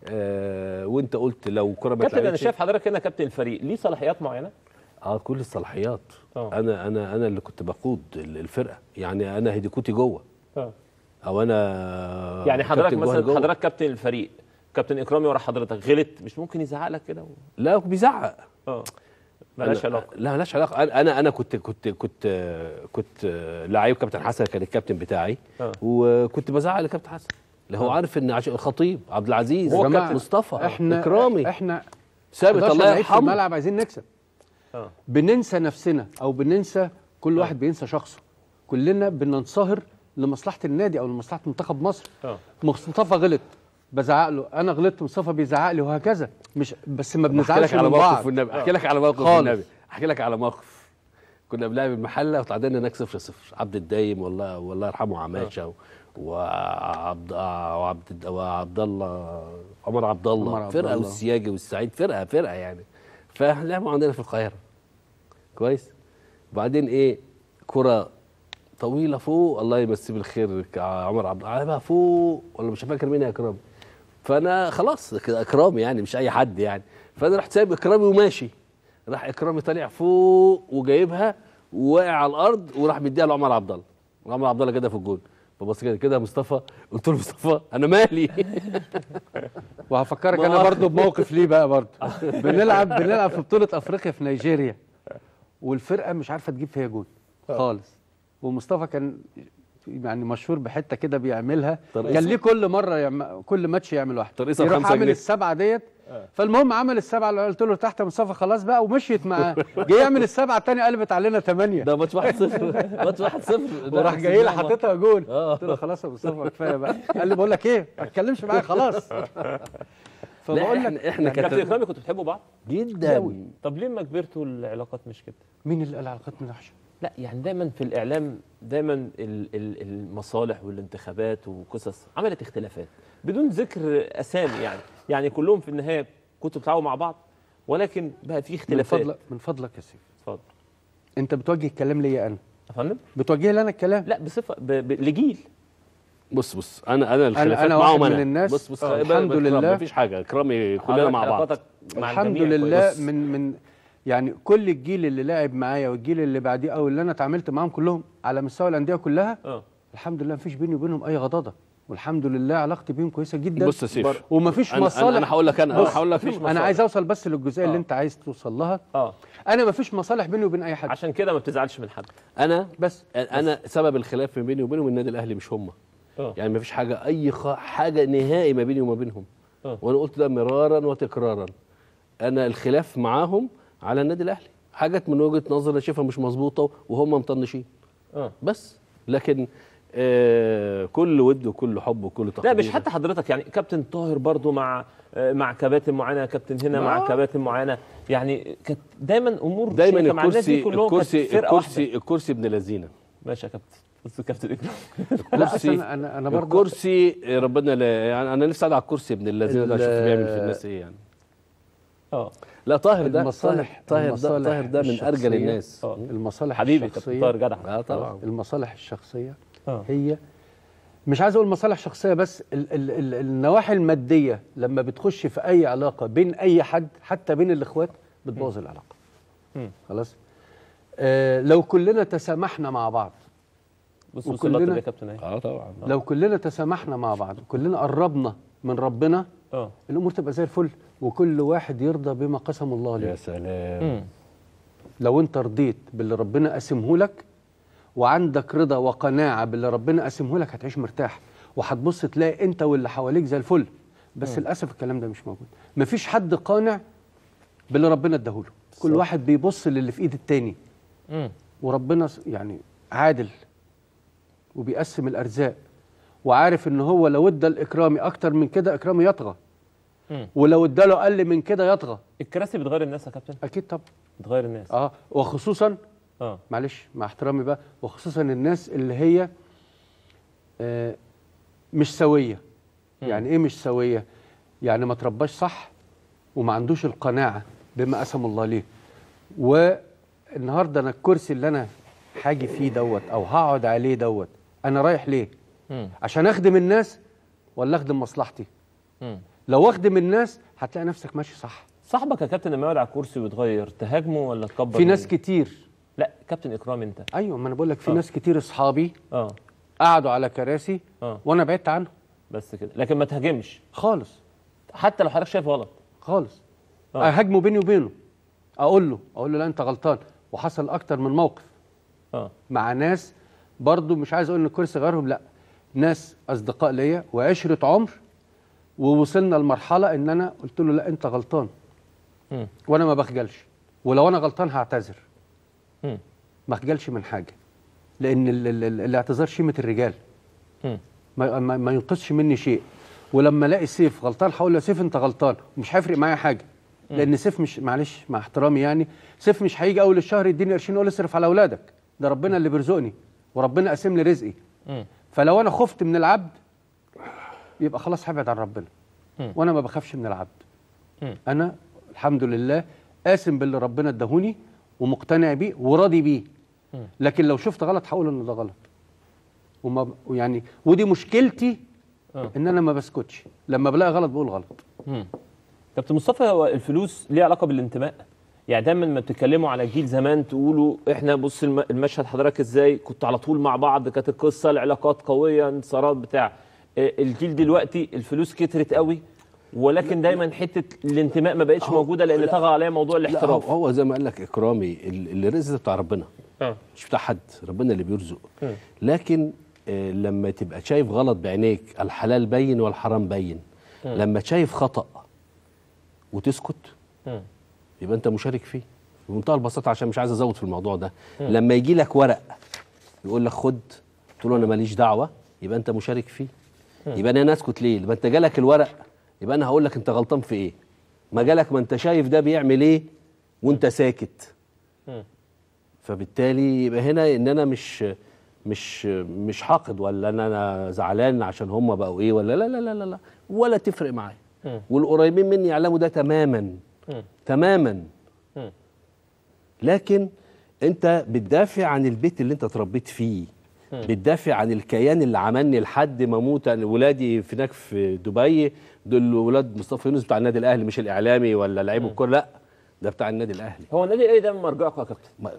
آه وانت قلت لو كوره ما كابتن انا اتلعبتش- شايف حضرتك هنا كابتن الفريق ليه صلاحيات معينه اه كل الصلاحيات آه. انا انا انا اللي كنت بقود ال- الفرقه يعني انا هيديكوتي جوه اه او انا يعني حضرتك كابتن جوهر مثلا جوه. حضرتك كابتن الفريق كابتن اكرامي ورا حضرتك غلط مش ممكن يزعق لك كده لا بيزعق اه ملهاش أنا- علاقه لا ملهاش علاقه انا انا انا كنت كنت كنت كنت لعيب كابتن حسن كان الكابتن بتاعي آه. وكنت بزعق لكابتن حسن اللي هو عارف ان عشان الخطيب عبد العزيز يا جماعة، مصطفى احنا اكرامي احنا ثابت 11 الله لعيب في يرحمه الملعب عايزين نكسب اه بننسى نفسنا او بننسى كل واحد بينسى شخصه كلنا بننصهر لمصلحه النادي او لمصلحه منتخب مصر اه مصطفى غلط بزعق له انا غلطت مصطفى بيزعق لي وهكذا مش بس ما احكي بنزعلش لك على من موقف بعض والنبي احكي لك على موقف خالص. والنبي احكي لك على موقف كنا بنلعب المحله وتعادلنا هناك 0 0 عبد الدايم والله والله يرحمه عماشه وعبد وعبد وعبد الله عمر عبد عمر الله عبد فرقه الله. والسياجي والسعيد فرقه فرقه يعني فلعبوا عندنا في القاهره كويس وبعدين ايه كره طويله فوق الله يمسيه بالخير عمر عبد الله بقى فوق ولا مش فاكر مين يا اكرام فانا خلاص كده اكرامي يعني مش اي حد يعني فانا رحت سايب اكرامي وماشي راح اكرامي طالع فوق وجايبها وواقع على الارض وراح مديها لعمر عبد الله عمر عبد الله كده في الجول فبص كده كده يا مصطفى قلت له مصطفى انا مالي وهفكرك انا برضو بموقف ليه بقى برضو بنلعب بنلعب في بطوله افريقيا في نيجيريا والفرقه مش عارفه تجيب فيها جول خالص ومصطفى كان يعني مشهور بحته كده بيعملها ترقيصة؟ كان ليه كل مره يعمل كل ماتش يعمل واحده ترقيصة يروح بخمسة عامل جنيه. السبعه ديت فالمهم عمل السبعه اللي قلت له تحت يا مصطفى خلاص بقى ومشيت معاه جه يعمل السبعه الثانيه قلبت علينا ثمانيه ده ماتش 1 0 ماتش 1 0 وراح جاي لي حاططها جول آه. قلت له خلاص يا مصطفى كفايه بقى قال لي بقول لك ايه ما تتكلمش معايا خلاص فبقول لك احنا احنا كابتن كابتن اكرامي كنتوا بتحبوا بعض جدا طب ليه ما كبرتوا العلاقات مش كده مين اللي قال علاقتنا وحشه لا يعني دايما في الاعلام دايما ال- ال- المصالح والانتخابات وقصص عملت اختلافات بدون ذكر اسامي يعني يعني كلهم في النهايه كنتوا بتلعبوا مع بعض ولكن بقى في من اختلافات فضلك من فضلك يا سيف اتفضل انت بتوجه الكلام ليا انا يا فندم بتوجه لي انا الكلام لا بصفه ب... ب... لجيل بص بص انا انا الخلافات أنا معاهم واحد انا من الناس- بص بص آه، خلي بالك الحمد بإكرام، لله. مفيش حاجه اكرامي كلنا حضرتك مع بعض علاقاتك مع الحمد الجميع لله كويس. من من يعني كل الجيل اللي لعب معايا والجيل اللي بعديه او اللي انا اتعاملت معاهم كلهم على مستوى الانديه كلها اه الحمد لله مفيش بيني وبينهم اي غضاضه والحمد لله علاقتي بيهم كويسه جدا بص يا سيف ومفيش أنا- أنا- مصالح أنا هقول لك أنا- أنا بص، هقول لك مفيش- مفيش انا مصالح. عايز اوصل بس للجزئيه اللي آه. انت عايز توصل لها اه انا مفيش مصالح بيني وبين اي حد عشان كده ما بتزعلش من حد انا بس انا سبب الخلاف ما بيني وبينهم النادي الاهلي مش هم اه يعني ما فيش حاجه اي خ... حاجه نهائي ما بيني وما بينهم اه. وانا قلت ده مرارا وتكرارا انا الخلاف معاهم على النادي الاهلي حاجات من وجهه نظري أنا شايفها مش مظبوطه وهم مطنشين اه بس لكن آه كل ود وكل حب وكل تقدير لا مش حتى حضرتك يعني كابتن طاهر برضو مع آه، مع كباتن معينه كابتن هنا مع آه. كباتن معينه يعني كانت دايما امور دايما شيقة مع الناس دي الكرسي كلهم كانت الكرسي فرقه واحده الكرسي الكرسي ابن لذينه ماشي يا كابتن بص كابتن اكرام لا الكرسي أصل انا انا برضه الكرسي ربنا لا يعني انا نفسي اقعد على الكرسي ابن الذين ده ال- اشوف بيعمل في الناس ايه يعني اه لا طاهر ده المصالح- طاهر ده المصالح طاهر ده من ارجل الشخصية. الناس اه المصالح حبيبي الشخصيه كابتن طاهر جدع اه طبعا المصالح الشخصيه اه هي مش عايز اقول مصالح شخصيه بس ال ال ال النواحي الماديه لما بتخش في اي علاقه بين اي حد حتى بين الاخوات بتبوظ العلاقه مم. خلاص آه لو كلنا تسامحنا مع بعض بص وكلنا- وصلت يا كابتن اهي اه طبعا لو كلنا تسامحنا مع بعض وكلنا قربنا من ربنا اه الامور تبقى زي الفل وكل واحد يرضى بما قسم الله يا له سلام مم. لو انت رضيت باللي ربنا قسمه لك وعندك رضا وقناعه باللي ربنا قسمه لك هتعيش مرتاح وهتبص تلاقي انت واللي حواليك زي الفل بس للاسف الكلام ده مش موجود مفيش حد قانع باللي ربنا اداهوله كل صح. واحد بيبص للي في ايد التاني مم. وربنا س- يعني عادل وبيقسم الارزاق وعارف ان هو لو ادى الاكرامي اكتر من كده اكرامي يطغى مم. ولو اداله اقل من كده يطغى الكراسي بتغير الناس يا كابتن اكيد طبعا بتغير الناس اه وخصوصا اه معلش مع احترامي بقى وخصوصا الناس اللي هي آه مش سويه مم. يعني ايه مش سويه يعني ما ترباش صح وما عندوش القناعه بما قسم الله ليه والنهارده انا الكرسي اللي انا هاجي فيه دوت او هقعد عليه دوت انا رايح ليه مم. عشان اخدم الناس ولا اخدم مصلحتي مم. لو اخدم الناس هتلاقي نفسك ماشي صح صاحبك يا كابتن لما يقعد على الكرسي ويتغير تهاجمه ولا تكبر في ناس منه؟ كتير لا كابتن اكرام انت ايوه ما انا بقول لك في آه. ناس كتير اصحابي اه قعدوا على كراسي اه وانا بعدت عنهم بس كده لكن ما تهاجمش خالص حتى لو حضرتك شايف غلط خالص آه. اهاجمه بيني وبينه اقول له اقول له لا انت غلطان وحصل اكتر من موقف اه مع ناس برضو مش عايز اقول ان الكرسي غيرهم لا ناس اصدقاء ليا وعشره عمر ووصلنا لمرحله ان انا قلت له لا انت غلطان مم. وانا ما بخجلش ولو انا غلطان هعتذر مم. ما اخجلش من حاجه لان ال ال ال الاعتذار شيمه الرجال مم. ما, ما, ما ينقصش مني شيء ولما الاقي سيف غلطان هقول له يا سيف انت غلطان مش هيفرق معايا حاجه لان سيف مش معلش مع احترامي يعني سيف مش هيجي اول الشهر يديني قرشين يقول لي اصرف على اولادك ده ربنا اللي بيرزقني وربنا قاسم لي رزقي مم. فلو انا خفت من العبد يبقى خلاص هبعد عن ربنا مم. وانا ما بخافش من العبد مم. انا الحمد لله قاسم باللي ربنا اداهوني ومقتنع بيه وراضي بيه مم. لكن لو شفت غلط هقول ان ده غلط وما يعني ودي مشكلتي آه. ان انا ما بسكتش لما بلاقي غلط بقول غلط مم. كابتن مصطفى هو الفلوس ليها علاقه بالانتماء يعني دايما لما بتتكلموا على جيل زمان تقولوا احنا بص الم- المشهد حضرتك ازاي كنت على طول مع بعض كانت القصه العلاقات قويه انتصارات بتاع آه، الجيل دلوقتي الفلوس كترت قوي ولكن دايما حته الانتماء ما بقتش موجوده لان طغى عليها موضوع لا هو, الاحتراف هو زي ما قال لك اكرامي ال- اللي رزق ده بتاع ربنا اه مش بتاع حد ربنا اللي بيرزق مم. لكن آه، لما تبقى شايف غلط بعينيك الحلال بين والحرام بين لما شايف خطأ وتسكت مم. يبقى انت مشارك فيه بمنتهى البساطه عشان مش عايز ازود في الموضوع ده لما يجي لك ورق يقول لك خد تقول له انا ماليش دعوه يبقى انت مشارك فيه يبقى انا اسكت ليه يبقى انت جالك الورق يبقى انا هقول لك انت غلطان في ايه ما جالك ما انت شايف ده بيعمل ايه وانت ساكت مم. فبالتالي يبقى هنا ان انا مش مش مش حاقد ولا ان انا زعلان عشان هم بقوا ايه ولا لا لا لا لا, لا ولا تفرق معايا مم. والقريبين مني يعلموا ده تماما مم. تماما مم. لكن انت بتدافع عن البيت اللي انت اتربيت فيه بتدافع عن الكيان اللي عملني لحد ما اموت أنا ولادي في هناك في دبي دول ولاد مصطفى يونس بتاع النادي الاهلي مش الاعلامي ولا لعيب الكوره لا ده بتاع النادي الاهلي هو النادي الاهلي ده مرجعكم يا كابتن ما-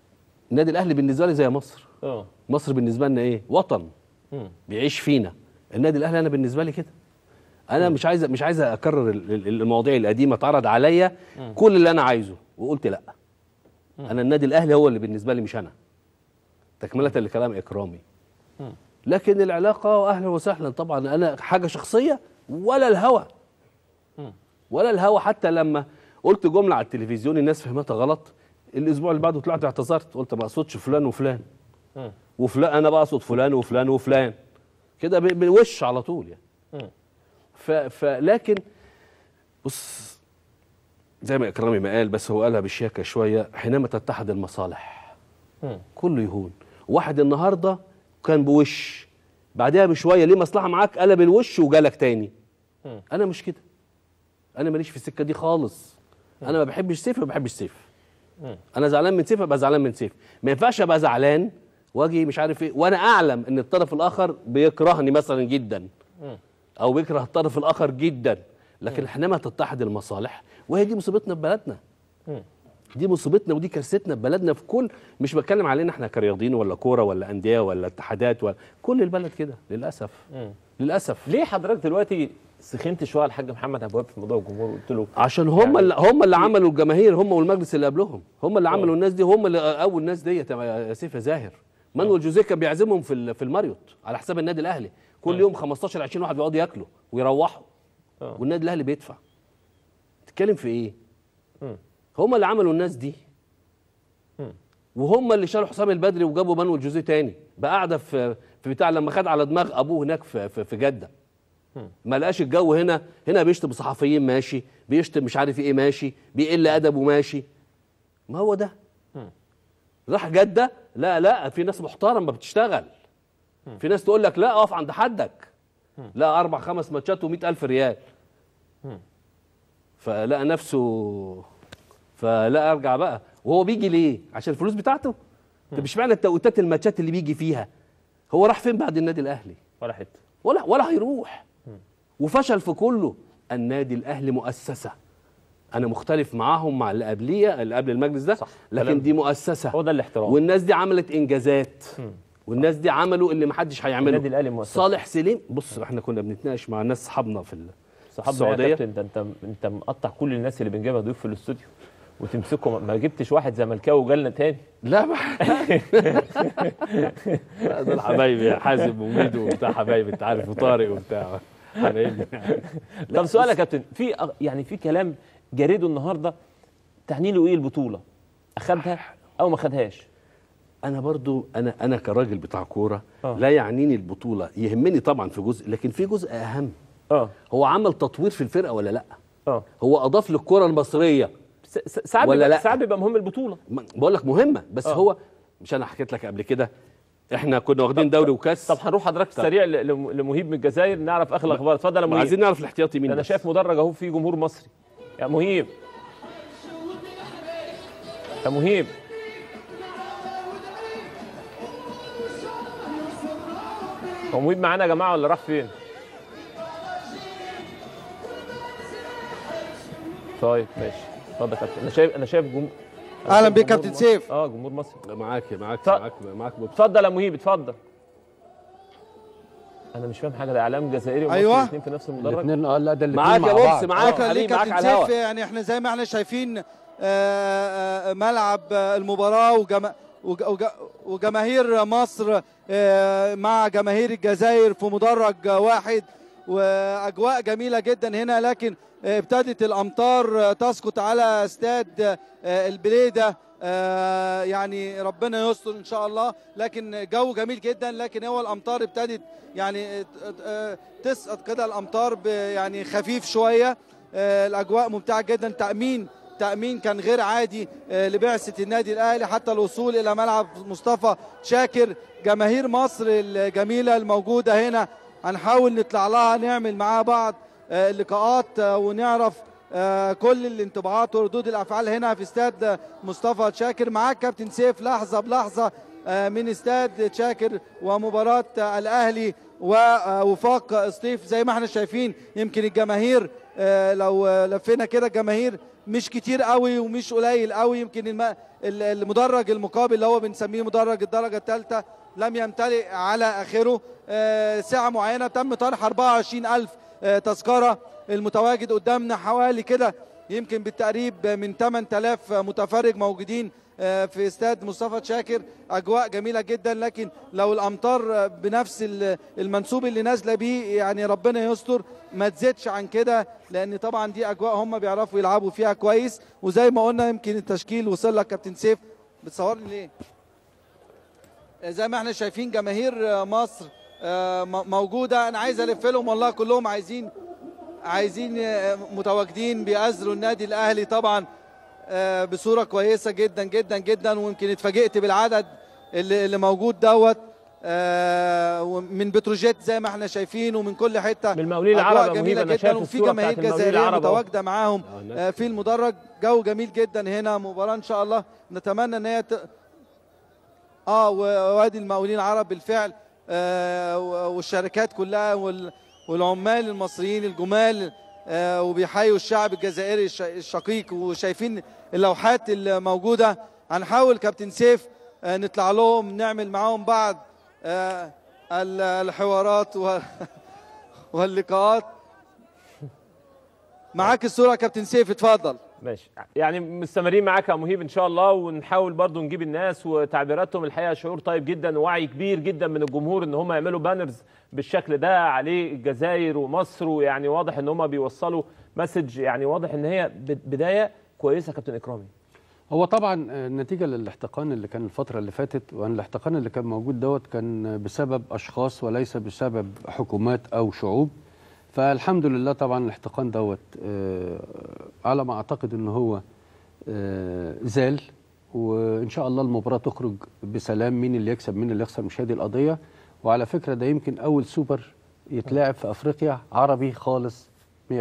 النادي الاهلي بالنسبه لي زي مصر اه مصر بالنسبه لنا ايه وطن مم. بيعيش فينا النادي الاهلي انا بالنسبه لي كده انا مش عايز مش عايز اكرر ال- ال- المواضيع القديمه اتعرض عليا كل اللي انا عايزه وقلت لا انا النادي الاهلي هو اللي بالنسبه لي مش انا تكمله لكلام اكرامي لكن العلاقه اهلا وسهلا طبعا انا حاجه شخصيه ولا الهوى ولا الهوى حتى لما قلت جمله على التلفزيون الناس فهمتها غلط الاسبوع اللي بعده طلعت اعتذرت قلت ما اقصدش فلان وفلان وفلان انا بقصد فلان وفلان وفلان كده ب- بالوش على طول يعني ف... فلكن بص زي ما اكرامي ما قال بس هو قالها بالشياكه شويه حينما تتحد المصالح كله يهون واحد النهارده كان بوش بعدها بشويه ليه مصلحه معاك قلب الوش وجالك تاني انا مش كده انا ماليش في السكه دي خالص انا ما بحبش سيف ما بحبش سيف انا زعلان من سيف ابقى زعلان من سيف ما ينفعش ابقى زعلان واجي مش عارف ايه وانا اعلم ان الطرف الاخر بيكرهني مثلا جدا او بيكره الطرف الاخر جدا لكن حينما تتحد المصالح وهي دي مصيبتنا في بلدنا دي مصيبتنا ودي كارثتنا في بلدنا في كل مش بتكلم علينا احنا كرياضيين ولا كوره ولا انديه ولا اتحادات ولا كل البلد كده للاسف للاسف ليه حضرتك دلوقتي سخنت شويه على الحاج محمد ابواب في موضوع الجمهور وقلت له عشان هم اللي هم اللي عملوا الجماهير هم والمجلس اللي قبلهم هم اللي عملوا الناس دي هم اللي اول الناس ديت يا سيف يا زاهر مانويل جوزيه كان بيعزمهم في ال- في الماريوت على حساب النادي الاهلي كل يوم 15 20 واحد بيقعدوا ياكلوا ويروحوا والنادي الاهلي بيدفع تتكلم في ايه هم اللي عملوا الناس دي وهم اللي شالوا حسام البدري وجابوا مانويل جوزيه تاني بقى قاعده في في بتاع لما خد على دماغ ابوه هناك في في, في جده ما لقاش الجو هنا هنا بيشتم صحفيين ماشي بيشتم مش عارف ايه ماشي بيقل ادبه ماشي ما هو ده راح جده لا لا في ناس محترمه بتشتغل في ناس تقول لك لا اقف عند حدك لا اربع خمس ماتشات و ألف ريال فلقى نفسه فلا ارجع بقى وهو بيجي ليه عشان الفلوس بتاعته طب مش معنى التوقيتات الماتشات اللي بيجي فيها هو راح فين بعد النادي الاهلي ولا حته ولا ولا هيروح وفشل في كله النادي الاهلي مؤسسه انا مختلف معاهم مع اللي قبليه اللي قبل المجلس ده صح. لكن كلام. دي مؤسسه هو ده الاحترام والناس دي عملت انجازات والناس دي عملوا اللي محدش هيعمله النادي الأهلي مؤسسة. صالح سليم بص احنا كنا بنتناقش مع ناس صحابنا في ال- صحابنا يا السعوديه كابتن ده انت انت مقطع كل الناس اللي بنجيبها ضيوف في الاستوديو وتمسكهم ما جبتش واحد زملكاوي وجالنا تاني لا ما لا، دول حبايبي يا حازم وميدو وبتاع حبايبي انت عارف وطارق وبتاع حبايبي طب سؤال يا كابتن في أغ- يعني في كلام جريده النهارده تعني له ايه البطوله اخدها او ما خدهاش انا برضو انا انا كراجل بتاع كوره آه. لا يعنيني البطوله يهمني طبعا في جزء لكن في جزء اهم اه هو عمل تطوير في الفرقه ولا لا اه هو اضاف للكره المصريه س- س- ساعات ولا بيبقى- لا؟ ساعات بيبقى مهم البطوله ما- بقول لك مهمه بس آه. هو مش انا حكيت لك قبل كده احنا كنا واخدين دوري وكاس طب هنروح حضرتك سريع ل- لم- لمهيب من الجزائر نعرف اخر الاخبار اتفضل يا مهيب عايزين نعرف الاحتياطي مين انا بس. شايف مدرج اهو في جمهور مصري يا مهيب يا مهيب هو مهيب معانا يا جماعه ولا راح فين؟ طيب ماشي اتفضل يا كابتن انا شايف انا شايف جم... أنا أهلا شايف بيك جمهور كابتن مصر. سيف. اه جمهور مصر معاك معاك ف- معاك معاك بص. اتفضل يا مهيب اتفضل انا مش فاهم حاجه ده اعلام جزائري ومصري أيوة. الاثنين في نفس المدرج الاثنين اه لا ده الاثنين معاك مع يا بعض بوكس معاك شكرا ليك حبيبي معاك كابتن على سيف الهوا يعني احنا زي ما احنا شايفين آه، آه، ملعب آه، المباراه وجما وج- وج- وجماهير مصر آه، مع جماهير الجزائر في مدرج واحد واجواء جميله جدا هنا لكن آه، ابتدت الامطار آه، تسقط على استاد آه، البليده آه، يعني ربنا يستر ان شاء الله لكن جو جميل جدا لكن هو الامطار ابتدت يعني آه، آه، تسقط كده الامطار ب- يعني خفيف شويه آه، الاجواء ممتعه جدا تامين تامين كان غير عادي آه، لبعثه النادي الاهلي حتى الوصول الى ملعب مصطفى شاكر جماهير مصر الجميله الموجوده هنا هنحاول نطلع لها نعمل معاها بعض آه، اللقاءات آه، ونعرف آه، كل الانطباعات وردود الافعال هنا في استاد آه، مصطفى شاكر معاك كابتن سيف لحظه بلحظه آه، من استاد شاكر ومباراه آه، الاهلي ووفاق سطيف زي ما احنا شايفين يمكن الجماهير آه، لو آه، لفينا كده الجماهير مش كتير قوي ومش قليل قوي يمكن الم- ال- المدرج المقابل اللي هو بنسميه مدرج الدرجه الثالثه لم يمتلئ على اخره آه، ساعه معينه تم طرح 24000 آه، تذكره المتواجد قدامنا حوالي كده يمكن بالتقريب من 8000 متفرج موجودين آه، في استاد مصطفى شاكر اجواء جميله جدا لكن لو الامطار آه، بنفس ال- المنسوب اللي نازله بيه يعني ربنا يستر ما تزيدش عن كده لان طبعا دي اجواء هم بيعرفوا يلعبوا فيها كويس وزي ما قلنا يمكن التشكيل وصل لك كابتن سيف بتصورني ليه زي ما احنا شايفين جماهير مصر آه، م- موجوده انا عايز الف لهم والله كلهم عايزين عايزين آه، متواجدين بيأزروا النادي الاهلي طبعا آه، بصوره كويسه جدا جدا جدا ويمكن اتفاجئت بالعدد اللي, اللي موجود دوت آه، ومن بتروجيت زي ما احنا شايفين ومن كل حته من المقاولين أجواء العرب يا جميله مهيب، أنا جدا شايف وفي الصورة جماهير بتاعت المقاولين جزائريه العرب أهو. متواجده معاهم آه، في المدرج جو جميل جدا هنا مباراه ان شاء الله نتمنى ان هي ت... اه ووادي المقاولين العرب بالفعل آه و- والشركات كلها وال والعمال المصريين الجمال آه وبيحيوا الشعب الجزائري الش- الشقيق وشايفين اللوحات الموجوده هنحاول كابتن سيف آه نطلع لهم نعمل معاهم بعض آه ال- الحوارات و- واللقاءات معاك الصوره يا كابتن سيف اتفضل ماشي يعني مستمرين معاك يا مهيب ان شاء الله ونحاول برضو نجيب الناس وتعبيراتهم الحقيقه شعور طيب جدا ووعي كبير جدا من الجمهور ان هم يعملوا بانرز بالشكل ده عليه الجزائر ومصر ويعني واضح ان هم بيوصلوا مسج يعني واضح ان هي ب- بدايه كويسه يا كابتن اكرامي هو طبعا آه، نتيجة للاحتقان اللي كان الفترة اللي فاتت وان الاحتقان اللي كان موجود دوت كان بسبب أشخاص وليس بسبب حكومات أو شعوب فالحمد لله طبعا الاحتقان دوت آه، على ما أعتقد أنه هو آه، زال وإن شاء الله المباراة تخرج بسلام مين اللي يكسب مين اللي يخسر مش هذه القضية وعلى فكرة ده يمكن أول سوبر يتلعب في أفريقيا عربي خالص 100%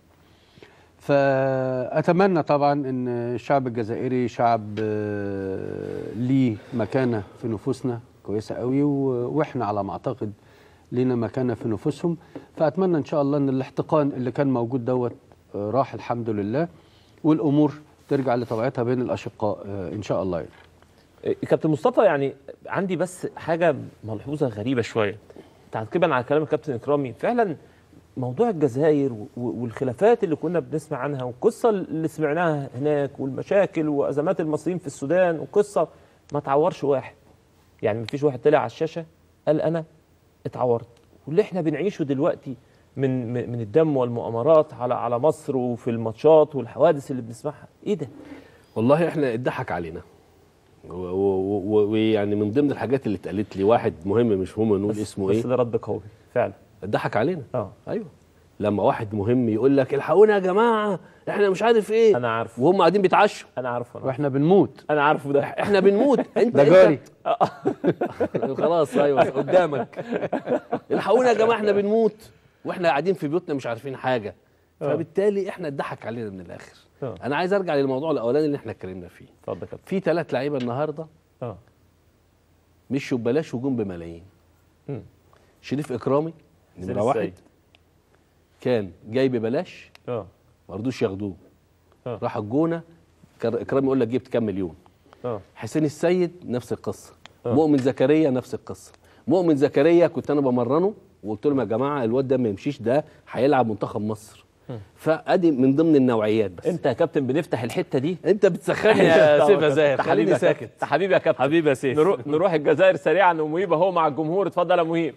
فأتمنى طبعا أن الشعب الجزائري شعب آه، ليه مكانة في نفوسنا كويسة قوي و- وإحنا على ما أعتقد لينا مكانة في نفوسهم فأتمنى إن شاء الله أن الاحتقان اللي كان موجود دوت آه، راح الحمد لله والأمور ترجع لطبيعتها بين الأشقاء آه، إن شاء الله يعني. إيه، كابتن مصطفى يعني عندي بس حاجه ملحوظه غريبه شويه تعقيبا على كلام الكابتن اكرامي فعلا موضوع الجزائر و- والخلافات اللي كنا بنسمع عنها والقصه اللي سمعناها هناك والمشاكل وازمات المصريين في السودان وقصه ما تعورش واحد يعني مفيش واحد طلع على الشاشه قال انا اتعورت واللي احنا بنعيشه دلوقتي من من من الدم والمؤامرات على على مصر وفي الماتشات والحوادث اللي بنسمعها ايه ده والله احنا اتضحك علينا و- و- و- ويعني من ضمن الحاجات اللي اتقالت لي واحد مهم مش مهم نقول بس- اسمه بس ايه ده رد قوي فعلا اتضحك علينا اه ايوه لما واحد مهم يقول لك الحقونا يا جماعه احنا مش عارف ايه انا عارف وهم قاعدين بيتعشوا انا عارفه أنا. وإحنا بنموت انا عارفه ده احنا بنموت انت ده انت- جاري خلاص ايوه قدامك الحقونا يا جماعه احنا بنموت واحنا قاعدين في بيوتنا مش عارفين حاجه آه. فبالتالي احنا اتضحك علينا من الاخر آه. انا عايز ارجع للموضوع الاولاني اللي احنا اتكلمنا فيه اتفضل يا كابتن في ثلاث لعيبه النهارده اه مشوا ببلاش وجم بملايين مم. شريف اكرامي حسين نمره واحد السيد. كان جاي ببلاش اه ما رضوش ياخدوه آه. راح الجونه كان اكرامي يقول لك جبت كام مليون اه حسين السيد نفس القصه آه. مؤمن زكريا نفس القصه مؤمن زكريا كنت انا بمرنه وقلت لهم يا جماعه الواد ده ما يمشيش ده هيلعب منتخب مصر فادي من ضمن النوعيات بس انت يا كابتن بنفتح الحته دي انت بتسخني يا سيف يا زاهر أنت حبيبي خليني يا ساكت كابتن. أنت حبيبي يا كابتن حبيبي يا سيف نروح نروح الجزائر سريعا ومهيب اهو مع الجمهور اتفضل يا مهيب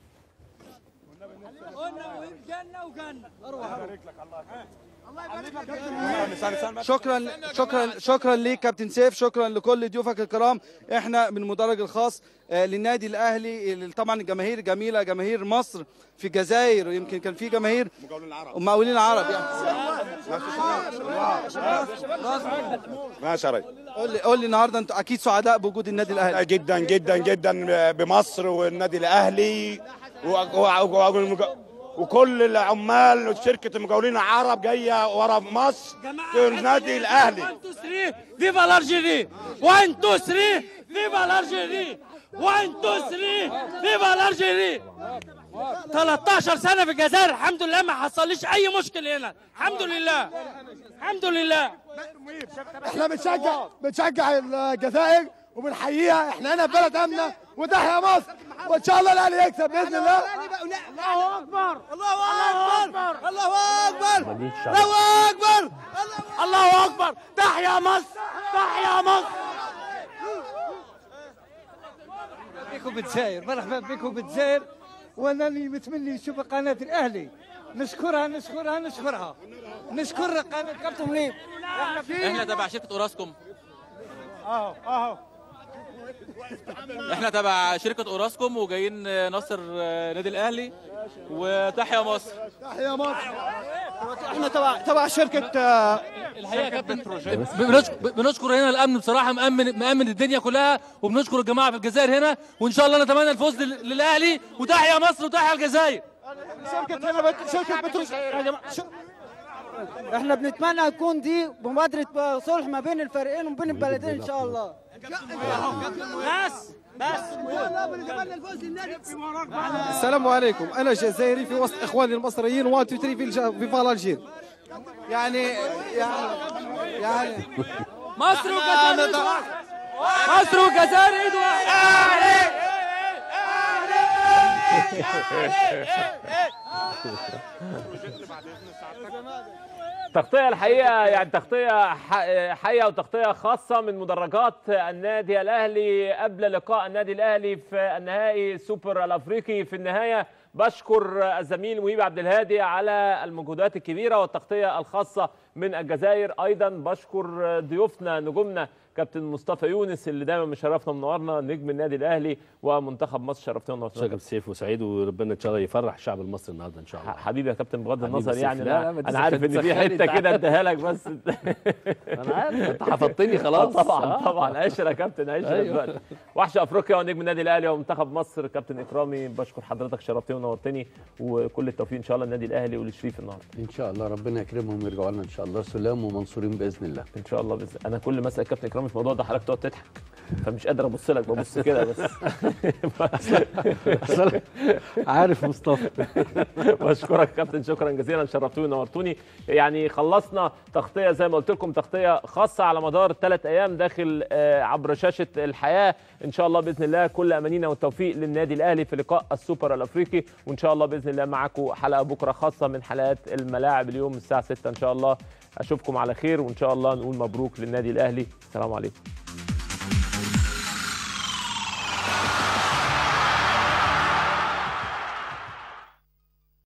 شكرا شكرا شكرا ليك كابتن سيف شكرا لكل ضيوفك الكرام احنا من المدرج الخاص آه، للنادي الاهلي اللي طبعا الجماهير جميله جماهير مصر في الجزائر يمكن كان في جماهير مقاولين العرب ماشي يا ريس قول لي قول لي النهارده انتوا اكيد سعداء بوجود النادي الاهلي جدا جدا جدا بمصر والنادي الاهلي و- و- و- وكل العمال وشركه المقاولين العرب جايه ورا مصر في النادي الاهلي 1 2 3 فيفا الارجيري 1 2 3 فيفا الارجيري 1 2 3 فيفا الارجيري 13 سنه في الجزائر الحمد لله ما حصليش اي مشكل هنا الحمد لله الحمد لله احنا بنشجع بنشجع الجزائر وبنحييها احنا هنا في بلد امنه وتحيا مصر وان شاء الله الاهلي يكسب باذن الله الله اكبر الله اكبر الله اكبر مدينة الشعب. الله اكبر الله اكبر تحيا مصر تحيا مصر بكم بالجزائر مرحبا بكم بالجزائر وانني متمني نشوف قناه الاهلي نشكرها نشكرها نشكرها نشكر قناه كابتن منيب احنا تبع شركه اوراسكوم اهو اهو احنا تبع شركه اوراسكوم وجايين نصر نادي الاهلي وتحيا مصر تحيا مصر احنا تبع تبع شركه الحقيقه يا كابتن بنشكر, بنشكر هنا الامن بصراحه مامن مامن الدنيا كلها وبنشكر الجماعه في الجزائر هنا وان شاء الله نتمنى الفوز لل- للاهلي وتحيا مصر وتحيا الجزائر شركه هنا بت- شركه بتروس يا جماعه احنا بنتمنى يكون دي مبادره صلح ما بين الفريقين وبين البلدين ان شاء الله بس بس السلام عليكم انا جزائري في وسط اخواني المصريين 1 2 3 في الج- في فالنجير يعني يعني يعني مصر والجزائر ايد واحد مصر والجزائر ايد واحد تغطية الحقيقة يعني تغطية ح- حية وتغطية خاصة من مدرجات النادي الأهلي قبل لقاء النادي الأهلي في النهائي السوبر الأفريقي في النهاية بشكر الزميل مهيب عبد الهادي على المجهودات الكبيرة والتغطية الخاصة من الجزائر أيضا بشكر ضيوفنا نجومنا كابتن مصطفى يونس اللي دايما مشرفنا ومنورنا نجم النادي الأهلي ومنتخب مصر شرفتنا ونورتنا شكرا سيف وسعيد وربنا ان شاء الله يفرح الشعب المصري النهارده ان شاء الله حبيبي يا كابتن بغض حبيبي النظر سيف. يعني لا، لا، انا ما أنا عارف ان في تسخني، حته أنت كده عارف. اديها لك بس انا عارف انت حفظتني خلاص آه طبعا آه. طبعا عشرة يا كابتن عشرة أيوة. دلوقتي وحش افريقيا ونجم النادي الاهلي ومنتخب مصر كابتن اكرامي بشكر حضرتك شرفتني ونورتني وكل التوفيق ان شاء الله النادي الاهلي ولشريف النهارده ان شاء الله ربنا يكرمهم ويرجعوا لنا ان شاء الله سلام ومنصورين باذن الله ان شاء الله بس انا كل ما اسال كابتن اكرامي في الموضوع ده حضرتك تقعد تضحك فمش قادر ابص لك ببص كده بس أصل عارف مصطفى بشكرك كابتن شكرا جزيلا شرفتوني ونورتوني يعني خلصنا تغطيه زي ما قلت لكم تغطيه خاصه على مدار ثلاث ايام داخل آه، عبر شاشه الحياه ان شاء الله باذن الله كل امانينا والتوفيق للنادي الاهلي في لقاء السوبر الافريقي وان شاء الله باذن الله معاكم حلقه بكره خاصه من حلقات الملاعب اليوم الساعه 6 ان شاء الله اشوفكم على خير وان شاء الله نقول مبروك للنادي الاهلي السلام عليكم